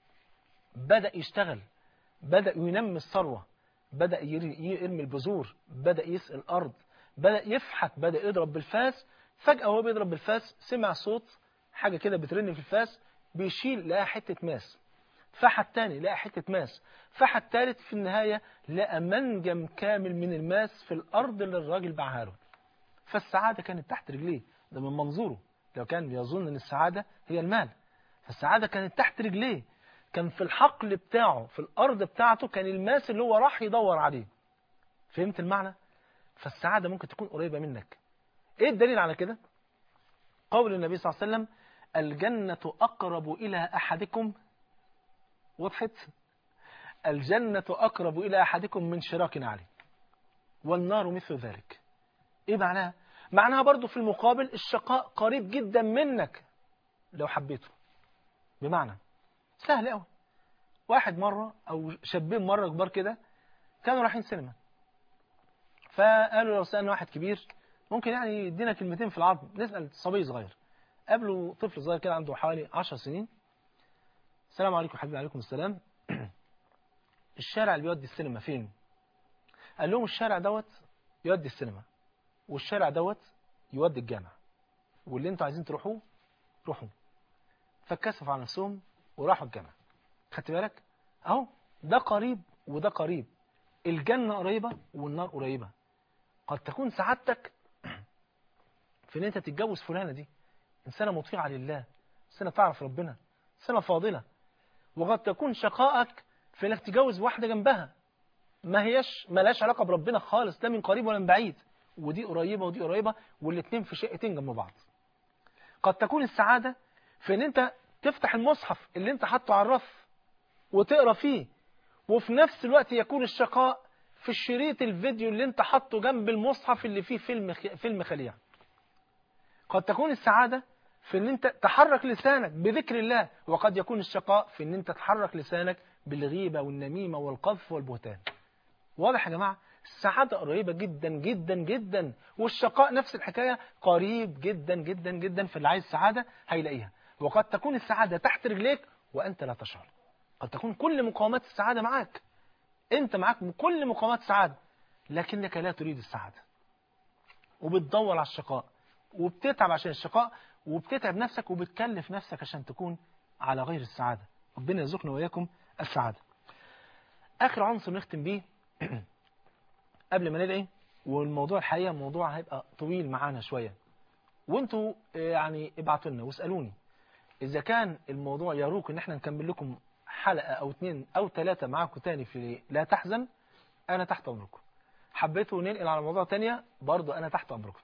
بدأ يشتغل بدأ ينمي الثروة بدأ ير- يرمي البذور بدأ يسقي الأرض بدأ يفحت بدأ يضرب بالفاس فجأة وهو بيضرب بالفاس سمع صوت حاجة كده بترن في الفاس بيشيل لقى حتة ماس فحت تاني لقى حتة ماس فحت تالت في النهاية لقى منجم كامل من الماس في الأرض اللي الراجل باعها له فالسعادة كانت تحت رجليه ده من منظوره لو كان يظن ان السعادة هي المال فالسعادة كانت تحت رجليه كان في الحقل بتاعه في الأرض بتاعته كان الماس اللي هو راح يدور عليه فهمت المعنى فالسعادة ممكن تكون قريبة منك ايه الدليل على كده قول النبي صلى الله عليه وسلم الجنة أقرب إلى أحدكم وضحت الجنة أقرب إلى أحدكم من شراك عليه والنار مثل ذلك إيه معناها؟ معناها برضو في المقابل الشقاء قريب جدا منك لو حبيته بمعنى سهل قوي واحد مرة أو شابين مرة كبار كده كانوا رايحين سينما فقالوا لو سألنا واحد كبير ممكن يعني يدينا كلمتين في العظم نسأل صبي صغير قابلوا طفل صغير كده عنده حوالي 10 سنين السلام عليكم حبيبي عليكم السلام الشارع اللي بيودي السينما فين قال لهم الشارع دوت يودي السينما والشارع دوت يودي الجامع واللي انتوا عايزين تروحوه روحوا فاتكسفوا على نفسهم وراحوا الجامع خدت بالك اهو ده قريب وده قريب الجنة قريبة والنار قريبة قد تكون سعادتك في ان انت تتجوز فلانة دي انسانة مطيعة لله انسانة تعرف ربنا انسانة فاضلة وقد تكون شقائك في انك تتجوز واحدة جنبها ما هيش ملاش علاقة بربنا خالص لا من قريب ولا من بعيد ودي قريبة ودي قريبة والاتنين في شقتين جنب بعض قد تكون السعادة في ان انت تفتح المصحف اللي انت حاطه على الرف وتقرا فيه وفي نفس الوقت يكون الشقاء في الشريط الفيديو اللي انت حاطه جنب المصحف اللي فيه فيلم فيلم خليع قد تكون السعادة في ان انت تحرك لسانك بذكر الله وقد يكون الشقاء في ان انت تحرك لسانك بالغيبة والنميمة والقذف والبهتان واضح يا جماعة السعادة قريبة جدا جدا جدا والشقاء نفس الحكاية قريب جدا جدا جدا في اللي عايز سعادة هيلاقيها وقد تكون السعادة تحت رجليك وأنت لا تشعر قد تكون كل مقاومات السعادة معاك أنت معاك كل مقاومات السعادة لكنك لا تريد السعادة وبتدور على الشقاء وبتتعب عشان الشقاء وبتتعب نفسك وبتكلف نفسك عشان تكون على غير السعادة ربنا يرزقنا وإياكم السعادة آخر عنصر نختم بيه قبل ما ندعي والموضوع الحقيقة موضوع هيبقى طويل معانا شوية وانتوا يعني ابعتوا لنا واسألوني إذا كان الموضوع يروق إن احنا نكمل لكم حلقة أو اتنين أو تلاتة معاكم تاني في لا تحزن أنا تحت أمركم حبيتوا ننقل على موضوع تانية برضو أنا تحت أمركم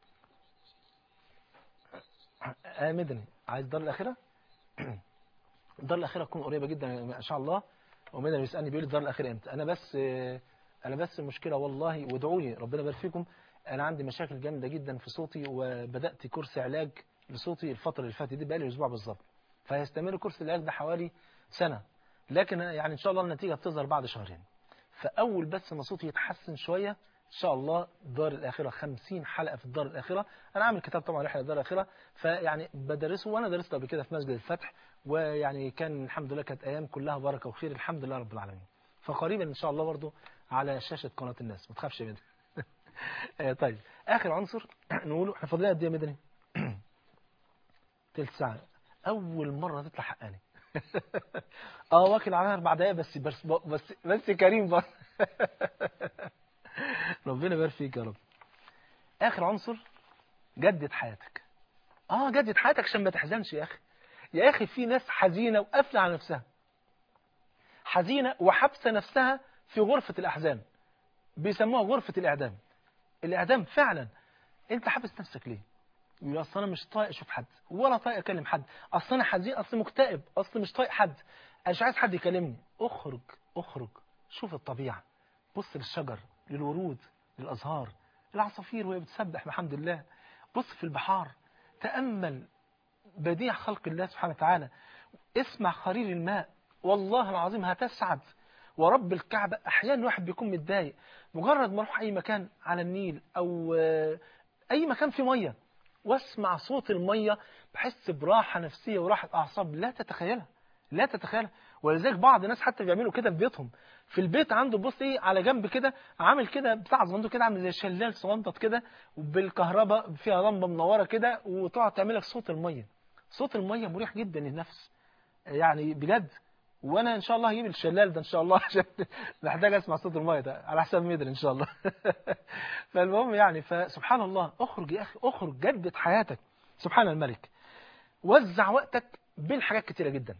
آه مدني عايز دار الأخيرة الدار الأخيرة تكون قريبة جدا إن شاء الله ومدني بيسألني بيقول لي الدار الأخيرة إمتى أنا بس أنا بس المشكلة والله وادعوا لي ربنا يبارك فيكم أنا عندي مشاكل جامدة جدا في صوتي وبدأت كورس علاج لصوتي الفترة اللي فاتت دي بقالي أسبوع بالظبط فهيستمر كورس العلاج ده حوالي سنة لكن يعني إن شاء الله النتيجة بتظهر بعد شهرين فأول بس ما صوتي يتحسن شوية إن شاء الله دار الآخرة 50 حلقة في الدار الآخرة أنا عامل كتاب طبعا رحلة الدار الآخرة فيعني بدرسه وأنا درسته قبل كده في مسجد الفتح ويعني كان الحمد لله كانت أيام كلها بركة وخير الحمد لله رب العالمين فقريبا إن شاء الله برضو على شاشة قناة الناس ما تخافش يا مدني طيب آخر عنصر نقوله احنا فاضلين قد ايه يا مدني تلت ساعة أول مرة تطلع حقاني اه واكل على اربع دقايق بس بس بس بس كريم بس ربنا يبارك فيك يا رب اخر عنصر جدد حياتك اه جدد حياتك عشان ما تحزنش يا اخي يا اخي في ناس حزينه وقافله على نفسها حزينه وحابسه نفسها في غرفه الاحزان بيسموها غرفه الاعدام الاعدام فعلا انت حابس نفسك ليه يقول اصل انا مش طايق اشوف حد ولا طايق اكلم حد اصل انا حزين اصل مكتئب اصل مش طايق حد انا مش عايز حد يكلمني اخرج اخرج شوف الطبيعه بص للشجر للورود للازهار العصافير وهي بتسبح بحمد الله بص في البحار تامل بديع خلق الله سبحانه وتعالى اسمع خرير الماء والله العظيم هتسعد ورب الكعبة أحيانا الواحد بيكون متضايق مجرد ما أروح أي مكان على النيل أو آه، أي مكان فيه مية واسمع صوت المية بحس براحة نفسية وراحة أعصاب لا تتخيلها لا تتخيلها ولذلك بعض الناس حتى بيعملوا كده في بيتهم في البيت عنده بص ايه على جنب كده عامل كده بتاع صغنطوط كده عامل زي شلال صغنطط كده وبالكهرباء فيها لمبه منوره كده وتقعد تعمل لك صوت الميه صوت الميه مريح جدا للنفس يعني بجد وانا ان شاء الله هجيب الشلال ده ان شاء الله عشان محتاج اسمع صوت الميه ده على حساب ميدر ان شاء الله فالمهم يعني فسبحان الله اخرج يا اخي اخرج جدد حياتك سبحان الملك وزع وقتك بين حاجات كتيره جدا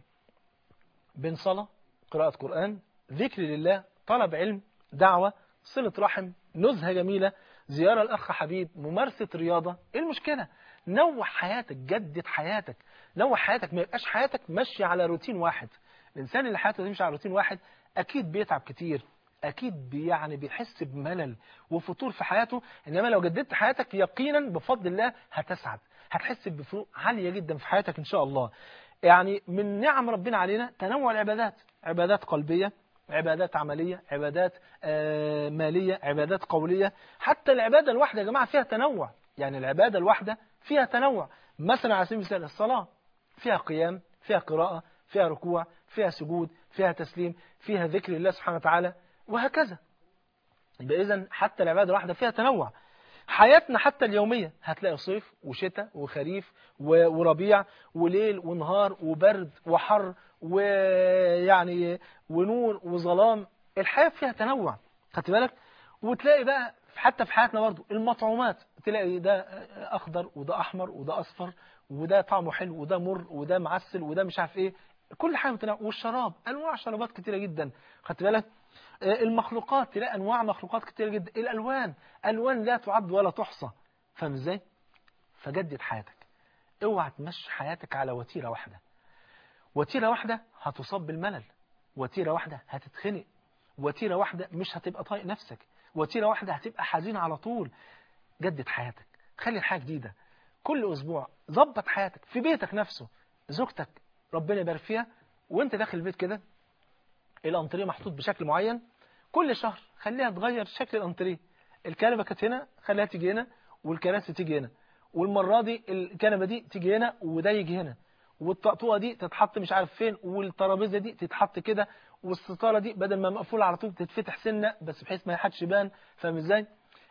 بين صلاه قراءه قران ذكر لله طلب علم دعوه صله رحم نزهه جميله زياره الاخ حبيب ممارسه رياضه ايه المشكله نوع حياتك جدد حياتك نوع حياتك ما يبقاش حياتك ماشيه على روتين واحد الانسان اللي حياته تمشي على روتين واحد اكيد بيتعب كتير اكيد بي- يعني بيحس بملل وفتور في حياته انما لو جددت حياتك يقينا بفضل الله هتسعد هتحس بفروق عاليه جدا في حياتك ان شاء الله يعني من نعم ربنا علينا تنوع العبادات عبادات قلبيه عبادات عمليه عبادات آه، ماليه عبادات قوليه حتى العباده الواحده يا جماعه فيها تنوع يعني العباده الواحده فيها تنوع مثلا على سبيل المثال الصلاه فيها قيام فيها قراءه فيها ركوع فيها سجود فيها تسليم فيها ذكر الله سبحانه وتعالى وهكذا يبقى إذا حتى العبادة الواحدة فيها تنوع حياتنا حتى اليومية هتلاقي صيف وشتاء وخريف و- وربيع وليل ونهار وبرد وحر ويعني ونور وظلام الحياة فيها تنوع خدت بالك وتلاقي بقى حتى في حياتنا برضو المطعومات تلاقي ده أخضر وده أحمر وده أصفر وده طعمه حلو وده مر وده معسل وده مش عارف ايه كل حاجه متنوع والشراب انواع شرابات كتيره جدا خدت بالك آه، المخلوقات تلاقي انواع مخلوقات كتيره جدا الالوان الوان لا تعد ولا تحصى فاهم ازاي فجدد حياتك اوعى تمشي حياتك على وتيره واحده وتيره واحده هتصاب بالملل وتيره واحده هتتخنق وتيره واحده مش هتبقى طايق نفسك وتيره واحده هتبقى حزين على طول جدد حياتك خلي الحياه جديده كل اسبوع ظبط حياتك في بيتك نفسه زوجتك ربنا يبارك فيها وانت داخل البيت كده الانتريه محطوط بشكل معين كل شهر خليها تغير شكل الانتريه الكنبه كانت هنا خليها تيجي هنا والكراسي تيجي هنا والمره دي الكنبه دي تيجي هنا وده يجي هنا والطقطوقه دي تتحط مش عارف فين والترابيزه دي تتحط كده والستاره دي بدل ما مقفوله على طول تتفتح سنه بس بحيث ما حدش يبان فاهم ازاي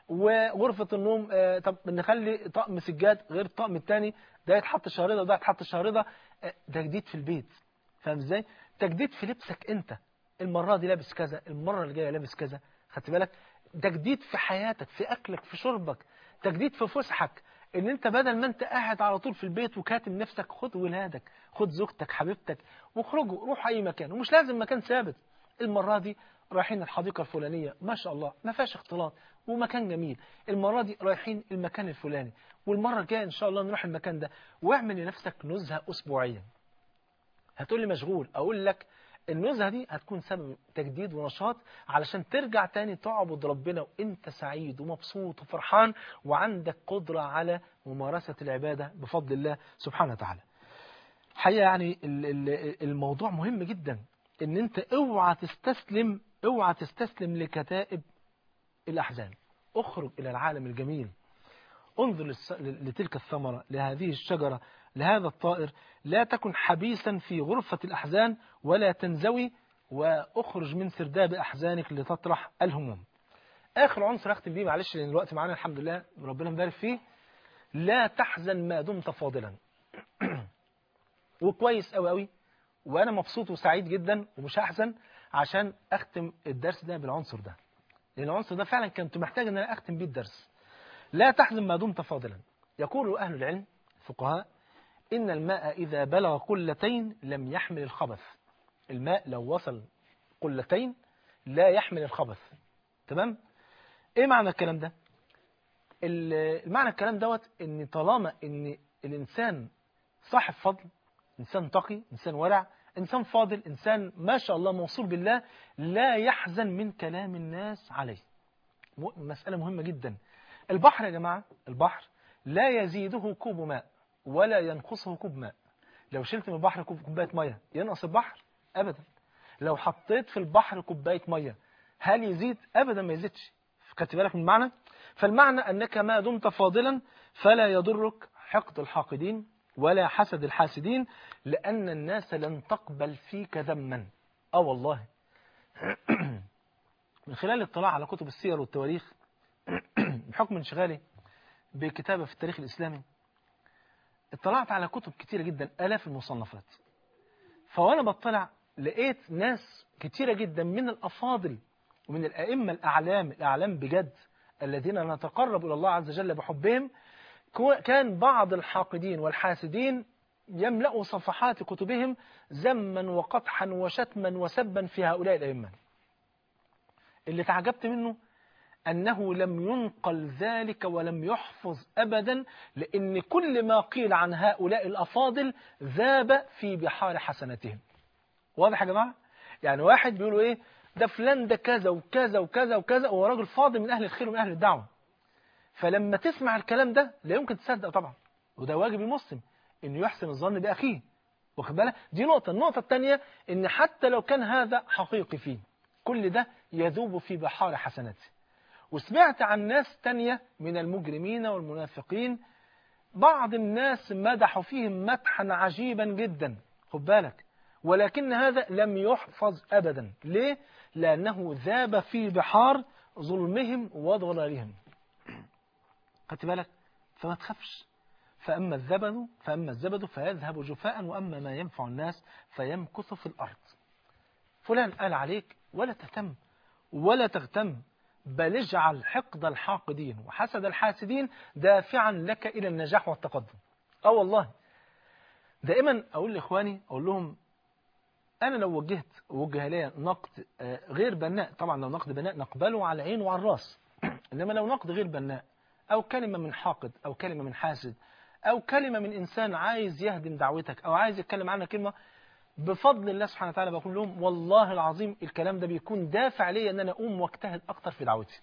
وغرفة النوم آه، طب نخلي طقم سجاد غير الطقم الثاني ده يتحط الشهر ده وده يتحط الشهر ده آه، ده جديد في البيت فاهم ازاي تجديد في لبسك انت المرة دي لابس كذا المرة اللي جاية لابس كذا خدت بالك تجديد في حياتك في اكلك في شربك تجديد في فسحك ان انت بدل ما انت قاعد على طول في البيت وكاتم نفسك خد ولادك خد زوجتك حبيبتك واخرجوا روح اي مكان ومش لازم مكان ثابت المرة دي رايحين الحديقة الفلانية ما شاء الله ما فيهاش اختلاط ومكان جميل المرة دي رايحين المكان الفلاني والمرة الجاية إن شاء الله نروح المكان ده واعمل لنفسك نزهة أسبوعيا هتقول لي مشغول أقول لك النزهة دي هتكون سبب تجديد ونشاط علشان ترجع تاني تعبد ربنا وانت سعيد ومبسوط وفرحان وعندك قدرة على ممارسة العبادة بفضل الله سبحانه وتعالى حقيقة يعني ال- ال- الموضوع مهم جدا ان انت اوعى تستسلم اوعى تستسلم لكتائب الأحزان اخرج إلى العالم الجميل انظر للس- لتلك الثمرة لهذه الشجرة لهذا الطائر لا تكن حبيسا في غرفة الأحزان ولا تنزوي واخرج من سرداب أحزانك لتطرح الهموم آخر عنصر أختم بيه معلش لأن الوقت معانا الحمد لله ربنا مبارك فيه لا تحزن ما دمت فاضلا وكويس قوي قوي وانا مبسوط وسعيد جدا ومش هحزن عشان اختم الدرس ده بالعنصر ده لان العنصر ده فعلا كنت محتاج ان انا اختم بيه الدرس لا تحزن ما دمت فاضلا يقول اهل العلم الفقهاء ان الماء اذا بلغ قلتين لم يحمل الخبث الماء لو وصل قلتين لا يحمل الخبث تمام ايه معنى الكلام ده المعنى الكلام دوت ان طالما ان الانسان صاحب فضل انسان تقي انسان ورع انسان فاضل انسان ما شاء الله موصول بالله لا يحزن من كلام الناس عليه مسألة مهمة جدا البحر يا جماعة البحر لا يزيده كوب ماء ولا ينقصه كوب ماء لو شلت من البحر كوب كوباية مية ينقص البحر أبدا لو حطيت في البحر كوباية مية هل يزيد أبدا ما يزيدش خدت بالك من المعنى فالمعنى أنك ما دمت فاضلا فلا يضرك حقد الحاقدين ولا حسد الحاسدين لأن الناس لن تقبل فيك ذما اه والله من خلال الاطلاع على كتب السير والتواريخ بحكم انشغالي بكتابة في التاريخ الإسلامي اطلعت على كتب كتيرة جدا آلاف المصنفات فوانا بطلع لقيت ناس كتيرة جدا من الأفاضل ومن الأئمة الأعلام الأعلام بجد الذين نتقرب إلى الله عز وجل بحبهم كان بعض الحاقدين والحاسدين يملأوا صفحات كتبهم زما وقطحا وشتما وسبا في هؤلاء الأئمة اللي تعجبت منه أنه لم ينقل ذلك ولم يحفظ أبدا لأن كل ما قيل عن هؤلاء الأفاضل ذاب في بحار حسناتهم واضح يا جماعة؟ يعني واحد بيقولوا إيه ده فلان ده كذا وكذا وكذا وكذا وهو راجل فاضل من أهل الخير ومن أهل الدعوة فلما تسمع الكلام ده لا يمكن تصدق طبعا وده واجب المسلم انه يحسن الظن باخيه واخد بالك دي نقطه النقطه الثانيه ان حتى لو كان هذا حقيقي فيه كل ده يذوب في بحار حسناته وسمعت عن ناس تانية من المجرمين والمنافقين بعض الناس مدحوا فيهم مدحا عجيبا جدا خد بالك ولكن هذا لم يحفظ أبدا ليه؟ لأنه ذاب في بحار ظلمهم وضلالهم خدت بالك فما تخافش فأما الزبد فأما الزبد فيذهب جفاء وأما ما ينفع الناس فيمكث في الأرض فلان قال عليك ولا تهتم ولا تغتم بل اجعل حقد الحاقدين وحسد الحاسدين دافعا لك إلى النجاح والتقدم اه والله دائما أقول لإخواني أقول لهم أنا لو وجهت وجه لي نقد غير بناء طبعا لو نقد بناء نقبله على العين وعلى الراس إنما لو نقد غير بناء أو كلمة من حاقد أو كلمة من حاسد أو كلمة من إنسان عايز يهدم دعوتك أو عايز يتكلم عنها كلمة بفضل الله سبحانه وتعالى بقول لهم والله العظيم الكلام ده بيكون دافع لي أن أنا أقوم واجتهد أكتر في دعوتي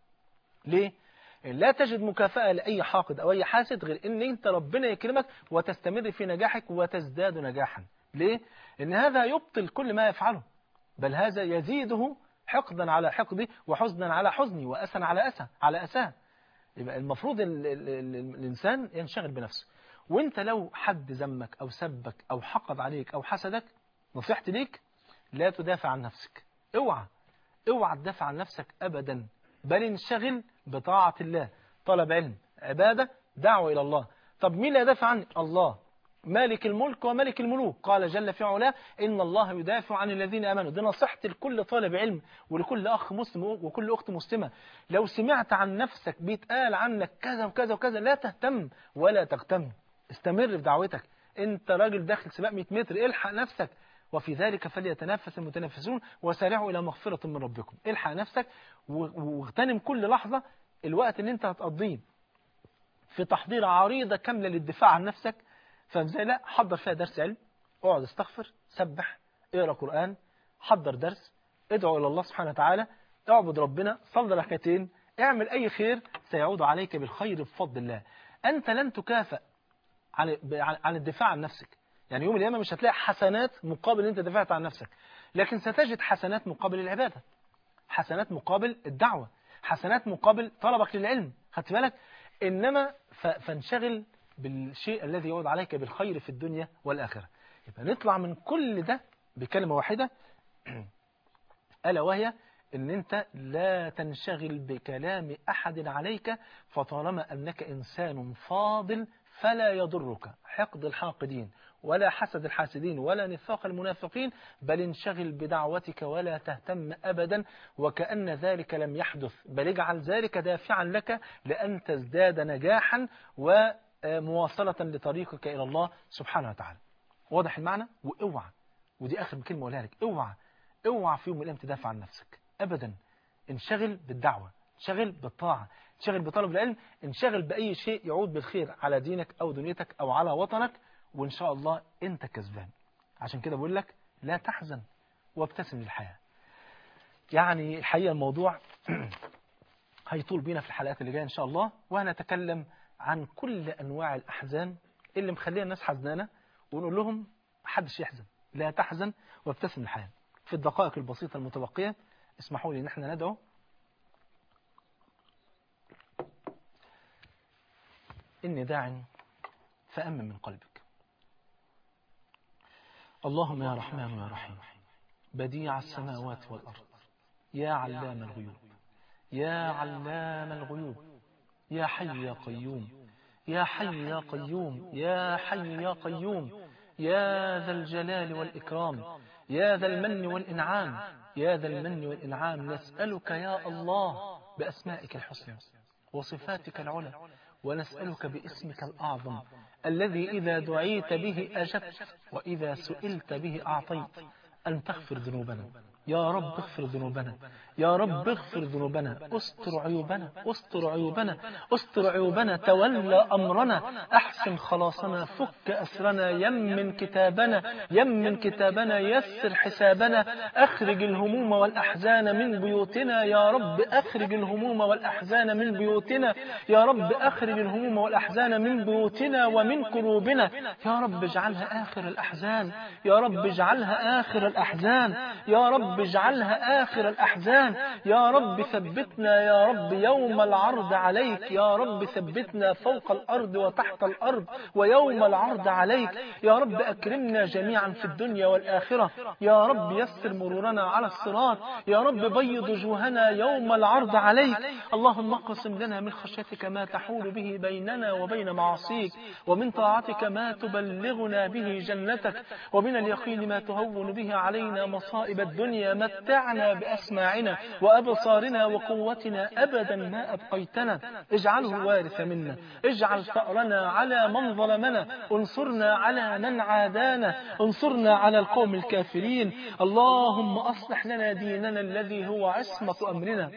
ليه؟ لا تجد مكافأة لأي حاقد أو أي حاسد غير أن أنت ربنا يكرمك وتستمر في نجاحك وتزداد نجاحا ليه؟ إن هذا يبطل كل ما يفعله بل هذا يزيده حقدا على حقدي وحزنا على حزني وأسا على أسا على أساه يبقى المفروض ال ال ال الإنسان ينشغل بنفسه وانت لو حد ذمك أو سبك أو حقد عليك أو حسدك نصيحتي ليك لا تدافع عن نفسك اوعى اوعى تدافع عن نفسك أبدا بل انشغل بطاعة الله طلب علم عبادة دعوة إلى الله طب مين اللي يدافع عني الله مالك الملك وملك الملوك قال جل في علاه إن الله يدافع عن الذين آمنوا دي نصيحتي لكل طالب علم ولكل أخ مسلم وكل أخت مسلمة لو سمعت عن نفسك بيتقال عنك كذا وكذا وكذا لا تهتم ولا تغتم استمر في دعوتك انت راجل داخل سباق 100 متر الحق نفسك وفي ذلك فليتنافس المتنافسون وسارعوا إلى مغفرة من ربكم الحق نفسك واغتنم كل لحظة الوقت اللي انت هتقضيه في تحضير عريضة كاملة للدفاع عن نفسك فازاي لا حضر فيها درس علم اقعد استغفر سبح اقرا قرآن حضر درس ادعو إلى الله سبحانه وتعالى اعبد ربنا صلي ركعتين اعمل أي خير سيعود عليك بالخير بفضل الله أنت لن تكافئ عن عن الدفاع عن نفسك يعني يوم القيامة مش هتلاقي حسنات مقابل ان انت دفعت عن نفسك لكن ستجد حسنات مقابل العبادة حسنات مقابل الدعوة حسنات مقابل طلبك للعلم خدت بالك إنما فانشغل بالشيء الذي يعود عليك بالخير في الدنيا والآخرة يبقى نطلع من كل ده بكلمة واحدة ألا وهي ان انت لا تنشغل بكلام احد عليك فطالما انك انسان فاضل فلا يضرك حقد الحاقدين ولا حسد الحاسدين ولا نفاق المنافقين بل انشغل بدعوتك ولا تهتم أبدا وكأن ذلك لم يحدث بل اجعل ذلك دافعا لك لأن تزداد نجاحا ومواصلة لطريقك إلى الله سبحانه وتعالى واضح المعنى واوعى ودي آخر كلمة أقولها لك اوعى اوعى في يوم من الأيام تدافع عن نفسك أبدا انشغل بالدعوة انشغل بالطاعة انشغل بطلب العلم انشغل بأي شيء يعود بالخير على دينك أو دنيتك أو على وطنك وإن شاء الله أنت كسبان عشان كده بقول لك لا تحزن وابتسم للحياة يعني الحقيقة الموضوع هيطول بينا في الحلقات اللي جاية إن شاء الله وهنتكلم عن كل أنواع الأحزان اللي مخليها الناس حزنانة ونقول لهم محدش يحزن لا تحزن وابتسم للحياة في الدقائق البسيطة المتبقية اسمحوا لي ان احنا ندعو إني داع فأمن من قلبك اللهم يا رحمن يا رحيم بديع السماوات والأرض يا علام الغيوب يا علام الغيوب يا حي يا قيوم يا حي يا قيوم يا حي يا قيوم يا ذا الجلال والإكرام يا ذا المن والإنعام يا ذا المن والإنعام نسألك يا الله بأسمائك الحسنى وصفاتك العلى ونسألك باسمك الأعظم الذي إذا دعيت به أجبت وإذا سئلت به أعطيت أن تغفر ذنوبنا يا رب اغفر ذنوبنا يا رب اغفر ذنوبنا استر عيوبنا استر عيوبنا استر عيوبنا تولى أمرنا أحسن خلاصنا فك أسرنا يمن كتابنا يمن كتابنا يسر حسابنا أخرج الهموم والأحزان من بيوتنا يا رب أخرج الهموم والأحزان من بيوتنا يا رب أخرج الهموم والأحزان من بيوتنا ومن قلوبنا يا رب اجعلها آخر الأحزان يا رب اجعلها آخر الأحزان يا رب اجعلها آخر الأحزان يا رب ثبتنا يا رب يوم العرض عليك يا رب ثبتنا فوق الأرض وتحت الأرض ويوم العرض عليك يا رب أكرمنا جميعا في الدنيا والآخرة يا رب يسر مرورنا على الصراط يا رب بيض وجوهنا يوم العرض عليك اللهم اقسم لنا من خشيتك ما تحول به بيننا وبين معاصيك ومن طاعتك ما تبلغنا به جنتك ومن اليقين ما تهون به علينا مصائب الدنيا متعنا بأسماعنا وأبصارنا وقوتنا أبدا ما أبقيتنا اجعله الوارث منا اجعل ثأرنا على من ظلمنا انصرنا على من عادانا انصرنا على القوم الكافرين اللهم أصلح لنا ديننا الذي هو عصمة أمرنا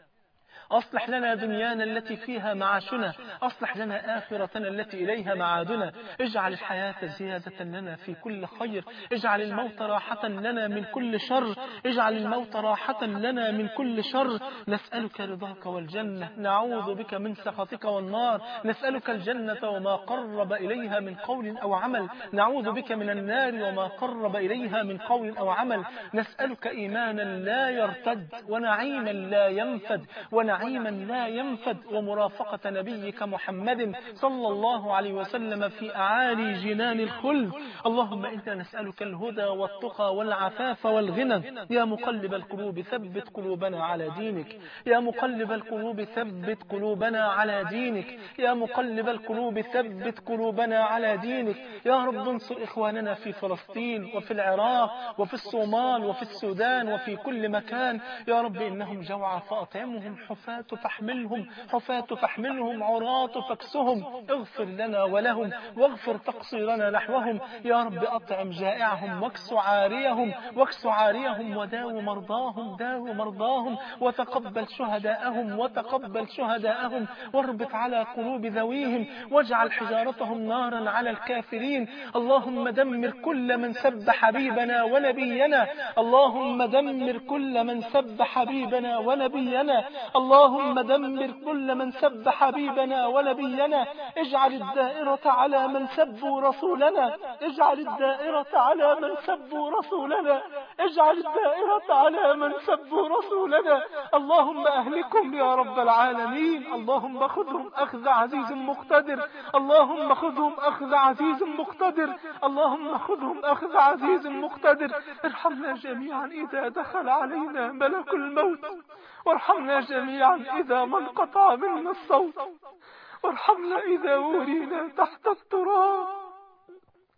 أصلح لنا دنيانا التي فيها معاشنا أصلح لنا آخرتنا التي إليها معادنا اجعل الحياة زيادة لنا في كل خير اجعل الموت راحة لنا من كل شر اجعل الموت راحة لنا من كل شر نسألك رضاك والجنة نعوذ بك من سخطك والنار نسألك الجنة وما قرب إليها من قول أو عمل نعوذ بك من النار وما قرب إليها من قول أو عمل نسألك إيمانا لا يرتد ونعيما لا ينفد ونعيما لا ينفد ومرافقة نبيك محمد صلى الله عليه وسلم في أعالي جنان الخلد اللهم إنا نسألك الهدى والتقى والعفاف والغنى يا مقلب القلوب ثبت قلوبنا على دينك يا مقلب القلوب ثبت قلوبنا على دينك يا مقلب القلوب ثبت قلوبنا على دينك يا رب انصر إخواننا في فلسطين وفي العراق وفي الصومال وفي السودان وفي كل مكان يا رب إنهم جوعى فأطعمهم حفاة فاحملهم حفاة فاحملهم عراة فاكسهم اغفر لنا ولهم واغفر تقصيرنا نحوهم يا رب أطعم جائعهم واكس عاريهم واكس عاريهم وداو مرضاهم داو مرضاهم وتقبل شهداءهم وتقبل شهداءهم واربط على قلوب ذويهم واجعل حجارتهم نارا على الكافرين اللهم دمر كل من سب حبيبنا ونبينا اللهم دمر كل من سب حبيبنا ونبينا اللهم دمر كل من سب حبيبنا ونبينا اجعل الدائرة على من سبوا رسولنا اجعل الدائرة على من سبوا رسولنا اجعل الدائرة على من سبوا رسولنا اللهم أهلكم يا رب العالمين اللهم خذهم أخذ عزيز مقتدر اللهم خذهم أخذ عزيز مقتدر اللهم خذهم أخذ عزيز مقتدر ارحمنا جميعا إذا دخل علينا ملك الموت وارحمنا جميعا إذا ما انقطع منا الصوت وارحمنا إذا ورينا تحت التراب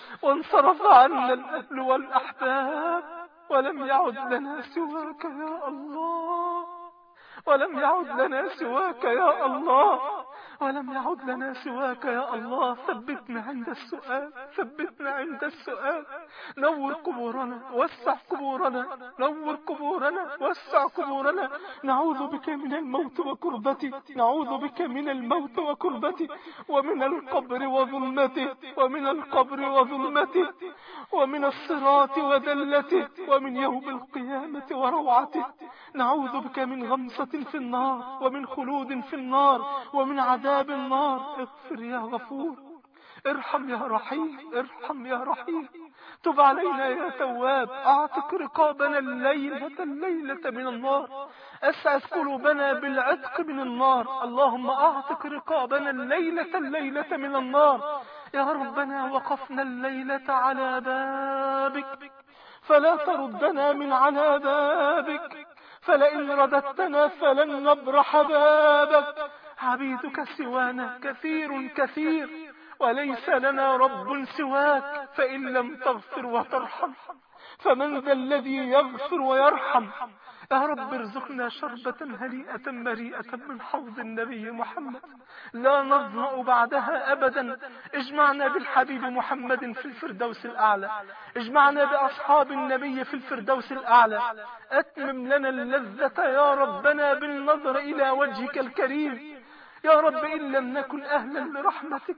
وانصرف عنا الأهل والأحباب ولم يعد لنا سواك يا الله ولم يعد لنا سواك يا الله ولم يعد لنا سواك يا الله ثبتنا عند السؤال ثبتنا عند السؤال نور قبورنا وسع قبورنا نور قبورنا وسع قبورنا نعوذ بك من الموت وكربته نعوذ بك من الموت وكربته ومن القبر وظلمته ومن القبر وظلمته ومن الصراط وذلته ومن يوم القيامة وروعته نعوذ بك من غمسة في النار ومن خلود في النار ومن عذاب النار اغفر يا غفور ارحم يا رحيم ارحم يا رحيم تب علينا يا تواب اعتق رقابنا الليلة الليلة من النار اسعد قلوبنا بالعتق من النار اللهم اعتق رقابنا الليلة الليلة من النار يا ربنا وقفنا الليلة على بابك فلا تردنا من على بابك فلئن رددتنا فلن نبرح بابك عبيدك سوانا كثير كثير وليس لنا رب سواك فإن لم تغفر وترحم فمن ذا الذي يغفر ويرحم يا رب ارزقنا شربة هنيئة مريئة من حوض النبي محمد لا نظمأ بعدها أبدا اجمعنا بالحبيب محمد في الفردوس الأعلى اجمعنا بأصحاب النبي في الفردوس الأعلى أتمم لنا اللذة يا ربنا بالنظر إلى وجهك الكريم يا رب إن لم نكن أهلا لرحمتك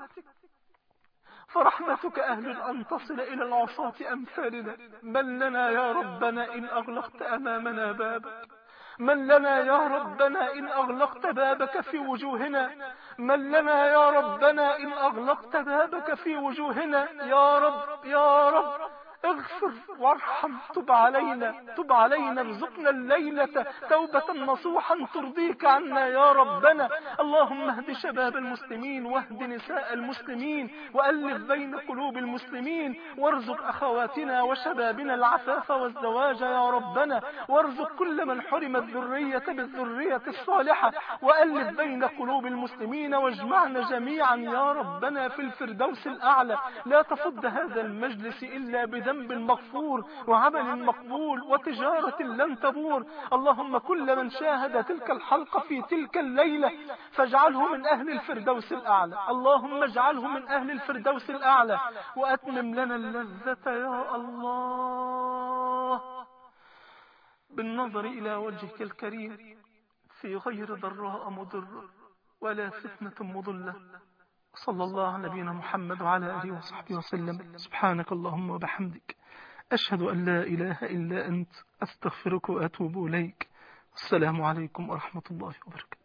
فرحمتك أهل أن تصل إلى العصاة أمثالنا من لنا يا ربنا إن أغلقت أمامنا بابك من لنا يا ربنا إن أغلقت بابك في وجوهنا من لنا يا ربنا إن أغلقت بابك في وجوهنا يا رب يا رب اغفر وارحم تب علينا تب علينا ارزقنا الليلة توبة نصوحا ترضيك عنا يا ربنا اللهم اهد شباب المسلمين واهد نساء المسلمين وألف بين قلوب المسلمين وارزق أخواتنا وشبابنا العفاف والزواج يا ربنا وارزق كل من حرم الذرية بالذرية الصالحة وألف بين قلوب المسلمين واجمعنا جميعا يا ربنا في الفردوس الأعلى لا تفض هذا المجلس إلا بدم ذنب مغفور وعمل مقبول وتجارة لن تبور اللهم كل من شاهد تلك الحلقة في تلك الليلة فاجعله من أهل الفردوس الأعلى اللهم اجعله من أهل الفردوس الأعلى وأتمم لنا اللذة يا الله بالنظر إلى وجهك الكريم في غير ضراء مضرة ولا فتنة مضلة صلى الله على نبينا محمد وعلى آله وصحبه وسلم سبحانك اللهم وبحمدك أشهد أن لا إله إلا أنت أستغفرك وأتوب إليك السلام عليكم ورحمة الله وبركاته